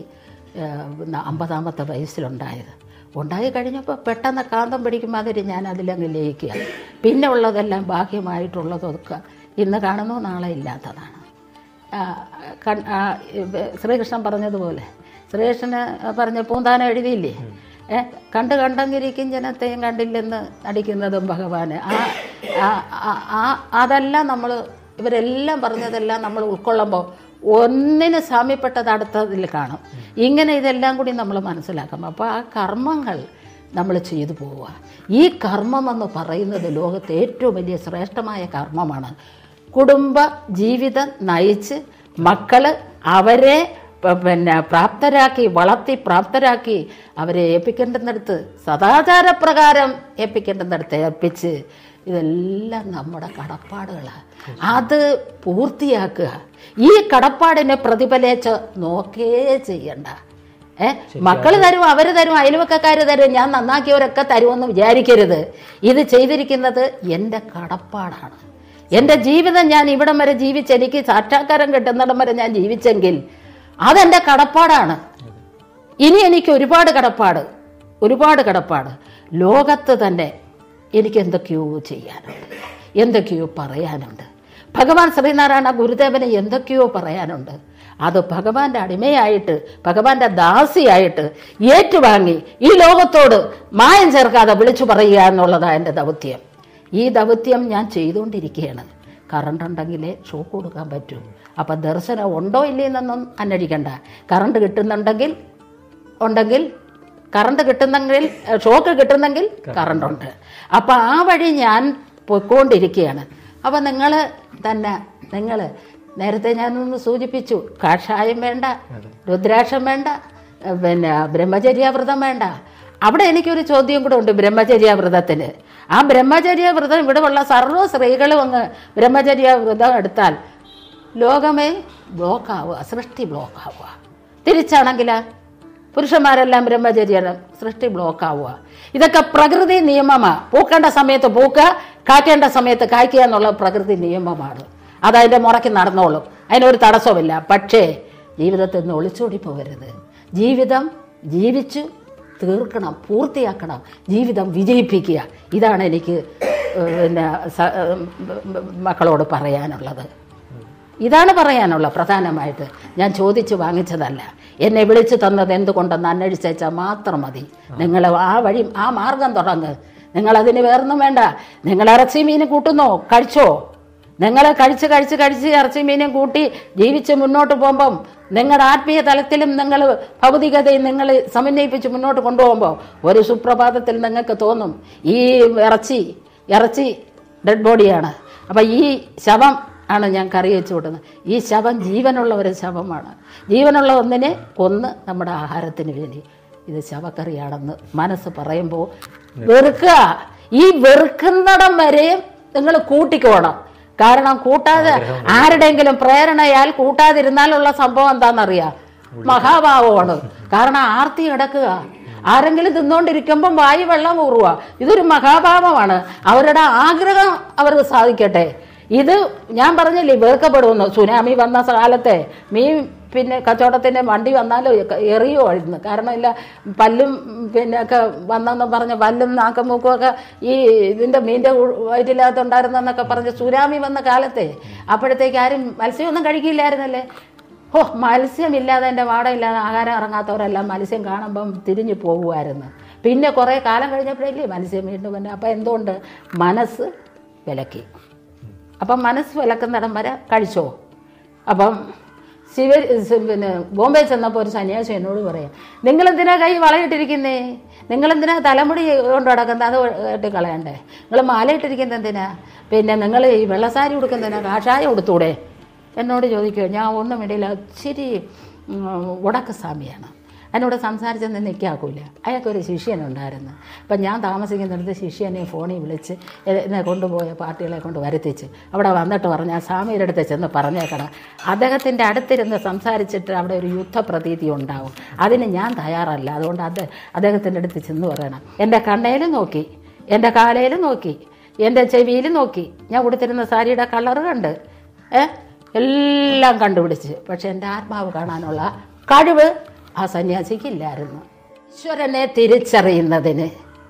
ഏഹ്, അമ്പതാമത്തെ വയസ്സിലുണ്ടായത് ഉണ്ടായി കഴിഞ്ഞപ്പോൾ പെട്ടെന്ന് കാന്തം പിടിക്കുമ്പോൾ അതിൽ ഞാൻ അതിലങ്ങ് ലയിക്കുക പിന്നെ ഉള്ളതെല്ലാം ബാഹ്യമായിട്ടുള്ളതൊക്കെ ഇന്ന് കാണുന്നു നാളെ ഇല്ലാത്തതാണ് ആ, കൺ- ആ, ഇത് ശ്രീകൃഷ്ണൻ പറഞ്ഞതുപോലെ ശ്രീകൃഷ്ണന് പറഞ്ഞ പൂന്താനം എഴുതിയില്ലേ ഏ കണ്ട് കണ്ടെങ്കിരിക്കും ജനത്തെയും കണ്ടില്ലെന്ന് നടിക്കുന്നതും ഭഗവാന് ആ ആ- ആ- ആ- അതെല്ലാം നമ്മൾ ഇവരെല്ലാം പറഞ്ഞതെല്ലാം നമ്മൾ ഉൾക്കൊള്ളുമ്പോൾ ഒന്നിന് സാമ്യപ്പെട്ടത് അടുത്തതിൽ കാണും ഇങ്ങനെ ഇതെല്ലാം കൂടി നമ്മൾ മനസ്സിലാക്കും അപ്പോൾ ആ കർമ്മങ്ങൾ നമ്മൾ ചെയ്തു പോവുക ഈ കർമ്മം എന്ന് പറയുന്നത് ലോകത്തെ ഏറ്റവും വലിയ ശ്രേഷ്ഠമായ കർമ്മമാണ് കുടുംബ ജീവിതം നയിച്ച് മക്കള് അവരെ പ- പിന്നെ പ്രാപ്തരാക്കി വളർത്തി പ്രാപ്തരാക്കി അവരെ ഏൽപ്പിക്കേണ്ടുന്നിടത്ത് സദാചാരപ്രകാരം ഏൽപ്പിക്കേണ്ടുന്നിടത്ത് ഏൽപ്പിച്ച് ഇതെല്ലാം നമ്മുടെ കടപ്പാടുകളാണ് അത് പൂർത്തിയാക്കുക ഈ കടപ്പാടിനെ പ്രതിഫലിച്ച് നോക്കേ ചെയ്യണ്ട ഏ മക്കൾ തരും അവർ തരും അയൽവക്കക്കാർ തരും ഞാൻ നന്നാക്കിയവരൊക്കെ തരുമെന്ന് വിചാരിക്കരുത് ഇത് ചെയ്തിരിക്കുന്നത് എൻ്റെ കടപ്പാടാണ് എൻ്റെ ജീവിതം ഞാൻ ഇവിടം വരെ ജീവിച്ച് എനിക്ക് സാക്ഷാത്കാരം കിട്ടുന്നിടം വരെ ഞാൻ ജീവിച്ചെങ്കിൽ അതെൻ്റെ കടപ്പാടാണ് ഇനി എനിക്ക് ഒരുപാട് കടപ്പാട് ഒരുപാട് കടപ്പാട് ലോകത്ത് തന്നെ എനിക്ക് എന്തൊക്കെയോ ചെയ്യാനുണ്ട് എന്തൊക്കെയോ പറയാനുണ്ട് ഭഗവാൻ ശ്രീനാരായണ ഗുരുദേവന് എന്തൊക്കെയോ പറയാനുണ്ട് അത് ഭഗവാന്റെ അടിമയായിട്ട് ഭഗവാന്റെ ദാസിയായിട്ട് ഏറ്റുവാങ്ങി ഈ ലോകത്തോട് മായം ചേർക്കാതെ വിളിച്ചു പറയുക എന്നുള്ളതാണ് എൻ്റെ ദൗത്യം ഈ ദൗത്യം ഞാൻ ചെയ്തുകൊണ്ടിരിക്കുകയാണ് കറണ്ട് ഉണ്ടെങ്കിലേ ഷോക്ക് കൊടുക്കാൻ പറ്റൂ അപ്പം ദർശനം ഉണ്ടോ ഇല്ലയെന്നൊന്നും അന്വേഷിക്കണ്ട കറണ്ട് കിട്ടുന്നുണ്ടെങ്കിൽ ഉണ്ടെങ്കിൽ കറണ്ട് കിട്ടുന്നെങ്കിൽ ഷോക്ക് കിട്ടുന്നെങ്കിൽ കറണ്ട് ഉണ്ട് അപ്പം ആ വഴി ഞാൻ പൊയ്ക്കൊണ്ടിരിക്കുകയാണ് അപ്പം നിങ്ങൾ തന്നെ നിങ്ങൾ നേരത്തെ ഞാനൊന്ന് സൂചിപ്പിച്ചു കാഷായം വേണ്ട രുദ്രാക്ഷം വേണ്ട ഏഹ് പിന്നെ ബ്രഹ്മചര്യാവ്രതം വേണ്ട അവിടെ എനിക്കൊരു ചോദ്യം കൂടെ ഉണ്ട് ബ്രഹ്മചര്യാവ്രതത്തിന് ആ ബ്രഹ്മചര്യാവ്രതം ഇവിടെ ഉള്ള സർവ്വ സ്ത്രീകളും അങ്ങ് ബ്രഹ്മചര്യാവ്രതം എടുത്താൽ ലോകമേ ബ്ലോക്കാവുക സൃഷ്ടി ബ്ലോക്കാവുക തിരിച്ചാണെങ്കിലാ പുരുഷന്മാരെല്ലാം ബ്രഹ്മചര്യം സൃഷ്ടി ബ്ലോക്കാവുക ഇതൊക്കെ പ്രകൃതി നിയമമാണ് പൂക്കേണ്ട സമയത്ത് പൂക്കുക കായ്ക്കേണ്ട സമയത്ത് കായ്ക്കുക എന്നുള്ള പ്രകൃതി നിയമമാണ് അതതിൻ്റെ മുറയ്ക്ക് നടന്നോളും അതിനൊരു തടസ്സമില്ല പക്ഷേ ജീവിതത്തിൽ നിന്ന് ഒളിച്ചോടി പോകരുത് ജീവിതം ജീവിച്ചു തീർക്കണം പൂർത്തിയാക്കണം ജീവിതം വിജയിപ്പിക്കുക ഇതാണ് എനിക്ക് ഏഹ്, പിന്നെ സ- ഏഹ്, മക്കളോട് പറയാനുള്ളത് ഇതാണ് പറയാനുള്ള പ്രധാനമായിട്ട് ഞാൻ ചോദിച്ച് വാങ്ങിച്ചതല്ല എന്നെ വിളിച്ചു തന്നത് എന്തുകൊണ്ടെന്ന് അന്വേഷിച്ചാൽ മാത്രം മതി നിങ്ങൾ ആ വഴി ആ മാർഗം തുടങ്ങ് നിങ്ങളതിന് വേറൊന്നും വേണ്ട നിങ്ങൾ ഇറച്ചി മീൻ കൂട്ടുന്നോ കഴിച്ചോ നിങ്ങൾ കഴിച്ച് കഴിച്ച് കഴിച്ച് ഇറച്ചി മീനും കൂട്ടി ജീവിച്ച് മുന്നോട്ട് പോകുമ്പം നിങ്ങളുടെ ആത്മീയ തലത്തിലും നിങ്ങൾ ഭൗതികതയും നിങ്ങൾ സമന്വയിപ്പിച്ച് മുന്നോട്ട് കൊണ്ടുപോകുമ്പോൾ ഒരു സുപ്രഭാതത്തിൽ നിങ്ങൾക്ക് തോന്നും ഈ ഇറച്ചി ഇറച്ചി ഡെഡ് ബോഡിയാണ് അപ്പം ഈ ശവം ആണ് ഞാൻ കറി വെച്ച് കൊടുക്കുന്നത് ഈ ശവം ജീവനുള്ള ഒരു ശവമാണ് ജീവനുള്ള ഒന്നിനെ കൊന്ന് നമ്മുടെ ആഹാരത്തിന് വേണ്ടി ഇത് ശവക്കറിയാണെന്ന് മനസ്സ് പറയുമ്പോൾ വെറുക്കുക ഈ വെറുക്കുന്നിടം വരെയും നിങ്ങൾ കൂട്ടിക്കോണം കാരണം കൂട്ടാതെ ആരുടെയെങ്കിലും പ്രേരണയാൽ കൂട്ടാതിരുന്നാലുള്ള സംഭവം എന്താണെന്നറിയാം മഹാഭാവമാണ് കാരണം ആർത്തി കിടക്കുക ആരെങ്കിലും തിന്നുകൊണ്ടിരിക്കുമ്പം വായു വെള്ളം ഊറുക ഇതൊരു മഹാഭാവമാണ് അവരുടെ ആഗ്രഹം അവർക്ക് സാധിക്കട്ടെ ഇത് ഞാൻ പറഞ്ഞില്ലേ വെറുക്കപ്പെടുമെന്ന് സുനാമി വന്ന കാലത്തെ മീൻ പിന്നെ കച്ചവടത്തിൻ്റെ വണ്ടി വന്നാലും എറിയുമായിരുന്നു കാരണം ഇല്ല പല്ലും പിന്നെ ഒക്കെ വന്നെന്ന് പറഞ്ഞ് പല്ലും നാക്കും മൂക്കും ഒക്കെ ഈ ഇതിൻ്റെ മീൻ്റെ വയറ്റിനകത്തുണ്ടായിരുന്നെന്നൊക്കെ പറഞ്ഞ് സുനാമി വന്ന കാലത്തെ അപ്പോഴത്തേക്ക് ആരും മത്സ്യമൊന്നും കഴിക്കില്ലായിരുന്നല്ലേ ഓ മത്സ്യമില്ലാതെ എൻ്റെ വാടയില്ലാതെ ആഹാരം ഇറങ്ങാത്തവരെല്ലാം മത്സ്യം കാണുമ്പം തിരിഞ്ഞു പോകുമായിരുന്നു പിന്നെ കുറേ കാലം കഴിഞ്ഞപ്പോഴല്ലേ മത്സ്യം വീണ്ടും വന്നെ അപ്പം എന്തുകൊണ്ട് മനസ്സ് വിലക്കി അപ്പം മനസ്സ് വിലക്കുന്നിടം വരെ കഴിച്ചോ അപ്പം ശിവ സി- പിന്നെ ബോംബെ ചെന്നപ്പോൾ ഒരു സന്യാസി എന്നോട് പറയാം നിങ്ങളെന്തിനാ കൈ വളയിട്ടിരിക്കുന്നേ നിങ്ങളെന്തിനാ തലമുടി കൊണ്ട് കിടക്കുന്നത് അത് ഇട്ട് കളയണ്ടേ നിങ്ങൾ മാലയിട്ടിരിക്കുന്നത് എന്തിനാ പിന്നെ നിങ്ങൾ ഈ വെള്ളസാരി ഉടുക്കുന്നതിനാ കാഷായം ഉടുത്തൂടെ എന്നോട് ചോദിക്കുമോ ഞാൻ ഒന്നും ഇടയില്ല ഇച്ചിരി ഉം, ഉടക്ക് സ്വാമിയാണ് എന്നോട് സംസാരിച്ചെന്ന് നിൽക്കാക്കൂല അയാൾക്കൊരു ശിഷ്യനുണ്ടായിരുന്നു അപ്പം ഞാൻ താമസിക്കുന്നിടത്ത് ശിഷ്യനെ ഫോണിൽ വിളിച്ച് എന്നെ കൊണ്ടുപോയ പാർട്ടികളെ കൊണ്ട് വരുത്തിച്ച് അവിടെ വന്നിട്ട് പറഞ്ഞാൽ സ്വാമിയുടെ അടുത്ത് ചെന്ന് പറഞ്ഞേക്കണം അദ്ദേഹത്തിൻ്റെ അടുത്തിരുന്ന് സംസാരിച്ചിട്ട് അവിടെ ഒരു യുദ്ധപ്രതീതി ഉണ്ടാവും അതിന് ഞാൻ തയ്യാറല്ല അതുകൊണ്ട് അത് അദ്ദേഹത്തിൻ്റെ അടുത്ത് ചെന്ന് പറയണം എൻ്റെ കണ്ണയിലും നോക്കി എൻ്റെ കാലയിലും നോക്കി എൻ്റെ ചെവിയിലും നോക്കി ഞാൻ കൊടുത്തിരുന്ന സാരിയുടെ കളറ് കണ്ട് ഏ എല്ലാം കണ്ടുപിടിച്ച് പക്ഷെ എൻ്റെ ആത്മാവ് കാണാനുള്ള കഴിവ് ആ സന്യാസിക്കില്ലായിരുന്നു ഈശ്വരനെ തിരിച്ചറിയുന്നതിന്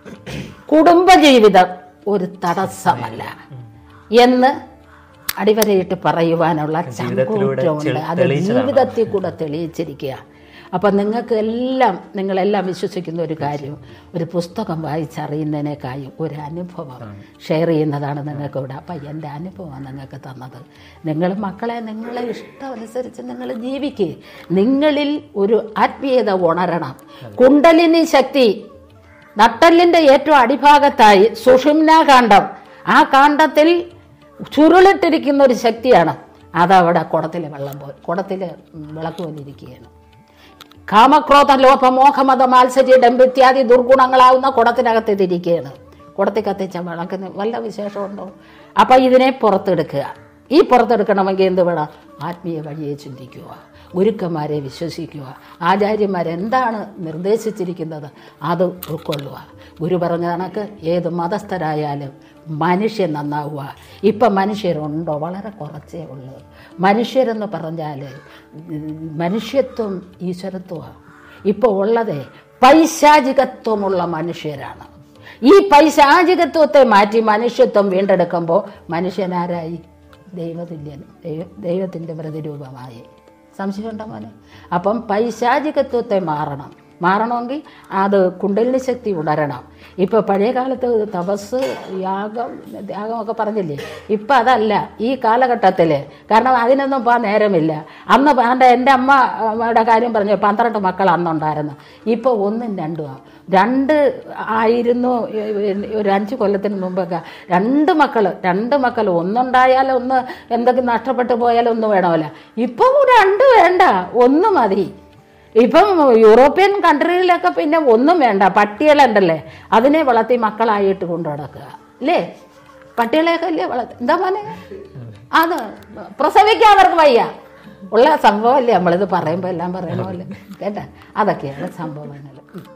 കുടുംബജീവിതം ഒരു തടസ്സമല്ല എന്ന് അടിവരയിട്ട് പറയുവാനുള്ള ചങ്കൂറ്റമുണ്ട് അത് ജീവിതത്തിൽ കൂടെ തെളിയിച്ചിരിക്കുക അപ്പം നിങ്ങൾക്ക് എല്ലാം നിങ്ങളെല്ലാം വിശ്വസിക്കുന്ന ഒരു കാര്യം ഒരു പുസ്തകം വായിച്ചറിയുന്നതിനേക്കാളും ഒരു അനുഭവം ഷെയർ ചെയ്യുന്നതാണ് നിങ്ങൾക്ക് ഇവിടെ അപ്പം എൻ്റെ അനുഭവമാണ് നിങ്ങൾക്ക് തന്നത് നിങ്ങൾ മക്കളെ നിങ്ങളെ ഇഷ്ടമനുസരിച്ച് നിങ്ങൾ ജീവിക്കുക നിങ്ങളിൽ ഒരു ആത്മീയത ഉണരണം കുണ്ടലിനി ശക്തി നട്ടലിൻ്റെ ഏറ്റവും അടിഭാഗത്തായി സുഷുമ്ന കാണ്ഡം ആ കാണ്ഡത്തിൽ ചുരുളിട്ടിരിക്കുന്ന ഒരു ശക്തിയാണ് അതവിടെ കുടത്തിലെ വെള്ളം പോലെ കുടത്തിലെ വിളക്ക് പോലെ ഇരിക്കുകയാണ് കാമക്രോധ ലോഭ മോഹമത മാത്സര്യ ഡംബിത്യാദി ദുർഗുണങ്ങളാവുന്ന കുടത്തിനകത്ത് ഇതിരിക്കുകയാണ് കുടത്തിൽ കത്തിച്ച വിളക്കിന് വല്ല വിശേഷമുണ്ടോ അപ്പം ഇതിനെ പുറത്തെടുക്കുക ഈ പുറത്തെടുക്കണമെങ്കിൽ എന്ത് വേണം ആത്മീയ വഴിയെ ചിന്തിക്കുക ഗുരുക്കന്മാരെ വിശ്വസിക്കുക ആചാര്യന്മാരെന്താണ് നിർദ്ദേശിച്ചിരിക്കുന്നത് അത് ഉൾക്കൊള്ളുക ഗുരു പറഞ്ഞ കണക്ക് ഏത് മതസ്ഥരായാലും മനുഷ്യൻ നന്നാവുക ഇപ്പം മനുഷ്യരുണ്ടോ വളരെ കുറച്ചേ ഉള്ളൂ മനുഷ്യരെന്ന് പറഞ്ഞാൽ മനുഷ്യത്വം ഈശ്വരത്വമാണ് ഇപ്പോൾ ഉള്ളത് പൈശാചികത്വമുള്ള മനുഷ്യരാണ് ഈ പൈശാചികത്വത്തെ മാറ്റി മനുഷ്യത്വം വീണ്ടെടുക്കുമ്പോൾ മനുഷ്യനാരായി ദൈവതുല്യൻ ദൈവ ദൈവത്തിൻ്റെ പ്രതിരൂപമായി സംശയമുണ്ടോ മോനെ അപ്പം പൈശാചികത്വത്തെ മാറണം മാറണമെങ്കിൽ അത് കുണ്ടലിനി ശക്തി ഉണരണം ഇപ്പോൾ പഴയ കാലത്ത് തപസ് യാഗം ത്യാഗമൊക്കെ പറഞ്ഞില്ലേ ഇപ്പം അതല്ല ഈ കാലഘട്ടത്തിൽ കാരണം അതിനൊന്നും പോകാൻ നേരമില്ല അന്ന് എൻ്റെ എൻ്റെ അമ്മയുടെ കാര്യം പറഞ്ഞു പന്ത്രണ്ട് മക്കൾ അന്നുണ്ടായിരുന്നു ഇപ്പോൾ ഒന്നും രണ്ടുമാണ് രണ്ട് ആയിരുന്നു ഒരു അഞ്ച് കൊല്ലത്തിന് മുമ്പൊക്കെ രണ്ട് മക്കൾ രണ്ട് മക്കൾ ഒന്നുണ്ടായാൽ ഒന്ന് എന്തെങ്കിലും നഷ്ടപ്പെട്ടു പോയാൽ ഒന്ന് വേണമല്ല ഇപ്പം രണ്ട് വേണ്ട ഒന്ന് മതി ഇപ്പം യൂറോപ്യൻ കൺട്രിയിലൊക്കെ പിന്നെ ഒന്നും വേണ്ട പട്ടികളുണ്ടല്ലേ അതിനെ വളർത്തി മക്കളായിട്ട് കൊണ്ടു നടക്കുക അല്ലേ പട്ടികളെയൊക്കെ അല്ലേ വളർത്തി എന്താ മോനെ അത് പ്രസവിക്കാൻ അവർക്ക് വയ്യ ഉള്ള സംഭവമല്ലേ നമ്മളിത് പറയുമ്പോൾ എല്ലാം പറയണമല്ലോ കേട്ടാ അതൊക്കെയാണ് സംഭവങ്ങൾ ഉം.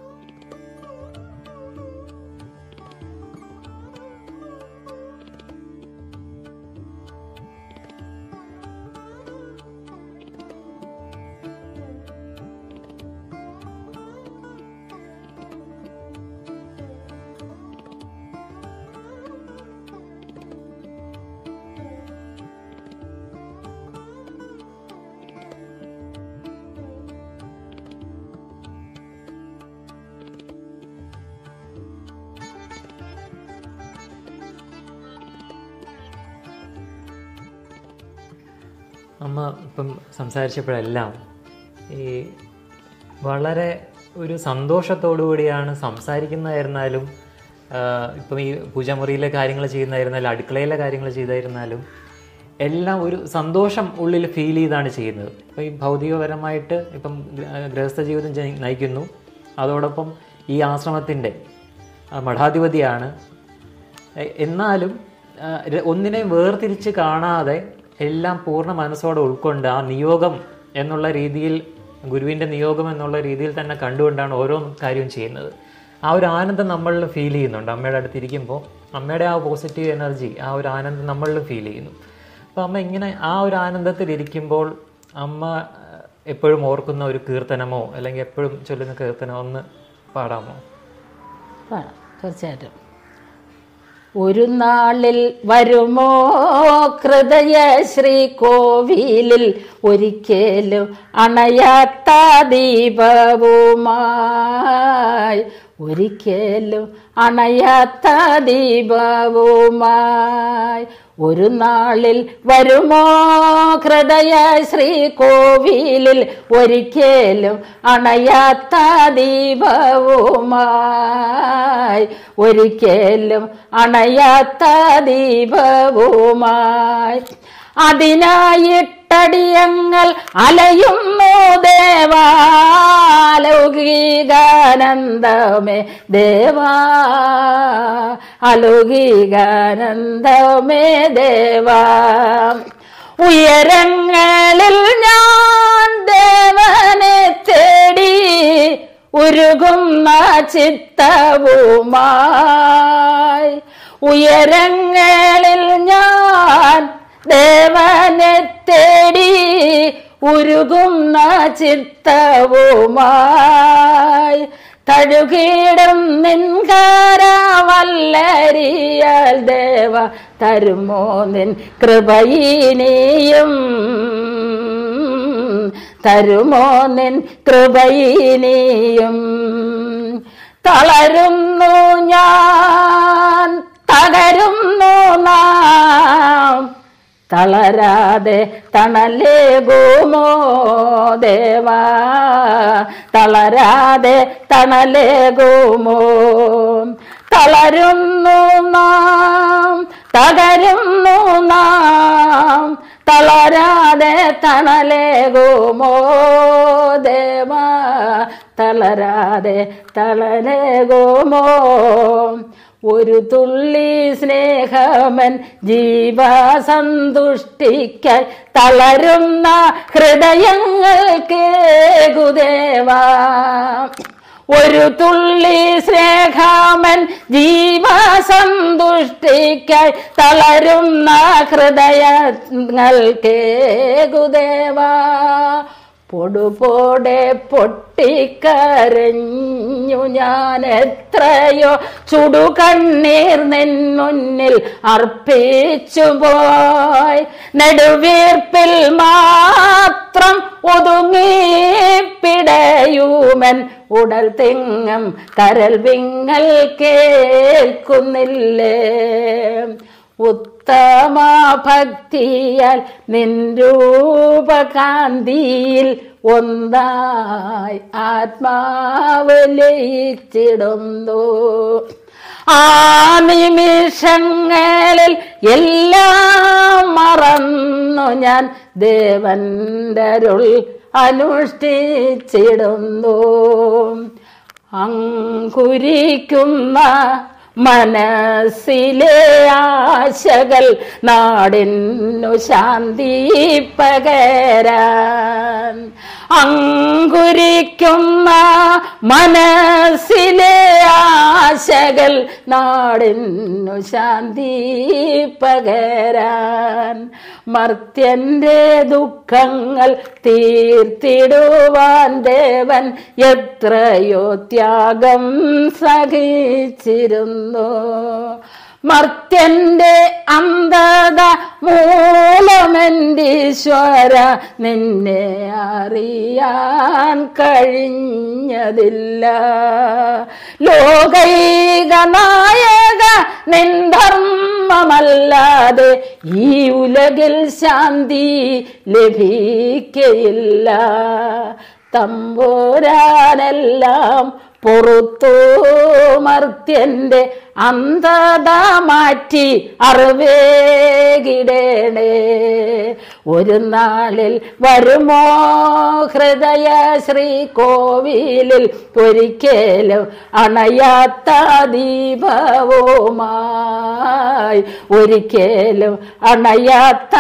അമ്മ ഇപ്പം സംസാരിച്ചപ്പോഴെല്ലാം ഈ വളരെ ഒരു സന്തോഷത്തോടു കൂടിയാണ് സംസാരിക്കുന്നതായിരുന്നാലും ആ, ഇപ്പം ഈ പൂജാമുറിയിലെ കാര്യങ്ങൾ ചെയ്യുന്നതായിരുന്നാലും അടുക്കളയിലെ കാര്യങ്ങൾ ചെയ്തായിരുന്നാലും എല്ലാം ഒരു സന്തോഷം ഉള്ളിൽ ഫീൽ ചെയ്താണ് ചെയ്യുന്നത് ഇപ്പം ഈ ഭൗതികപരമായിട്ട് ഇപ്പം ഗ്ര- ഗൃഹസ്ഥ ജീവിതം ജയി- നയിക്കുന്നു അതോടൊപ്പം ഈ ആശ്രമത്തിൻ്റെ മഠാധിപതിയാണ് എ- എന്നാലും ആ, ര- ഒന്നിനെയും വേർതിരിച്ച് കാണാതെ എല്ലാം പൂർണ്ണ മനസ്സോടെ ഉൾക്കൊണ്ട് ആ നിയോഗം എന്നുള്ള രീതിയിൽ ഗുരുവിൻ്റെ നിയോഗം എന്നുള്ള രീതിയിൽ തന്നെ കണ്ടുകൊണ്ടാണ് ഓരോ കാര്യവും ചെയ്യുന്നത് ആ ഒരു ആനന്ദം നമ്മളിൽ ഫീൽ ചെയ്യുന്നുണ്ട് അമ്മയുടെ അടുത്തിരിക്കുമ്പോൾ അമ്മയുടെ ആ പോസിറ്റീവ് എനർജി ആ ഒരു ആനന്ദം നമ്മളിൽ ഫീൽ ചെയ്യുന്നു അപ്പോൾ അമ്മ ഇങ്ങനെ ആ ഒരു ആനന്ദത്തിലിരിക്കുമ്പോൾ അമ്മ ആ, എപ്പോഴും ഓർക്കുന്ന ഒരു കീർത്തനമോ അല്ലെങ്കിൽ എപ്പോഴും ചൊല്ലുന്ന കീർത്തനമോ ഒന്ന് പാടാമോ പാടാം തീർച്ചയായിട്ടും ഒരു നാളിൽ വരുമോ ഹൃദയ ശ്രീ കോവിലിൽ ഒരിക്കലും അണയാത്ത ദീപവുമായി ഒരിക്കലും അണയാത്ത ദീപവുമായി ഒരു നാളിൽ വരുമോ ഹൃദയ ശ്രീ കോവിലിൽ ഒരിക്കലും അണയാത്ത ദീപവുമായി ഒരിക്കലും അണയാത്ത ദീപവുമായി അതിനായിട്ടടിയങ്ങൾ അലയുന്നു ദേവാലൗകികാനന്ദമേ ദേവാ അലൗകികാനന്ദമേ ദേവാ ഉയരങ്ങളിൽ ഞാൻ ദേവനെ തേടി ഉരുകുന്ന ചിത്തവുമായി ഉയരങ്ങളിൽ ഞാൻ ദേവനെ തേടി ഉരുകുന്ന ചിത്തവുമായി തഴുകിടും നിൻകാരവല്ലരിയാൽ ദേവ തരുമോ നിൻ കൃപയിനിയും തരുമോ നിൻ കൃപയിനിയും തളരുന്നു ഞാൻ തകരുന്നു നാം തളരാതെ തണലേകുമോ ദേവാ തളരാതെ തണലേകുമോ തളരുന്നു നാം തകരുന്നു നാം തളരാതെ തണലേകുമോ ദേവാ തളരാതെ തളലേകുമോ ഒരു തുള്ളി സ്നേഹമൻ ജീവസന്തുഷ്ടിക്കായി തളരുന്ന ഹൃദയങ്ങൾക്ക് ഗുദേവാ ഒരു തുള്ളി സ്നേഹമൻ ജീവസന്തുഷ്ടിക്കായി തളരുന്ന ഹൃദയങ്ങൾക്ക് ഗുദേവാ പൊടുപോടെ പൊട്ടിക്കരഞ്ഞു ഞാൻ എത്രയോ ചുടുകണ്ണീർ നിൻ മുന്നിൽ അർപ്പിച്ചു പോയി നെടുവീർപ്പിൽ മാത്രം ഒതുങ്ങി പിടയൂമൻ ഉടൽ തിങ്ങം കരൽ വിങ്ങൽ കേൾക്കുന്നില്ലേ ഉത്തമ ഭക്തിയാൽ നിൻ രൂപകാന്തിയിൽ ഒന്നായി ആത്മാവ് ലയിച്ചിടുന്നു ആ നിമിഷങ്ങളിൽ എല്ലാം മറന്നു ഞാൻ ദേവന്റെ അരുൾ അനുഷ്ഠിച്ചിടുന്നു അങ്കുരിക്കുന്ന മനസ്സിലെ ആശകൾ നാടിനു ശാന്തി പകരാൻ അങ്കുരിക്കുന്ന മനസ്സിലെ ആശകൾ നാടിനു ശാന്തി പകരാൻ മർത്യന്റെ ദുഃഖങ്ങൾ തീർത്തിടുവാൻ ദേവൻ എത്രയോ ത്യാഗം സഹിച്ചിരുന്നു മർത്യന്റെ അന്ധത മൂലമെന്തീശ്വര നിന്നെ അറിയാൻ കഴിഞ്ഞതില്ല ലോകൈക നായക നിൻ ധർമ്മമല്ലാതെ ഈ ഉലകിൽ ശാന്തി ലഭിക്കയില്ല തമ്പുരാനെല്ലാം പൊറുത്തു മർത്യന്റെ അന്ധത മാറ്റി അറിവേകിടേണേ ഒരു നാളിൽ വരുമോ ഹൃദയ ശ്രീ കോവിലിൽ ഒരിക്കലും അണയാത്ത ദീപവുമായി ഒരിക്കലും അണയാത്ത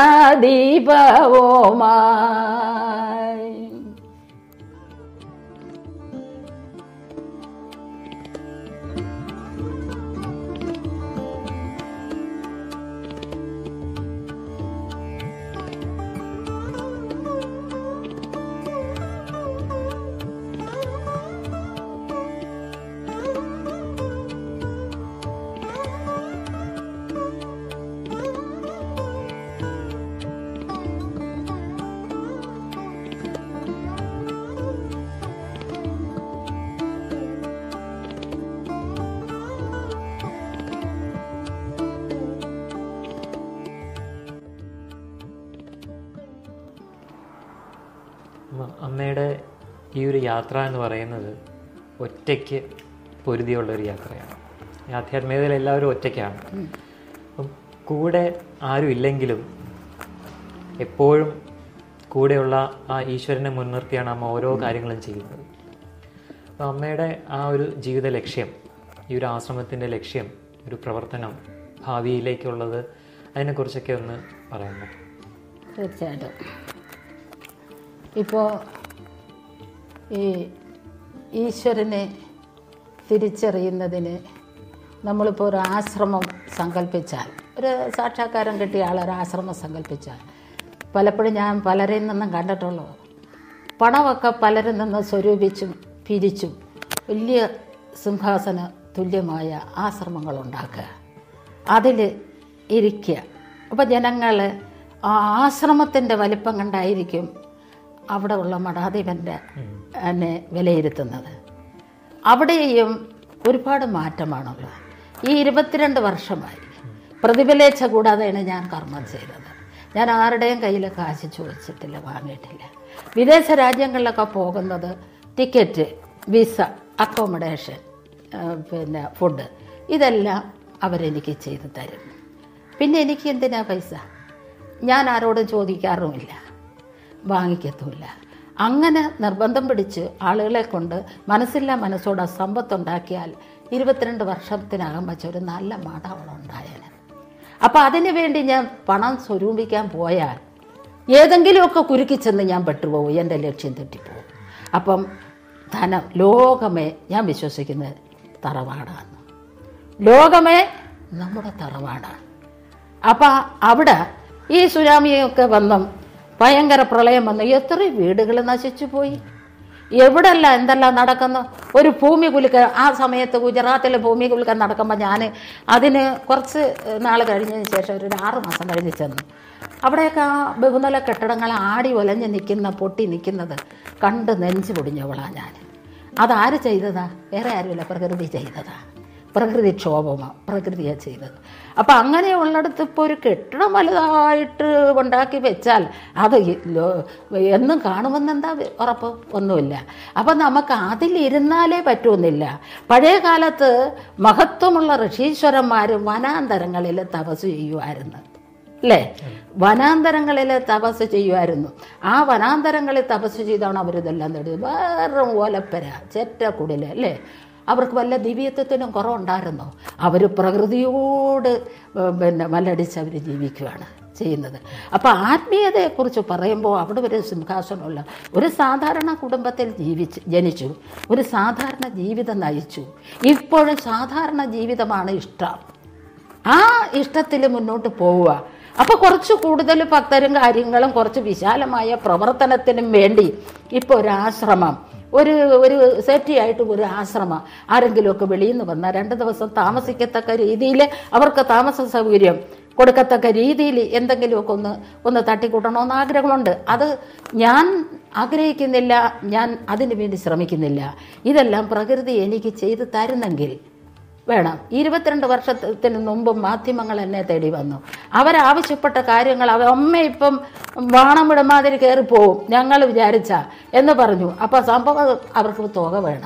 ദീപവുമായി അമ്മ- അമ്മയുടെ ഈ ഒരു യാത്ര എന്ന് പറയുന്നത് ഒറ്റയ്ക്ക് പൊരുതിയുള്ള ഒരു യാത്രയാണ് ഈ ആധ്യാത്മികതയിൽ എല്ലാവരും ഒറ്റയ്ക്കാണ് അപ്പം കൂടെ ആരും ഇല്ലെങ്കിലും എപ്പോഴും കൂടെയുള്ള ആ ഈശ്വരനെ മുൻനിർത്തിയാണ് അമ്മ ഓരോ കാര്യങ്ങളും ചെയ്യുന്നത് അപ്പം അമ്മയുടെ ആ ഒരു ജീവിത ലക്ഷ്യം ഈ ഒരു ആശ്രമത്തിൻ്റെ ലക്ഷ്യം ഒരു പ്രവർത്തനം ഭാവിയിലേക്കുള്ളത് അതിനെക്കുറിച്ചൊക്കെ ഒന്ന് പറയാമോ തീർച്ചയായിട്ടും ഇപ്പോൾ ഈ ഈശ്വരനെ തിരിച്ചറിയുന്നതിന് നമ്മളിപ്പോൾ ഒരു ആശ്രമം സങ്കല്പിച്ചാൽ ഒരു സാക്ഷാത്കാരം കിട്ടിയ ആൾ ഒരു ആശ്രമം സങ്കല്പിച്ചാൽ പലപ്പോഴും ഞാൻ പലരിൽ നിന്നും കണ്ടിട്ടുള്ളൂ പണമൊക്കെ പലരിൽ നിന്ന് സ്വരൂപിച്ചും പിരിച്ചും വലിയ സിംഹാസന തുല്യമായ ആശ്രമങ്ങൾ ഉണ്ടാക്കുക അതിൽ ഇരിക്കുക അപ്പോൾ ജനങ്ങൾ ആ ആശ്രമത്തിൻ്റെ വലിപ്പം കണ്ടായിരിക്കും അവിടെ ഉള്ള മഠാധിപൻ്റെ എന്നെ വിലയിരുത്തുന്നത് അവിടെയും ഒരുപാട് മാറ്റമാണുള്ളത് ഈ ഇരുപത്തിരണ്ട് വർഷമായി പ്രതിഫലേച്ഛ കൂടാതെയാണ് ഞാൻ കർമ്മം ചെയ്തത് ഞാൻ ആരുടെയും കയ്യിൽ കാശ് ചോദിച്ചിട്ടില്ല വാങ്ങിയിട്ടില്ല വിദേശ രാജ്യങ്ങളിലൊക്കെ പോകുന്നത് ടിക്കറ്റ് വിസ അക്കോമഡേഷൻ ആ, പിന്നെ ഫുഡ് ഇതെല്ലാം അവരെനിക്ക് ചെയ്തു തരും പിന്നെ എനിക്ക് എന്തിനാ പൈസ ഞാൻ ആരോടും ചോദിക്കാറുമില്ല വാങ്ങിക്കത്തുമില്ല അങ്ങനെ നിർബന്ധം പിടിച്ച് ആളുകളെ കൊണ്ട് മനസ്സില്ല മനസ്സോടെ സമ്പത്തുണ്ടാക്കിയാൽ ഇരുപത്തിരണ്ട് വർഷത്തിനകം വെച്ച ഒരു നല്ല മഠം ഉണ്ടായേനെ അപ്പം അതിനു വേണ്ടി ഞാൻ പണം സ്വരൂപിക്കാൻ പോയാൽ ഏതെങ്കിലുമൊക്കെ കുരുക്കി ചെന്ന് ഞാൻ പെട്ടുപോകും എൻ്റെ ലക്ഷ്യം തെറ്റിപ്പോകും അപ്പം ധനം ലോകമേ ഞാൻ വിശ്വസിക്കുന്നത് തറവാടാണ് ലോകമേ നമ്മുടെ തറവാടാണ് അപ്പം അവിടെ ഈ സുനാമിയൊക്കെ വന്നും ഭയങ്കര പ്രളയം വന്നു എത്ര വീടുകൾ നശിച്ചു പോയി എവിടെല്ല എന്തെല്ലാം നടക്കുന്നു ഒരു ഭൂമി കുലുക്ക ആ സമയത്ത് ഗുജറാത്തിലെ ഭൂമി കുലുക്കം നടക്കുമ്പോൾ ഞാൻ അതിന് കുറച്ച് നാൾ കഴിഞ്ഞതിന് ശേഷം ഒരു ആറ് മാസം കഴിഞ്ഞ് ചെന്നു അവിടെയൊക്കെ ആ ബഹുനില കെട്ടിടങ്ങൾ ആടി ഒലഞ്ഞ് നിൽക്കുന്ന പൊട്ടി നിൽക്കുന്നത് കണ്ട് നെഞ്ചു പൊടിഞ്ഞവളാണ് ഞാൻ അതാര് ചെയ്തതാ വേറെ ആരുമില്ല പ്രകൃതി ചെയ്തതാ പ്രകൃതി ക്ഷോഭമാണ് പ്രകൃതിയാണ് ചെയ്തത് അപ്പം അങ്ങനെയുള്ളിടത്ത് ഇപ്പോൾ ഒരു കെട്ടിടം വലുതായിട്ട് ഉണ്ടാക്കി വെച്ചാൽ അത് ഈ ലോ- എന്നും കാണുമെന്നെന്താ ഉറപ്പ് ഒന്നുമില്ല അപ്പം നമുക്ക് അതിലിരുന്നാലേ പറ്റുമെന്നില്ല പഴയ കാലത്ത് മഹത്വമുള്ള ഋഷീശ്വരന്മാർ വനാന്തരങ്ങളിൽ തപസ് ചെയ്യുമായിരുന്നു അല്ലേ വനാന്തരങ്ങളിൽ തപസ് ചെയ്യുമായിരുന്നു ആ വനാന്തരങ്ങളിൽ തപസ് ചെയ്താണ് അവരിതെല്ലാം നേടിയത് വേറെ ഓലപ്പര ചെറ്റക്കുടില് അല്ലേ അവർക്ക് വല്ല ദിവ്യത്വത്തിനും കുറവുണ്ടായിരുന്നോ അവർ പ്രകൃതിയോട് ഏർ പിന്നെ മല്ലടിച്ച് അവർ ജീവിക്കുകയാണ് ചെയ്യുന്നത് അപ്പോൾ ആത്മീയതയെക്കുറിച്ച് പറയുമ്പോൾ അവിടെ ഒരു സിംഹാസനമുള്ള ഒരു സാധാരണ കുടുംബത്തിൽ ജീവിച്ച് ജനിച്ചു ഒരു സാധാരണ ജീവിതം നയിച്ചു ഇപ്പോഴും സാധാരണ ജീവിതമാണ് ഇഷ്ടം ആ ഇഷ്ടത്തിൽ മുന്നോട്ട് പോവുക അപ്പോൾ കുറച്ച് കൂടുതൽ ഭക്തരും കാര്യങ്ങളും കുറച്ച് വിശാലമായ പ്രവർത്തനത്തിനും വേണ്ടി ഇപ്പോൾ ഒരു ആശ്രമം ഒരു ഒരു സേഫ്റ്റി ആയിട്ട് ഒരു ആശ്രമം ആരെങ്കിലുമൊക്കെ വെളിയിൽ നിന്ന് വന്നാൽ രണ്ട് ദിവസം താമസിക്കത്തക്ക രീതിയിൽ അവർക്ക് താമസ സൗകര്യം കൊടുക്കത്തക്ക രീതിയിൽ എന്തെങ്കിലുമൊക്കെ ഒന്ന് ഒന്ന് തട്ടിക്കൂട്ടണമെന്ന് ആഗ്രഹമുണ്ട് അത് ഞാൻ ആഗ്രഹിക്കുന്നില്ല ഞാൻ അതിനു വേണ്ടി ശ്രമിക്കുന്നില്ല ഇതെല്ലാം പ്രകൃതി എനിക്ക് ചെയ്തു തരുന്നെങ്കിൽ വേണം ഇരുപത്തിരണ്ട് വർഷത്തിന് മുമ്പ് മാധ്യമങ്ങൾ എന്നെ തേടി വന്നു അവരാവശ്യപ്പെട്ട കാര്യങ്ങൾ അവ അമ്മ ഇപ്പം വാണം മാതിരി കയറി പോവും ഞങ്ങൾ വിചാരിച്ച എന്ന് പറഞ്ഞു അപ്പോൾ സംഭവം അവർക്ക് തുക വേണം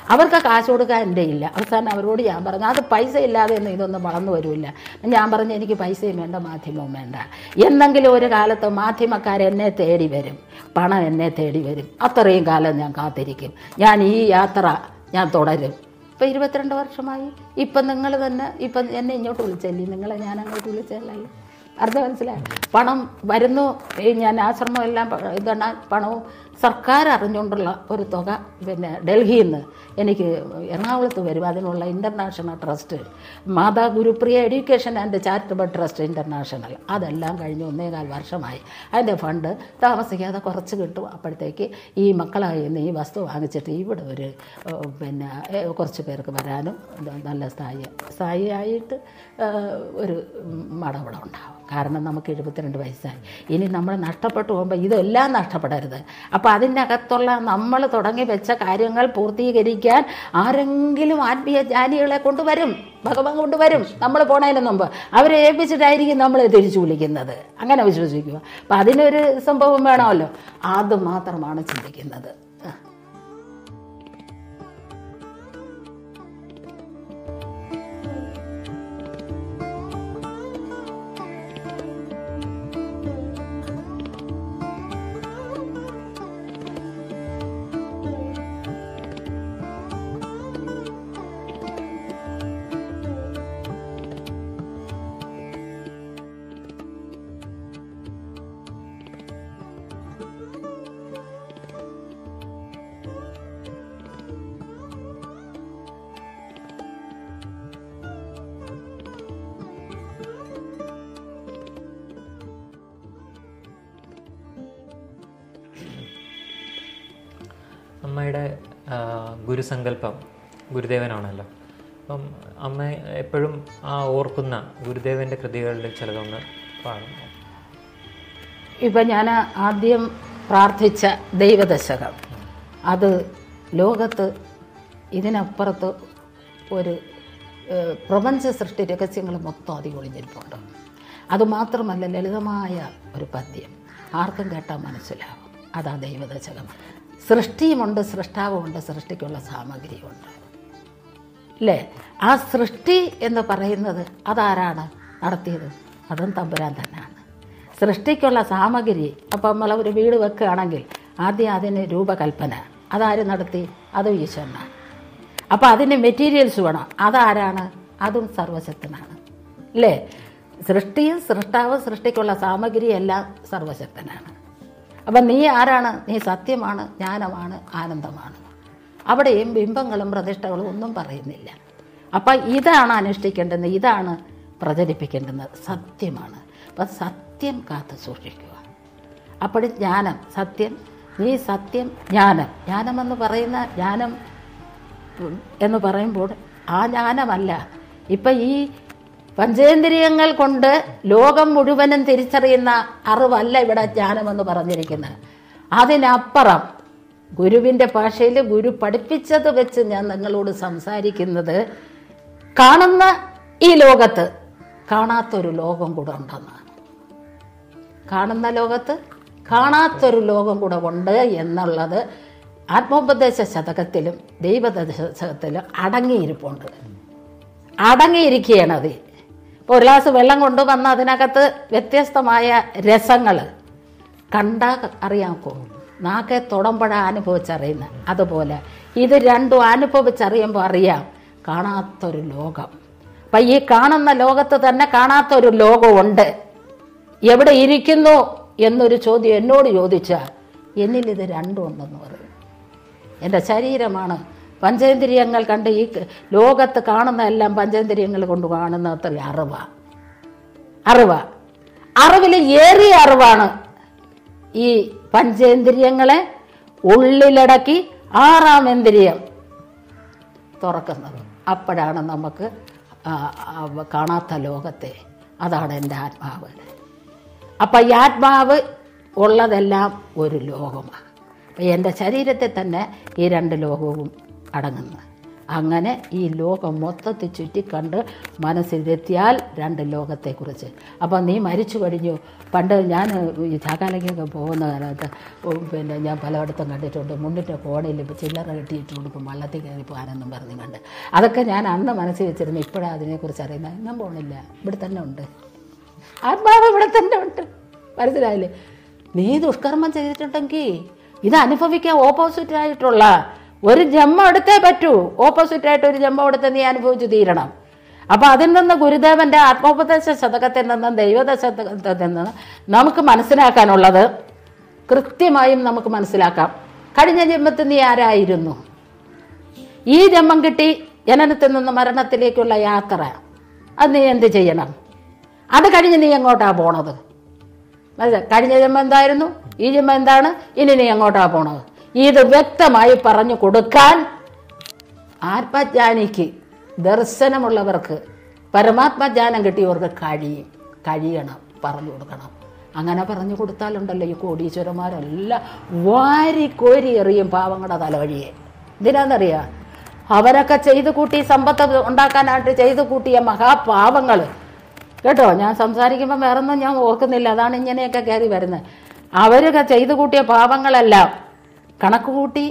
അവർക്ക് കാശ് കൊടുക്കാൻ എൻ്റെ ഇല്ല അവസാനം അവരോട് ഞാൻ പറഞ്ഞു അത് പൈസ ഇല്ലാതെ ഒന്നും ഇതൊന്നും വളർന്നു വരില്ല ഞാൻ പറഞ്ഞു എനിക്ക് പൈസയും വേണ്ട മാധ്യമവും വേണ്ട എന്നെങ്കിലും ഒരു കാലത്ത് മാധ്യമക്കാർ എന്നെ തേടി വരും പണം എന്നെ തേടി വരും അത്രയും കാലം ഞാൻ കാത്തിരിക്കും ഞാൻ ഈ യാത്ര ഞാൻ തുടരും ഇപ്പം ഇരുപത്തിരണ്ട് വർഷമായി ഇപ്പം നിങ്ങൾ തന്നെ ഇപ്പം എന്നെ ഇങ്ങോട്ട് വിളിച്ചല്ലേ നിങ്ങളെ ഞാൻ അങ്ങോട്ട് വിളിച്ചല്ലോ അർത്ഥം മനസ്സിലായി പണം വരുന്നു ഈ ഞാൻ ആശ്രമം എല്ലാം പ- ഇതാണ് പണവും സർക്കാർ അറിഞ്ഞുകൊണ്ടുള്ള ഒരു തുക പിന്നെ ഡൽഹിയിൽ നിന്ന് എനിക്ക് എറണാകുളത്ത് വരും അതിനുള്ള international trust Mata Gurupriya education and charitable trust international അതെല്ലാം കഴിഞ്ഞ് ഒന്നേകാൽ വർഷമായി അതിൻ്റെ ഫണ്ട് താമസിക്കാതെ കുറച്ച് കിട്ടും അപ്പോഴത്തേക്ക് ഈ മക്കളായി നിന്ന് ഈ വസ്തു വാങ്ങിച്ചിട്ട് ഇവിടെ ഒരു ഏഹ്, പിന്നെ ഏഹ്, കുറച്ച് പേർക്ക് വരാനും ഇത് നല്ല സ്ഥായി സ്ഥായിയായിട്ട് ഏഹ്, ഒരു മടം ഇവിടെ ഉണ്ടാവും കാരണം നമുക്ക് എഴുപത്തിരണ്ട് വയസ്സായി ഇനി നമ്മൾ നഷ്ടപ്പെട്ടു പോകുമ്പോൾ ഇതെല്ലാം നഷ്ടപ്പെടരുത് അപ്പോൾ അതിനകത്തുള്ള നമ്മൾ തുടങ്ങി വെച്ച കാര്യങ്ങൾ പൂർത്തീകരിക്കാൻ ആരെങ്കിലും ആത്മീയ ജ്ഞാനികളെ കൊണ്ടുവരും ഭഗവാൻ കൊണ്ടുവരും നമ്മൾ പോണതിന് മുമ്പ് അവരെ ഏൽപ്പിച്ചിട്ടായിരിക്കും നമ്മളെ തിരിച്ചു വിളിക്കുന്നത് അങ്ങനെ വിശ്വസിക്കുക അപ്പം അതിനൊരു സംഭവം വേണമല്ലോ അത് മാത്രമാണ് ചിന്തിക്കുന്നത് ആ. അമ്മയുടെ ആ, ഗുരുസങ്കല്പം ഗുരുദേവനാണല്ലോ അപ്പം അമ്മ എപ്പോഴും ആ ഓർക്കുന്ന ഗുരുദേവൻ്റെ കൃതികളിൽ ചിലതൊന്ന് പാടുന്നു ഇപ്പം ഞാൻ ആദ്യം പ്രാർത്ഥിച്ച ദൈവദശകം അത് ലോകത്ത് ഇതിനപ്പുറത്ത് ഒരു ഏഹ്, പ്രപഞ്ച സൃഷ്ടി രഹസ്യങ്ങൾ മൊത്തം അതിൽ ഒളിഞ്ഞിരിപ്പുണ്ട് അതുമാത്രമല്ല ലളിതമായ ഒരു പദ്യം ആർക്കും കേട്ടാൽ മനസ്സിലാവും അതാ ദൈവദശകം സൃഷ്ടിയുമുണ്ട് സൃഷ്ടാവുമുണ്ട് സൃഷ്ടിക്കുള്ള സാമഗ്രിയുമുണ്ട് അല്ലേ ആ സൃഷ്ടി എന്ന് പറയുന്നത് അതാരാണ് നടത്തിയത് അതും തമ്പുരാൻ തന്നെയാണ് സൃഷ്ടിക്കുള്ള സാമഗ്രി അപ്പം നമ്മൾ ഒരു വീട് വെക്കുകയാണെങ്കിൽ ആദ്യം അതിന് രൂപകൽപ്പന അതാര് നടത്തി അതും ഈശ്വരനാണ് അപ്പോൾ അതിന് മെറ്റീരിയൽസ് വേണം അതാരാണ് അതും സർവശക്തനാണ് അല്ലേ സൃഷ്ടിയും സൃഷ്ടാവും സൃഷ്ടിക്കുള്ള സാമഗ്രി എല്ലാം സർവശക്തനാണ് അപ്പം നീ ആരാണ് നീ സത്യമാണ് ജ്ഞാനമാണ് ആനന്ദമാണ് അവിടെയും ബിംബങ്ങളും പ്രതിഷ്ഠകളും ഒന്നും പറയുന്നില്ല അപ്പം ഇതാണ് അനുഷ്ഠിക്കേണ്ടത് ഇതാണ് പ്രചരിപ്പിക്കേണ്ടുന്നത് സത്യമാണ് അപ്പം സത്യം കാത്തു സൂക്ഷിക്കുക അപ്പോൾ ജ്ഞാനം സത്യം നീ സത്യം ജ്ഞാനം ജ്ഞാനമെന്ന് പറയുന്ന ജ്ഞാനം ഉം, എന്ന് പറയുമ്പോൾ ആ ജ്ഞാനമല്ല ഇപ്പം ഈ പഞ്ചേന്ദ്രിയങ്ങൾ കൊണ്ട് ലോകം മുഴുവനും തിരിച്ചറിയുന്ന അറിവല്ല ഇവിടെ ജ്ഞാനമെന്ന് പറഞ്ഞിരിക്കുന്നത് അതിനപ്പുറം ഗുരുവിൻ്റെ ഭാഷയിൽ ഗുരു പഠിപ്പിച്ചത് വെച്ച് ഞാൻ നിങ്ങളോട് സംസാരിക്കുന്നത് കാണുന്ന ഈ ലോകത്ത് കാണാത്തൊരു ലോകം കൂടെ ഉണ്ടെന്നാണ് കാണുന്ന ലോകത്ത് കാണാത്തൊരു ലോകം കൂടെ ഉണ്ട് എന്നുള്ളത് ആത്മോപദേശ ശതകത്തിലും ദൈവദശകത്തിലും അടങ്ങിയിരിപ്പുണ്ട് അടങ്ങിയിരിക്കുകയാണ് അത് ഇപ്പോൾ ഒരു ഗ്ലാസ് വെള്ളം കൊണ്ടുവന്ന് അതിനകത്ത് വ്യത്യസ്തമായ രസങ്ങൾ കണ്ടാൽ അറിയാമോ നാക്കെ തൊടുമ്പോഴ അനുഭവിച്ചറിയുന്ന അതുപോലെ ഇത് രണ്ടും അനുഭവിച്ചറിയുമ്പോൾ അറിയാം കാണാത്തൊരു ലോകം അപ്പം ഈ കാണുന്ന ലോകത്ത് തന്നെ കാണാത്തൊരു ലോകമുണ്ട് എവിടെ ഇരിക്കുന്നു എന്നൊരു ചോദ്യം എന്നോട് ചോദിച്ചാൽ എന്നിൽ ഇത് രണ്ടും ഉണ്ടെന്ന് പറയും എൻ്റെ ശരീരമാണ് പഞ്ചേന്ദ്രിയങ്ങൾ കണ്ട് ഈ ക- ലോകത്ത് കാണുന്ന എല്ലാം പഞ്ചേന്ദ്രിയങ്ങൾ കൊണ്ട് കാണുന്ന അത്ര അറിവാ അറിവാ അറിവിൽ ഏറിയ അറിവാണ് ഈ പഞ്ചേന്ദ്രിയങ്ങളെ ഉള്ളിലടക്കി ആറാം ഇന്ദ്രിയം തുറക്കുന്നത് അപ്പോഴാണ് നമുക്ക് ആ, ആ, കാണാത്ത ലോകത്തെ അതാണ് എൻ്റെ ആത്മാവ് അപ്പം ഈ ആത്മാവ് ഉള്ളതെല്ലാം ഒരു ലോകമാണ് അപ്പം എൻ്റെ ശരീരത്തിൽ തന്നെ ഈ രണ്ട് ലോകവും അടങ്ങുന്നു അങ്ങനെ ഈ ലോകം മൊത്തത്തിൽ ചുറ്റിക്കണ്ട് മനസ്സിലെത്തിയാൽ രണ്ട് ലോകത്തെക്കുറിച്ച് അപ്പം നീ മരിച്ചു കഴിഞ്ഞു പണ്ട് ഞാൻ ഈ ചാക്കാലയ്ക്കൊക്കെ പോകുന്ന കാലത്ത് ഉം, പിന്നെ ഞാൻ പലയിടത്തും കണ്ടിട്ടുണ്ട് മുന്നിൻ്റെ കോണയിൽ ഇപ്പോൾ ചില്ലറ കെട്ടിയിട്ട് കൊടുക്കും വള്ളത്തിൽ കയറി പോകാനെന്നും പറഞ്ഞു കണ്ട് അതൊക്കെ ഞാൻ അന്ന് മനസ്സിൽ വെച്ചിരുന്നു ഇപ്പോഴാണ് അതിനെക്കുറിച്ച് അറിയുന്നത് എങ്ങും പോകണില്ല ഇവിടെ തന്നെ ഉണ്ട് ആത്മാവ് ഇവിടെ തന്നെ ഉണ്ട് മനസ്സിലായില്ലേ നീ ദുഷ്കർമ്മം ചെയ്തിട്ടുണ്ടെങ്കിൽ ഇത് അനുഭവിക്കാൻ ഓപ്പോസിറ്റ് ആയിട്ടുള്ള ഒരു ജന്മം എടുത്തേ പറ്റൂ ഓപ്പോസിറ്റ് ആയിട്ട് ഒരു ജന്മം എടുത്ത് നീ അനുഭവിച്ച് തീരണം അപ്പൊ അതിൽ നിന്ന് ഗുരുദേവന്റെ ആത്മോപദേശ ശതകത്തിൽ നിന്നും ദൈവത ശതകത്തിൽ നിന്ന് നമുക്ക് മനസ്സിലാക്കാനുള്ളത് കൃത്യമായും നമുക്ക് മനസ്സിലാക്കാം കഴിഞ്ഞ ജന്മത്തിൽ നീ ആരായിരുന്നു ഈ ജന്മം കിട്ടി ജനനത്തിൽ നിന്ന് മരണത്തിലേക്കുള്ള യാത്ര അത് നീ എന്ത് ചെയ്യണം അത് കഴിഞ്ഞ് നീ എങ്ങോട്ടാ പോണത് മനസ്സിലായോ? കഴിഞ്ഞ ജന്മം എന്തായിരുന്നു ഈ ജന്മം എന്താണ് ഇനി നീ എങ്ങോട്ടാ പോണത് ഇത് വ്യക്തമായി പറഞ്ഞു കൊടുക്കാൻ ആത്മജ്ഞാനിക്ക് ദർശനമുള്ളവർക്ക് പരമാത്മജ്ഞാനം കിട്ടിയവർക്ക് കഴിയും കഴിയണം പറഞ്ഞു കൊടുക്കണം അങ്ങനെ പറഞ്ഞു കൊടുത്താലുണ്ടല്ലോ ഈ കോടീശ്വരന്മാരെല്ലാം വാരി കോരി എറിയും പാവങ്ങളുടെ തലവഴിയെ എന്തിനാന്നറിയാം അവരൊക്കെ ചെയ്തു കൂട്ടി സമ്പത്ത് ഉണ്ടാക്കാനായിട്ട് ചെയ്തു കൂട്ടിയ മഹാപാവങ്ങൾ കേട്ടോ ഞാൻ സംസാരിക്കുമ്പോൾ വേറൊന്നും ഞാൻ ഓർക്കുന്നില്ല അതാണ് ഇങ്ങനെയൊക്കെ കയറി വരുന്നത് അവരൊക്കെ ചെയ്തു കൂട്ടിയ പാപങ്ങളെല്ലാം കണക്ക് കൂട്ടി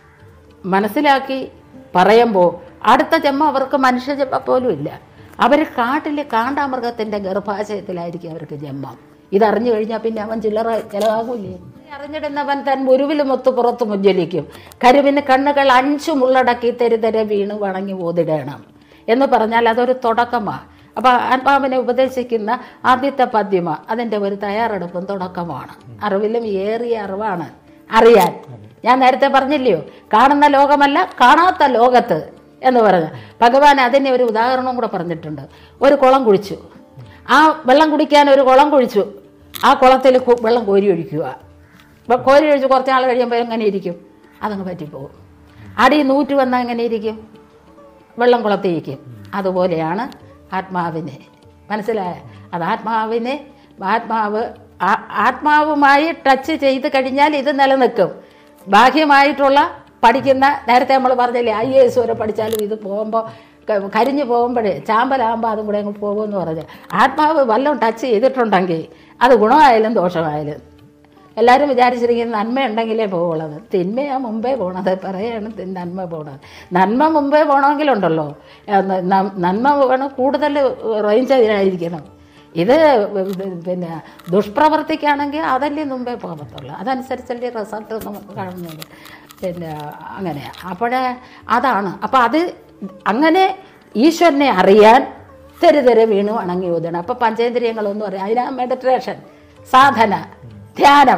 മനസ്സിലാക്കി പറയുമ്പോൾ അടുത്ത ജന്മം അവർക്ക് മനുഷ്യ ജന്മം പോലും ഇല്ല അവർ കാട്ടിൽ കാണ്ടാമൃഗത്തിൻ്റെ ഗർഭാശയത്തിലായിരിക്കും അവർക്ക് ജന്മം ഇതറിഞ്ഞു കഴിഞ്ഞാൽ പിന്നെ അവൻ ചില്ലറ ചിലവാകൂലേ അറിഞ്ഞിടുന്നവൻ തൻ മുരുവിൽ മൊത്ത് പുറത്ത് മുജ്ജലിക്കും കരുവിന് കണ്ണുകൾ അഞ്ചു മുള്ളടക്കി തെരുതെര വീണ് വണങ്ങി ഓതിടണം എന്ന് പറഞ്ഞാൽ അതൊരു തുടക്കമാണ് അപ്പോൾ ആത്മാവിനെ ഉപദേശിക്കുന്ന ആദ്യത്തെ പദ്യമ അതിൻ്റെ ഒരു തയ്യാറെടുപ്പും തുടക്കമാണ് അറിവിലും ഏറിയ അറിവാണ് അറിയാൻ ഞാൻ നേരത്തെ പറഞ്ഞില്ലയോ കാണുന്ന ലോകമല്ല കാണാത്ത ലോകത്ത് എന്ന് പറഞ്ഞു ഭഗവാൻ അതിനെ ഒരു ഉദാഹരണവും കൂടെ പറഞ്ഞിട്ടുണ്ട് ഒരു കുളം കുഴിച്ചു ആ വെള്ളം കുടിക്കാൻ ഒരു കുളം കുഴിച്ചു ആ കുളത്തിൽ കു- വെള്ളം കോരി ഒഴിക്കുക ഇപ്പം കോരി ഒഴിച്ച് കുറച്ച് നാൾ കഴിയുമ്പോൾ എങ്ങനെ ഇരിക്കും അതങ്ങ് പറ്റിപ്പോകും അടി നൂറ്റ് വന്നാൽ എങ്ങനെ ഇരിക്കും വെള്ളം കുളത്തിരിക്കും അതുപോലെയാണ് ആത്മാവിനെ മനസ്സിലായ അത് ആത്മാവിനെ ആത്മാവ് ആ- ആത്മാവുമായി ടച്ച് ചെയ്ത് കഴിഞ്ഞാൽ ഇത് നിലനിൽക്കും ബാഹ്യമായിട്ടുള്ള പഠിക്കുന്ന നേരത്തെ നമ്മൾ പറഞ്ഞില്ലേ ഐ എസ് വരെ പഠിച്ചാലും ഇത് പോകുമ്പോൾ കരിഞ്ഞു പോകുമ്പോഴേ ചാമ്പലാകുമ്പോൾ അതും കൂടെ അങ്ങ് പോകുമെന്ന് പറഞ്ഞ് ആത്മാവ് വല്ലതും ടച്ച് ചെയ്തിട്ടുണ്ടെങ്കിൽ അത് ഗുണമായാലും ദോഷമായാലും എല്ലാവരും വിചാരിച്ചിരിക്കുന്നത് നന്മ ഉണ്ടെങ്കിലേ പോകുള്ളത് തിന്മയാ മുമ്പേ പോണത് പറയാണ് തി- നന്മ പോണത് നന്മ മുമ്പേ പോകണമെങ്കിലുണ്ടല്ലോ ഏ, ന- ന- നന്മ വേണം കൂടുതൽ റേഞ്ച് അതിനായിരിക്കണം ഇത് ഇത് പിന്നെ ദുഷ്പ്രവർത്തിക്കാണെങ്കിൽ അതല്ലേ മുമ്പേ പോകത്തുള്ളൂ അതനുസരിച്ചല്ലേ റിസൾട്ട് നമുക്ക് കാണുന്നത് പിന്നെ അങ്ങനെ അപ്പോഴേ അതാണ് അപ്പോൾ അത് അങ്ങനെ ഈശ്വരനെ അറിയാൻ തെരുതെരെ വീണു വണങ്ങി ഊതണം അപ്പോൾ പഞ്ചേന്ദ്രിയങ്ങളൊന്നും അറിയാം അതിനാ മെഡിറ്റേഷൻ സാധന ധ്യാനം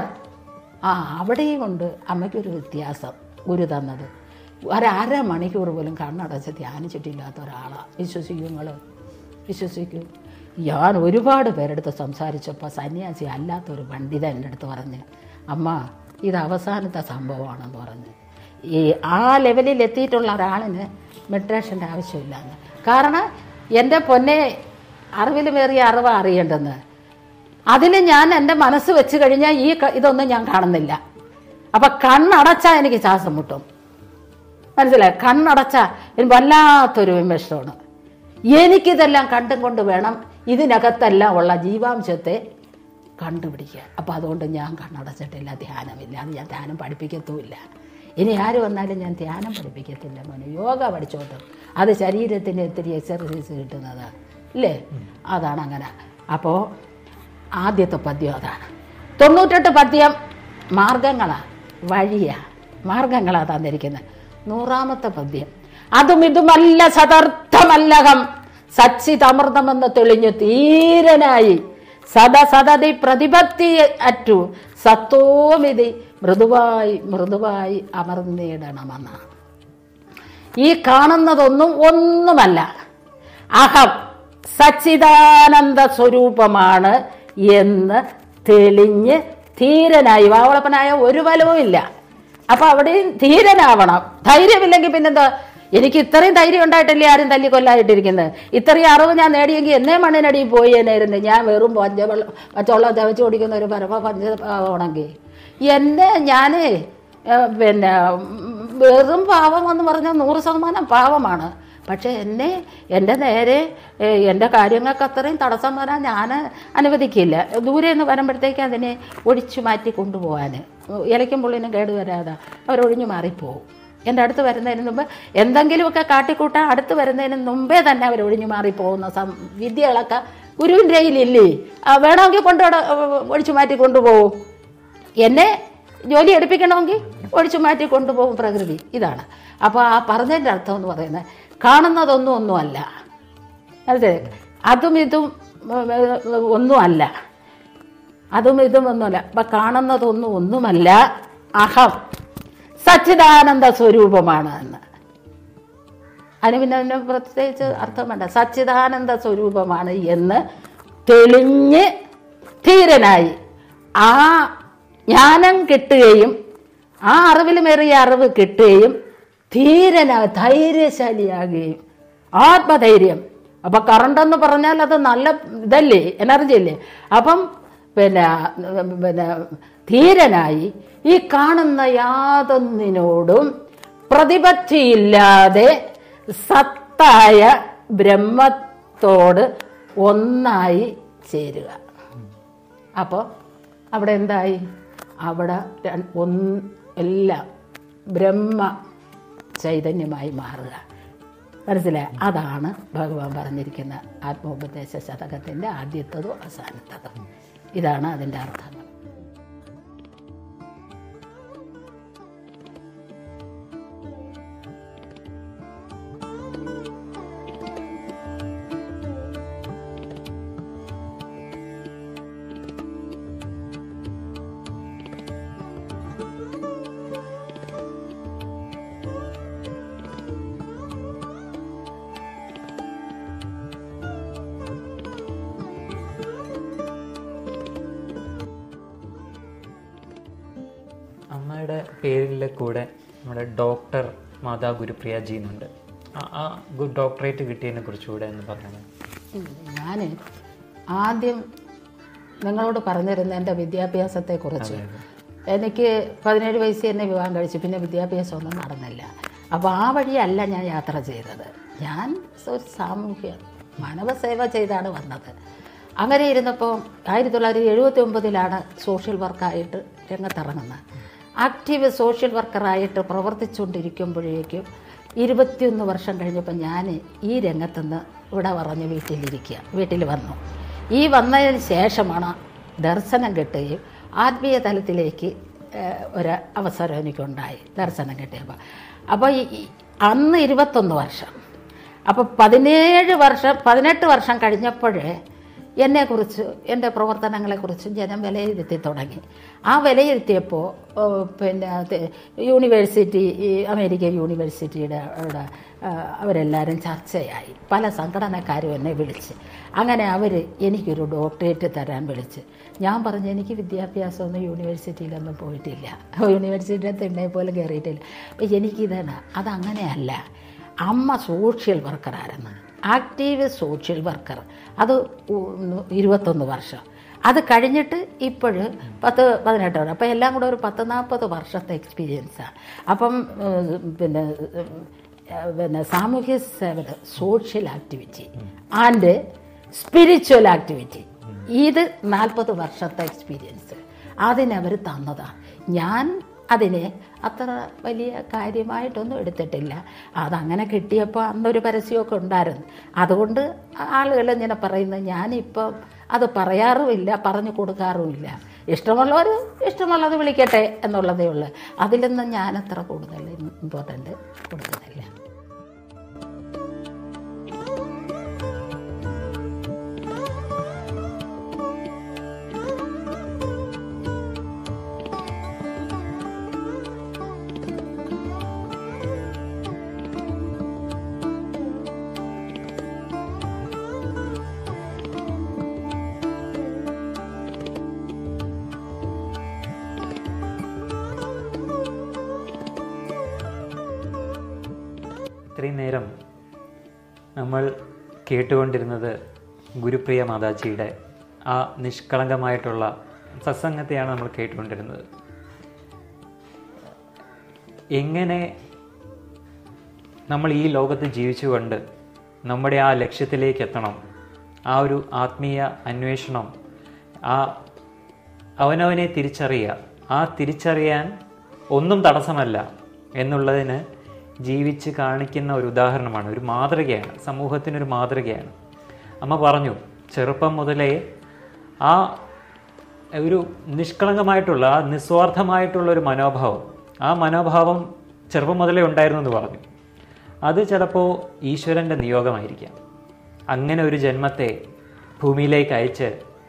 ആ അവിടെയും ഉണ്ട് അമ്മയ്ക്കൊരു വ്യത്യാസം ഗുരു തന്നത് ഒരു അര മണിക്കൂർ പോലും കണ്ണടച്ച് ധ്യാനിച്ചിട്ടില്ലാത്ത ഒരാളാണ് വിശ്വസിക്കും നിങ്ങൾ വിശ്വസിക്കൂ ഞാൻ ഒരുപാട് പേരെടുത്ത് സംസാരിച്ചപ്പോൾ സന്യാസി അല്ലാത്തൊരു പണ്ഡിതൻ എൻ്റെ അടുത്ത് പറഞ്ഞ് അമ്മ ഇത് അവസാനത്തെ സംഭവമാണെന്ന് പറഞ്ഞ് ഈ ആ ലെവലിൽ എത്തിയിട്ടുള്ള ഒരാളിന് മെഡിറ്റേഷൻ്റെ ആവശ്യമില്ലാന്ന് കാരണം എൻ്റെ പൊന്നെ അറിവിലുമേറിയ അറിവ് അറിയേണ്ടെന്ന് അതിൽ ഞാൻ എൻ്റെ മനസ്സ് വെച്ച് കഴിഞ്ഞാൽ ഈ ക- ഇതൊന്നും ഞാൻ കാണുന്നില്ല അപ്പം കണ്ണടച്ചാൽ എനിക്ക് ശ്വാസം മുട്ടും മനസ്സിലായി കണ്ണടച്ച എനിക്ക് വല്ലാത്തൊരു വിമർശനമാണ് എനിക്കിതെല്ലാം കണ്ടും കൊണ്ട് വേണം ഇതിനകത്തെല്ലാം ഉള്ള ജീവാംശത്തെ കണ്ടുപിടിക്കുക അപ്പം അതുകൊണ്ട് ഞാൻ കണ്ണടച്ചിട്ടില്ല ധ്യാനമില്ല അത് ഞാൻ ധ്യാനം പഠിപ്പിക്കത്തുമില്ല ഇനി ആര് വന്നാലും ഞാൻ ധ്യാനം പഠിപ്പിക്കത്തില്ല മോനെ യോഗ പഠിച്ചോട്ടും അത് ശരീരത്തിന് ഇത്തിരി എക്സർസൈസ് കിട്ടുന്നതാണ് ഇല്ലേ അതാണ് അങ്ങനെ അപ്പോൾ ആദ്യത്തെ പദ്യം അതാണ് തൊണ്ണൂറ്റെട്ട് പദ്യം മാർഗങ്ങളാണ് വഴിയാ മാർഗങ്ങളാണ് തന്നിരിക്കുന്നത് നൂറാമത്തെ പദ്യം അതും ഇതുമല്ല സതർത്ഥമല്ലകം സച്ചിതമൃതമെന്ന് തെളിഞ്ഞു തീരനായി സദസതതി പ്രതിപത്തി അറ്റു സത്തോമിതി മൃദുവായി മൃദുവായി അമർന്നിടണമെന്നാണ് ഈ കാണുന്നതൊന്നും ഒന്നുമല്ല അഹം സച്ചിദാനന്ദ സ്വരൂപമാണ് എന്ന് തെളിഞ്ഞ് ധീരനായി വാവളപ്പനായ ഒരു ബലവും ഇല്ല അപ്പൊ അവിടെയും ധീരനാവണം ധൈര്യമില്ലെങ്കിൽ പിന്നെന്താ എനിക്ക് ഇത്രയും ധൈര്യം ഉണ്ടായിട്ടല്ലേ ആരും തല്ലിക്കൊല്ലായിട്ടിരിക്കുന്നത് ഇത്രയും അറിവ് ഞാൻ നേടിയെങ്കിൽ എന്നേ മണ്ണിനടിയിൽ പോയി എന്നായിരുന്നു ഞാൻ വെറും പഞ്ചവെള്ളം പച്ചവെള്ളം തവച്ച് കുടിക്കുന്ന ഒരു പരമ പഞ്ച ആണെങ്കിൽ എന്നെ ഞാൻ പിന്നെ ഉം, വെറും പാവം എന്ന് പറഞ്ഞാൽ നൂറ് ശതമാനം പാവമാണ് പക്ഷേ എന്നെ എൻ്റെ നേരെ ഏ, എൻ്റെ കാര്യങ്ങൾക്ക് അത്രയും തടസ്സം വരാൻ ഞാൻ അനുവദിക്കില്ല ദൂരെ നിന്ന് വരുമ്പോഴത്തേക്ക് അതിനെ ഒഴിച്ചു മാറ്റി കൊണ്ടുപോകാൻ ഇലയ്ക്കും പുള്ളിനും കേട് വരാതെ അവരൊഴിഞ്ഞു മാറിപ്പോവും എൻ്റെ അടുത്ത് വരുന്നതിന് മുമ്പ് എന്തെങ്കിലുമൊക്കെ കാട്ടിക്കൂട്ടാൻ അടുത്ത് വരുന്നതിന് മുമ്പേ തന്നെ അവർ ഒഴിഞ്ഞു മാറിപ്പോകുന്ന സം വിദ്യകളൊക്കെ ഗുരുവിൻ്റെ കയ്യിലില്ലേ ആ, വേണമെങ്കിൽ കൊണ്ട് ഒഴിച്ചു മാറ്റി കൊണ്ടുപോകും എന്നെ ജോലി എടുപ്പിക്കണമെങ്കിൽ ഒഴിച്ചു മാറ്റി കൊണ്ടുപോകും പ്രകൃതി ഇതാണ് അപ്പോൾ ആ പറഞ്ഞതിൻ്റെ അർത്ഥം എന്ന് പറയുന്നത് കാണുന്നതൊന്നും ഒന്നുമല്ല അതെ അതും ഇതും ഉം, ഉം, ഒന്നുമല്ല അതും ഇതും ഒന്നുമല്ല അപ്പം കാണുന്നതൊന്നും ഒന്നുമല്ല അഹം സച്ചിദാനന്ദ സ്വരൂപമാണ് എന്ന് അതിന് പിന്നെ അതിന് പ്രത്യേകിച്ച് അർത്ഥം വേണ്ട സച്ചിദാനന്ദ സ്വരൂപമാണ് എന്ന് തെളിഞ്ഞ് ധീരനായി ആ ജ്ഞാനം കിട്ടുകയും ആ അറിവിലുമേറിയ അറിവ് കിട്ടുകയും ധീരന ധൈര്യശാലിയാകുകയും ആത്മധൈര്യം അപ്പം കറണ്ട് എന്ന് പറഞ്ഞാൽ അത് നല്ല ഇതല്ലേ എനർജി അല്ലേ അപ്പം പിന്നെ പിന്നെ ധീരനായി ഈ കാണുന്ന യാതൊന്നിനോടും പ്രതിപത്തിയില്ലാതെ സത്തായ ബ്രഹ്മത്തോട് ഒന്നായി ചേരുക അപ്പോൾ അവിടെ എന്തായി അവിടെ ര- ഒന്ന് എല്ലാം ബ്രഹ്മ ചൈതന്യമായി മാറുക മനസ്സിലായി അതാണ് ഭഗവാൻ പറഞ്ഞിരിക്കുന്ന ആത്മോപദേശ ശതകത്തിൻ്റെ ആദ്യത്തതും അവസാനത്തതും ഇതാണ് അതിൻ്റെ അർത്ഥങ്ങൾ അമ്മയുടെ പേരിലെ കൂടെ നമ്മുടെ ഡോക്ടർ മാതാ ഗുരുപ്രിയ ജി എന്നുണ്ട് ആ- ആ ഗുഡ് ഡോക്ടറേറ്റ് കിട്ടിയതിനെ കുറിച്ചുകൂടെ എന്ന് പറയണം ഞാൻ ആദ്യം നിങ്ങളോട് പറഞ്ഞിരുന്ന എൻ്റെ വിദ്യാഭ്യാസത്തെക്കുറിച്ച് എനിക്ക് പതിനേഴ് വയസ്സിൽ എന്നെ വിവാഹം കഴിച്ചു പിന്നെ വിദ്യാഭ്യാസം ഒന്നും നടന്നില്ല അപ്പോൾ ആ വഴിയല്ല ഞാൻ യാത്ര ചെയ്തത് ഞാൻ ഒരു സാമൂഹ്യ മാനവസേവ ചെയ്താണ് വന്നത് അങ്ങനെ ഇരുന്നപ്പോൾ ആയിരത്തി തൊള്ളായിരത്തി എഴുപത്തി ഒമ്പതിലാണ് സോഷ്യൽ വർക്കായിട്ട് രംഗത്തിറങ്ങുന്നത് ആക്റ്റീവ് സോഷ്യൽ വർക്കറായിട്ട് പ്രവർത്തിച്ചുകൊണ്ടിരിക്കുമ്പോഴേക്കും ഇരുപത്തിയൊന്ന് വർഷം കഴിഞ്ഞപ്പോൾ ഞാൻ ഈ രംഗത്തുനിന്ന് ഇവിടെ പറഞ്ഞ് വീട്ടിലിരിക്കുക വീട്ടിൽ വന്നു ഈ വന്നതിന് ശേഷമാണ് ദർശനം കിട്ടുകയും ആത്മീയ തലത്തിലേക്ക് ഏഹ്, ഒരു അവസരം എനിക്കുണ്ടായി ദർശനം കിട്ടിയപ്പോൾ അപ്പോൾ ഈ ഈ- അന്ന് ഇരുപത്തൊന്ന് വർഷം അപ്പോൾ പതിനേഴ് വർഷം പതിനെട്ട് വർഷം കഴിഞ്ഞപ്പോഴേ എന്നെക്കുറിച്ച് എൻ്റെ പ്രവർത്തനങ്ങളെക്കുറിച്ച് ജനം വിലയിരുത്തി തുടങ്ങി ആ വിലയിരുത്തിയപ്പോൾ ഏഹ്, പിന്നെ അത് യൂണിവേഴ്സിറ്റി ഈ അമേരിക്കൻ യൂണിവേഴ്സിറ്റിയുടെ അവിടെ ആ, അവരെല്ലാവരും ചർച്ചയായി പല സംഘടനക്കാരും എന്നെ വിളിച്ച് അങ്ങനെ അവർ എനിക്കൊരു ഡോക്ടറേറ്റ് തരാൻ വിളിച്ച് ഞാൻ പറഞ്ഞു എനിക്ക് വിദ്യാഭ്യാസമൊന്നും യൂണിവേഴ്സിറ്റിയിലൊന്നും പോയിട്ടില്ല യൂണിവേഴ്സിറ്റിയുടെ തിണ്ണയെ പോലും കയറിയിട്ടില്ല അപ്പം എനിക്കിതാണ് അതങ്ങനെയല്ല അമ്മ സോഷ്യൽ വർക്കറായിരുന്നു ആക്റ്റീവ് സോഷ്യൽ വർക്കർ അത് ഉ- ഇരുപത്തൊന്ന് വർഷം അത് കഴിഞ്ഞിട്ട് ഇപ്പോഴ് പത്ത് പതിനെട്ട് വർഷം അപ്പം എല്ലാം കൂടെ ഒരു പത്ത് നാൽപ്പത് വർഷത്തെ എക്സ്പീരിയൻസാണ് അപ്പം ഏഹ്, പിന്നെ ഏഹ്, പിന്നെ സാമൂഹ്യ സേവന social activity and spiritual activity ഇത് നാൽപ്പത് വർഷത്തെ എക്സ്പീരിയൻസ് അതിനവർ തന്നതാണ് ഞാൻ അതിനെ അത്ര വലിയ കാര്യമായിട്ടൊന്നും എടുത്തിട്ടില്ല അതങ്ങനെ കിട്ടിയപ്പോൾ അന്നൊരു പരസ്യമൊക്കെ ഉണ്ടായിരുന്നു അതുകൊണ്ട് ആളുകൾ ഇങ്ങനെ പറയുന്നത് ഞാനിപ്പം അത് പറയാറുമില്ല പറഞ്ഞു കൊടുക്കാറുമില്ല ഇഷ്ടമുള്ളവർ ഇഷ്ടമുള്ളത് വിളിക്കട്ടെ എന്നുള്ളതേ ഉള്ളൂ അതിലൊന്നും ഞാനത്ര കൂടുതൽ ഇമ്പോർട്ടൻ്റ് കൊടുക്കുന്നില്ല ഇത്രയും നേരം നമ്മൾ കേട്ടുകൊണ്ടിരുന്നത് ഗുരുപ്രിയ മാതാജിയുടെ ആ നിഷ്കളങ്കമായിട്ടുള്ള സത്സംഗത്തെയാണ് നമ്മൾ കേട്ടുകൊണ്ടിരുന്നത് എങ്ങനെ നമ്മൾ ഈ ലോകത്ത് ജീവിച്ചുകൊണ്ട് നമ്മുടെ ആ ലക്ഷ്യത്തിലേക്ക് എത്തണം ആ ഒരു ആത്മീയ അന്വേഷണം ആ അവനവനെ തിരിച്ചറിയുക ആ തിരിച്ചറിയാൻ ഒന്നും തടസ്സമല്ല എന്നുള്ളതിന് ജീവിച്ച് കാണിക്കുന്ന ഒരു ഉദാഹരണമാണ് ഒരു മാതൃകയാണ് സമൂഹത്തിനൊരു മാതൃകയാണ് അമ്മ പറഞ്ഞു ചെറുപ്പം മുതലേ ആ ഒരു നിഷ്കളങ്കമായിട്ടുള്ള ആ നിസ്വാർത്ഥമായിട്ടുള്ള ഒരു മനോഭാവം ആ മനോഭാവം ചെറുപ്പം മുതലേ ഉണ്ടായിരുന്നു എന്ന് പറഞ്ഞു അത് ചിലപ്പോൾ ഈശ്വരൻ്റെ നിയോഗമായിരിക്കാം അങ്ങനെ ഒരു ജന്മത്തെ ഭൂമിയിലേക്ക് അയച്ച്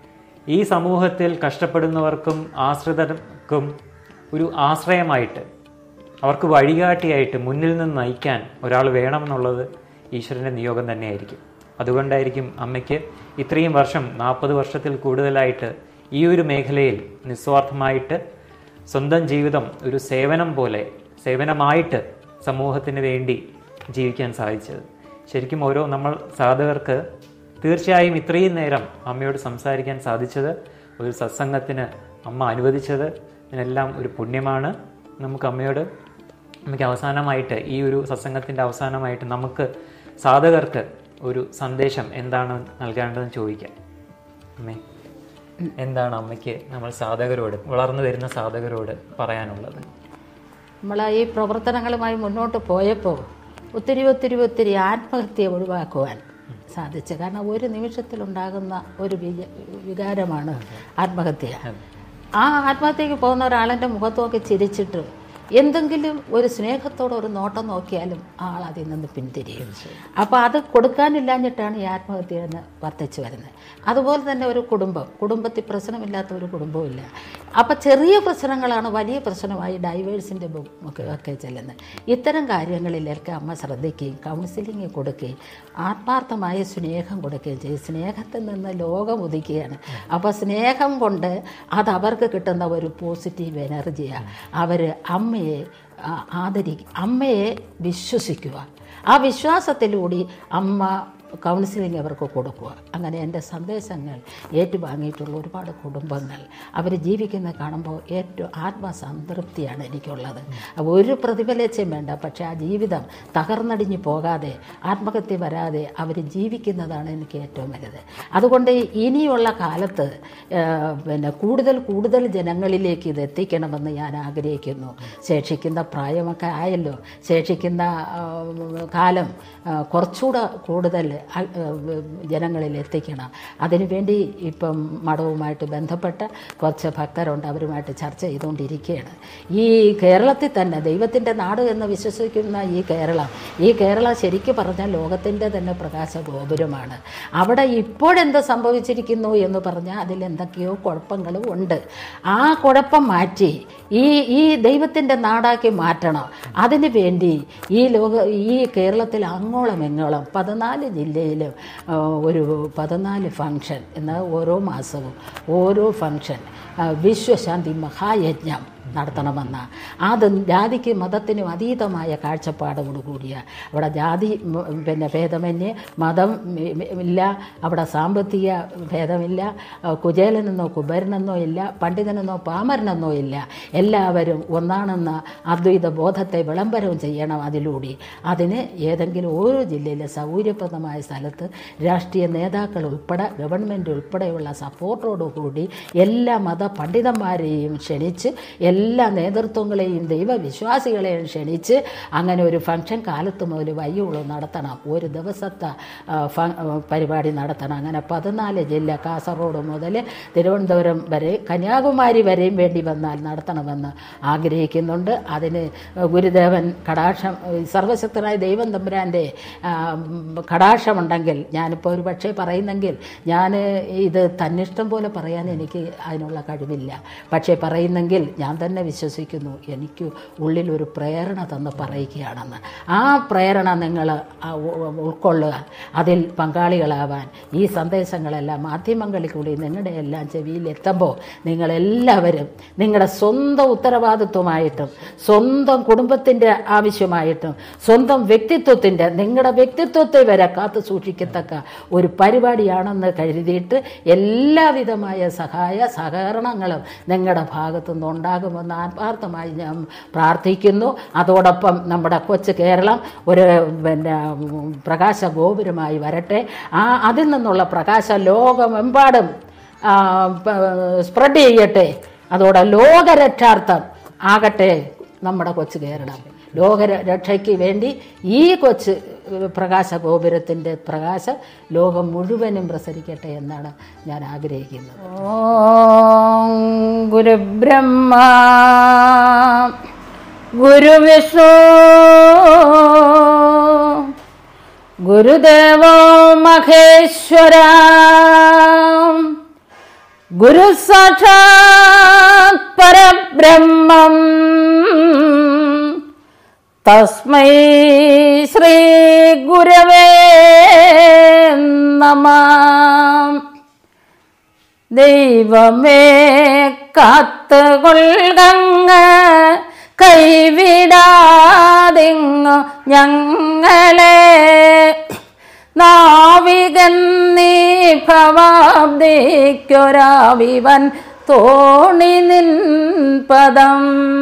ഈ സമൂഹത്തിൽ കഷ്ടപ്പെടുന്നവർക്കും ആശ്രിതർക്കും ഒരു ആശ്രയമായിട്ട് അവർക്ക് വഴികാട്ടിയായിട്ട് മുന്നിൽ നിന്ന് നയിക്കാൻ ഒരാൾ വേണമെന്നുള്ളത് ഈശ്വരൻ്റെ നിയോഗം തന്നെയായിരിക്കും അതുകൊണ്ടായിരിക്കും അമ്മയ്ക്ക് ഇത്രയും വർഷം നാൽപ്പത് വർഷത്തിൽ കൂടുതലായിട്ട് ഈ ഒരു മേഖലയിൽ നിസ്വാർത്ഥമായിട്ട് സ്വന്തം ജീവിതം ഒരു സേവനം പോലെ സേവനമായിട്ട് സമൂഹത്തിന് വേണ്ടി ജീവിക്കാൻ സാധിച്ചത് ശരിക്കും ഓരോ നമ്മൾ സാധകർക്ക് തീർച്ചയായും ഇത്രയും നേരം അമ്മയോട് സംസാരിക്കാൻ സാധിച്ചത് ഒരു സത്സംഗത്തിന് അമ്മ അനുവദിച്ചത് ഇതിനെല്ലാം ഒരു പുണ്യമാണ് നമുക്ക് അമ്മയോട് നമുക്ക് അവസാനമായിട്ട് ഈ ഒരു സത്സംഗത്തിൻ്റെ അവസാനമായിട്ട് നമുക്ക് സാധകർക്ക് ഒരു സന്ദേശം എന്താണ് നൽകേണ്ടതെന്ന് ചോദിക്കാം അമ്മേ എന്താണ് അമ്മയ്ക്ക് നമ്മൾ സാധകരോട് വളർന്നു വരുന്ന സാധകരോട് പറയാനുള്ളത് നമ്മൾ ഈ പ്രവർത്തനങ്ങളുമായി മുന്നോട്ട് പോയപ്പോൾ ഒത്തിരി ഒത്തിരി ഒത്തിരി ആത്മഹത്യ ഒഴിവാക്കുവാൻ സാധിച്ചു കാരണം ഒരു നിമിഷത്തിലുണ്ടാകുന്ന ഒരു വിക വികാരമാണ് ആത്മഹത്യ ആ ആത്മഹത്യക്ക് പോകുന്ന ഒരാളിൻ്റെ മുഖത്ത് നോക്കി ചിരിച്ചിട്ട് എന്തെങ്കിലും ഒരു സ്നേഹത്തോടെ ഒരു നോട്ടം നോക്കിയാലും ആൾ അതിൽ നിന്ന് പിന്തിരിയും അപ്പോൾ അത് കൊടുക്കാനില്ലാഞ്ഞിട്ടാണ് ഈ ആത്മഹത്യ എന്ന് വർദ്ധിച്ചു വരുന്നത് അതുപോലെ തന്നെ ഒരു കുടുംബം കുടുംബത്തിൽ പ്രശ്നമില്ലാത്ത ഒരു കുടുംബവും അപ്പോൾ ചെറിയ പ്രശ്നങ്ങളാണ് വലിയ പ്രശ്നമായി ഡൈവേഴ്സിൻ്റെ ഒക്കെ ഒക്കെ ചെല്ലുന്നത് ഇത്തരം കാര്യങ്ങളിലൊക്കെ അമ്മ ശ്രദ്ധിക്കുകയും കൗൺസിലിംഗ് കൊടുക്കുകയും ആത്മാർത്ഥമായ സ്നേഹം കൊടുക്കുകയും ചെയ്യും സ്നേഹത്തിൽ നിന്ന് ലോകം ഉദിക്കുകയാണ് അപ്പോൾ സ്നേഹം കൊണ്ട് അത് അവർക്ക് കിട്ടുന്ന ഒരു പോസിറ്റീവ് എനർജിയാണ് അവർ അമ്മയെ ആ- ആദരിക്കുക അമ്മയെ വിശ്വസിക്കുക ആ വിശ്വാസത്തിലൂടെ അമ്മ കൗൺസിലിംഗ് അവർക്ക് കൊടുക്കുക അങ്ങനെ എൻ്റെ സന്ദേശങ്ങൾ ഏറ്റുവാങ്ങിയിട്ടുള്ള ഒരുപാട് കുടുംബങ്ങൾ അവർ ജീവിക്കുന്ന കാണുമ്പോൾ ഏറ്റവും ആത്മസംതൃപ്തിയാണ് എനിക്കുള്ളത് ഒരു പ്രതിഫലേച്ഛയും വേണ്ട പക്ഷേ ആ ജീവിതം തകർന്നടിഞ്ഞു പോകാതെ ആത്മഹത്യ വരാതെ അവർ ജീവിക്കുന്നതാണ് എനിക്ക് ഏറ്റവും വലുത് അതുകൊണ്ട് ഇനിയുള്ള കാലത്ത് ആ, പിന്നെ കൂടുതൽ കൂടുതൽ ജനങ്ങളിലേക്ക് ഇത് എത്തിക്കണമെന്ന് ഞാൻ ആഗ്രഹിക്കുന്നു ശേഷിക്കുന്ന പ്രായമൊക്കെ ആയല്ലോ ശേഷിക്കുന്ന ആ, കാലം ആ, കുറച്ചുകൂടെ കൂടുതൽ ആ, ജനങ്ങളിൽ എത്തിക്കണം അതിനുവേണ്ടി ഇപ്പം മഠവുമായിട്ട് ബന്ധപ്പെട്ട കുറച്ച് ഭക്തരുണ്ട് അവരുമായിട്ട് ചർച്ച ചെയ്തുകൊണ്ടിരിക്കുകയാണ് ഈ കേരളത്തിൽ തന്നെ ദൈവത്തിൻ്റെ നാട് എന്ന് വിശ്വസിക്കുന്ന ഈ കേരളം ഈ കേരളം ശരിക്കും പറഞ്ഞാൽ ലോകത്തിൻ്റെ തന്നെ പ്രകാശ ഗോപുരമാണ് അവിടെ ഇപ്പോഴെന്ത് സംഭവിച്ചിരിക്കുന്നു എന്ന് പറഞ്ഞാൽ അതിൽ എന്തൊക്കെയോ കുഴപ്പങ്ങളും ഉണ്ട് ആ കുഴപ്പം മാറ്റി ഈ ഈ ദൈവത്തിൻ്റെ നാടാക്കി മാറ്റണം അതിനു വേണ്ടി ഈ ലോക ഈ കേരളത്തിൽ അങ്ങോളം എങ്ങോളം പതിനാല് ജില്ലയിലും ആ, ഒരു പതിനാല് ഫങ്ഷൻ എന്നാൽ ഓരോ മാസവും ഓരോ ഫങ്ഷൻ ആ, വിശ്വശാന്തി മഹായജ്ഞം നടത്തണമെന്ന അത് ജാതിക്ക് മതത്തിനും അതീതമായ കാഴ്ചപ്പാടോട് കൂടിയ അവിടെ ജാതി ഉം, പിന്നെ ഭേദമന്യേ മതം ഇ- ഇ- ഇല്ല അവിടെ സാമ്പത്തിക ഭേദമില്ല ആ, കുചേലനെന്നോ കുബേരനെന്നോ ഇല്ല പണ്ഡിതനെന്നോ പാമരനെന്നോ ഇല്ല എല്ലാവരും ഒന്നാണെന്ന അദ്വൈത ബോധത്തെ വിളംബരവും ചെയ്യണം അതിലൂടെ അതിന് ഏതെങ്കിലും ഓരോ ജില്ലയിലെ സൗകര്യപ്രദമായ സ്ഥലത്ത് രാഷ്ട്രീയ നേതാക്കൾ ഉൾപ്പെടെ ഗവൺമെൻറ് ഉൾപ്പെടെയുള്ള സപ്പോർട്ടോടുകൂടി എല്ലാ മത പണ്ഡിതന്മാരെയും ക്ഷണിച്ച് എല്ലാ നേതൃത്വങ്ങളെയും ദൈവവിശ്വാസികളെയും ക്ഷണിച്ച് അങ്ങനെ ഒരു ഫംഗ്ഷൻ കാലത്ത് മുതൽ വയ്യോളം നടത്തണം ഒരു ദിവസത്തെ ആ, ഫ- ആ, പരിപാടി നടത്തണം അങ്ങനെ പതിനാല് ജില്ല കാസർഗോഡ് മുതൽ തിരുവനന്തപുരം വരെ കന്യാകുമാരി വരെയും വേണ്ടി വന്നാൽ നടത്തണമെന്ന് ആഗ്രഹിക്കുന്നുണ്ട് അതിന് ഗുരുദേവൻ കടാക്ഷം സർവശക്തനായ ദൈവം തമ്പുരാൻ്റെ ആ, ഉം, കടാക്ഷമുണ്ടെങ്കിൽ ഞാനിപ്പോൾ ഒരു പക്ഷേ പറയുന്നെങ്കിൽ ഞാൻ ഇത് തന്നിഷ്ടം പോലെ പറയാൻ എനിക്ക് അതിനുള്ള കഴിവില്ല പക്ഷേ പറയുന്നെങ്കിൽ ഞാൻ തന്നെ വിശ്വസിക്കുന്നു എനിക്ക് ഉള്ളിൽ ഒരു പ്രേരണ തന്ന് പറയുകയാണെന്ന് ആ പ്രേരണ നിങ്ങൾ ആ ഉ- ഉൾക്കൊള്ളുക അതിൽ പങ്കാളികളാവാൻ ഈ സന്ദേശങ്ങളെല്ലാം മാധ്യമങ്ങളിൽ കൂടി നിങ്ങളുടെ എല്ലാം ചെവിയിൽ എത്തുമ്പോൾ നിങ്ങളെല്ലാവരും നിങ്ങളുടെ സ്വന്തം ഉത്തരവാദിത്വമായിട്ടും സ്വന്തം കുടുംബത്തിൻ്റെ ആവശ്യമായിട്ടും സ്വന്തം വ്യക്തിത്വത്തിൻ്റെ നിങ്ങളുടെ വ്യക്തിത്വത്തെ വരെ കാത്തു സൂക്ഷിക്കത്തക്ക ഒരു പരിപാടിയാണെന്ന് കരുതിയിട്ട് എല്ലാവിധമായ സഹായ സഹകരണങ്ങളും നിങ്ങളുടെ ഭാഗത്തു നിന്നുണ്ടാകുമെന്ന് അനുഗ്രഹിക്കണമെന്ന് ആത്മാർത്ഥമായി ഞാൻ പ്രാർത്ഥിക്കുന്നു അതോടൊപ്പം നമ്മുടെ കൊച്ചു കേരളം ഒരു പിന്നെ ഉം, പ്രകാശ ഗോപുരമായി വരട്ടെ ആ അതിൽ നിന്നുള്ള പ്രകാശ ലോകമെമ്പാടും ആ, പ- സ്പ്രെഡ് ചെയ്യട്ടെ അതോടെ ലോകരക്ഷാർത്ഥം ആകട്ടെ നമ്മുടെ കൊച്ചു കേരളം ലോക രക്ഷയ്ക്ക് വേണ്ടി ഈ കൊച്ച് പ്രകാശ ഗോപുരത്തിൻ്റെ പ്രകാശം ലോകം മുഴുവനും പ്രസരിക്കട്ടെ എന്നാണ് ഞാൻ ആഗ്രഹിക്കുന്നത് ഓം ഗുരുബ്രഹ്മ ഗുരുവിഷ്ണു ഗുരുദേവോ മഹേശ്വര ഗുരു സാക്ഷാത് പരബ്രഹ്മം തസ്മൈ ശ്രീ ഗുരവേ നമ ദൈവമേ കാത്തുകൊള്ളങ്ങ് കൈവിടാതിങ്ങു ഞങ്ങളെ നാവികൻ നീ ഭവാബ്ദിക്കൊരാവിവൻ തോണി നിൻ പദം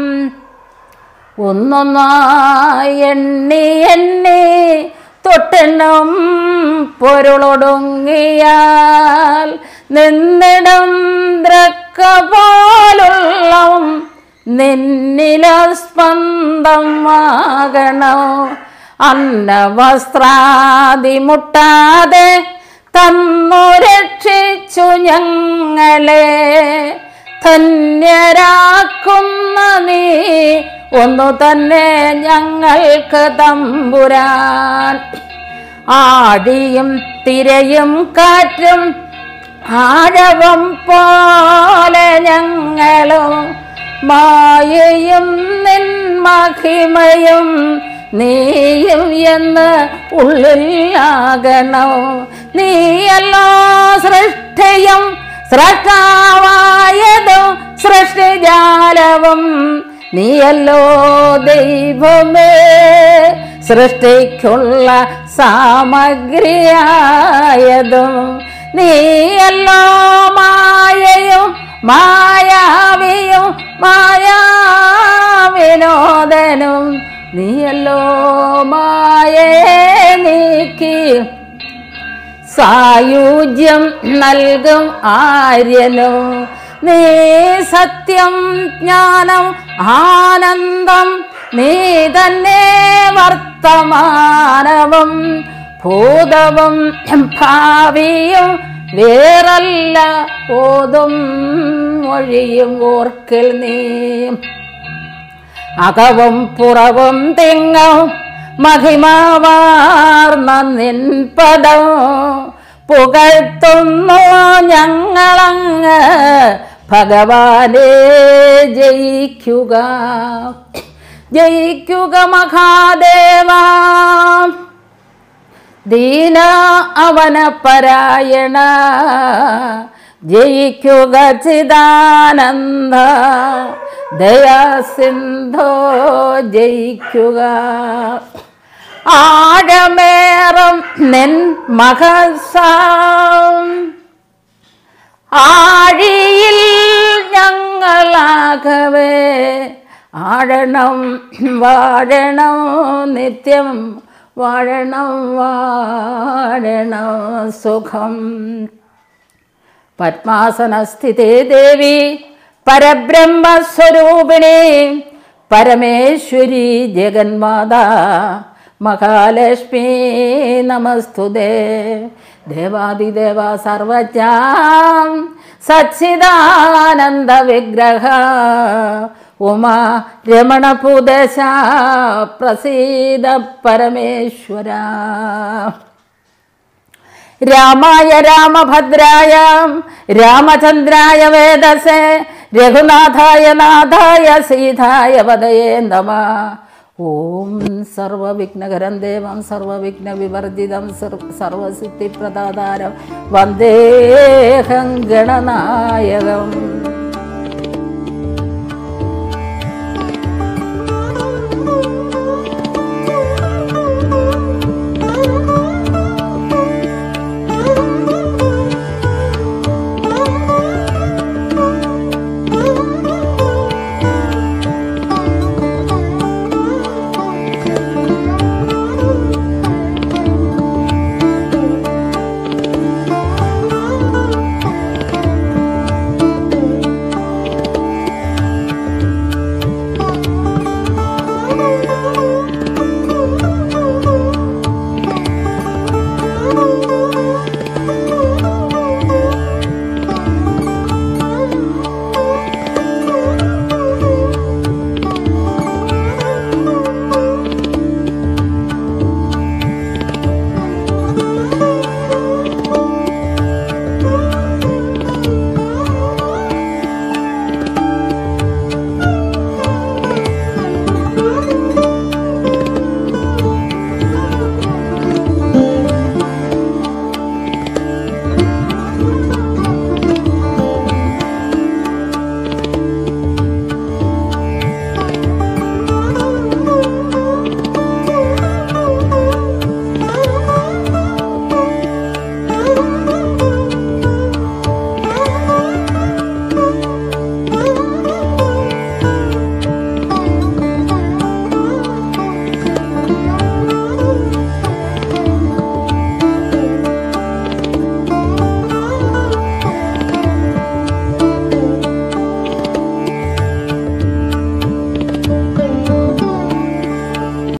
ഒന്നൊന്നായി എണ്ണി എണ്ണി തൊട്ടെണ്ണം പൊരുളൊടുങ്ങിയാൽ നിന്നിടം ദ്രക്ക പോലുള്ള നിന്നില സ്പന്ദമാകണോ അന്നവസ്ത്രാദി മുട്ടാതെ തന്നു രക്ഷിച്ചു ഞങ്ങളെ ധന്യരാക്കുന്ന നീ ഒന്നു തന്നെ ഞങ്ങൾക്ക് തമ്പുരാൻ ആടിയും തിരയും കാറ്റും ആഴവം പോലെ ഞങ്ങളും മായയും നിൻ മഹിമയും നീയും എന്ന് ഉള്ളിലാകണോ നീയല്ലോ സൃഷ്ടിയും സൃഷ്ടാവായതും സൃഷ്ടിജാലവും നീയല്ലോ ദൈവമേ സൃഷ്ടിക്കുള്ള സാമഗ്രിയായതും നീയല്ലോ മായയും മായാവിയും മായാവിനോദനും നീയല്ലോ മായേ നീക്കി സായുജ്യം നൽകും ആര്യനും നീ സത്യം ജ്ഞാനം ആനന്ദം നീ തന്നെ വർത്തമാനവും ഭൂതവും ഭാവിയും വേറല്ല ഓതും മൊഴിയും ഓർക്കിൽ നീ അകവും പുറവും തിങ്ങും മഹിമാവാർന്ന നിൻ പദം പുകഴ്ത്തുന്നു ഞങ്ങളങ്ങ് ഭഗവാനെ ജയിക്കുക ജയിക്കുക മഹാദേവ ദീന അവന പരായണ ജയിക്കുക ചിദാനന്ദ ദയാസിന്ധോ ജയിക്കുക ആഴമേറും നിൻ മഹസാം ആഴിയിൽ ഞങ്ങളാകവേ ആഴണം വാഴണം നിത്യം വാഴണം വാഴണം സുഖം പത്മാസനസ്ഥിതേ ദേവി പരബ്രഹ്മസ്വരൂപിണി പരമേശ്വരി ജഗന്മാതാ മഹാലക്ഷ്മി നമസ്തുതേ ദേവാദിദേവ സർവജാം സച്ചിദാനന്ദ വിഗ്രഹ ഉമാ രമണപുദശ പ്രസീദ പരമേശ്വര രാമായ രാമഭദ്രായ രാമചന്ദ്രായ വേദസേ രഘുനാഥായ നാഥായ സീതായ വദയേ നമ ഓം സർവവിഘ്നകരം ദേവം സർവവിഘ്ന വിവർജിതം സർവസിദ്ധിപ്രദാതാരം വന്ദേഹം ഗണനായകം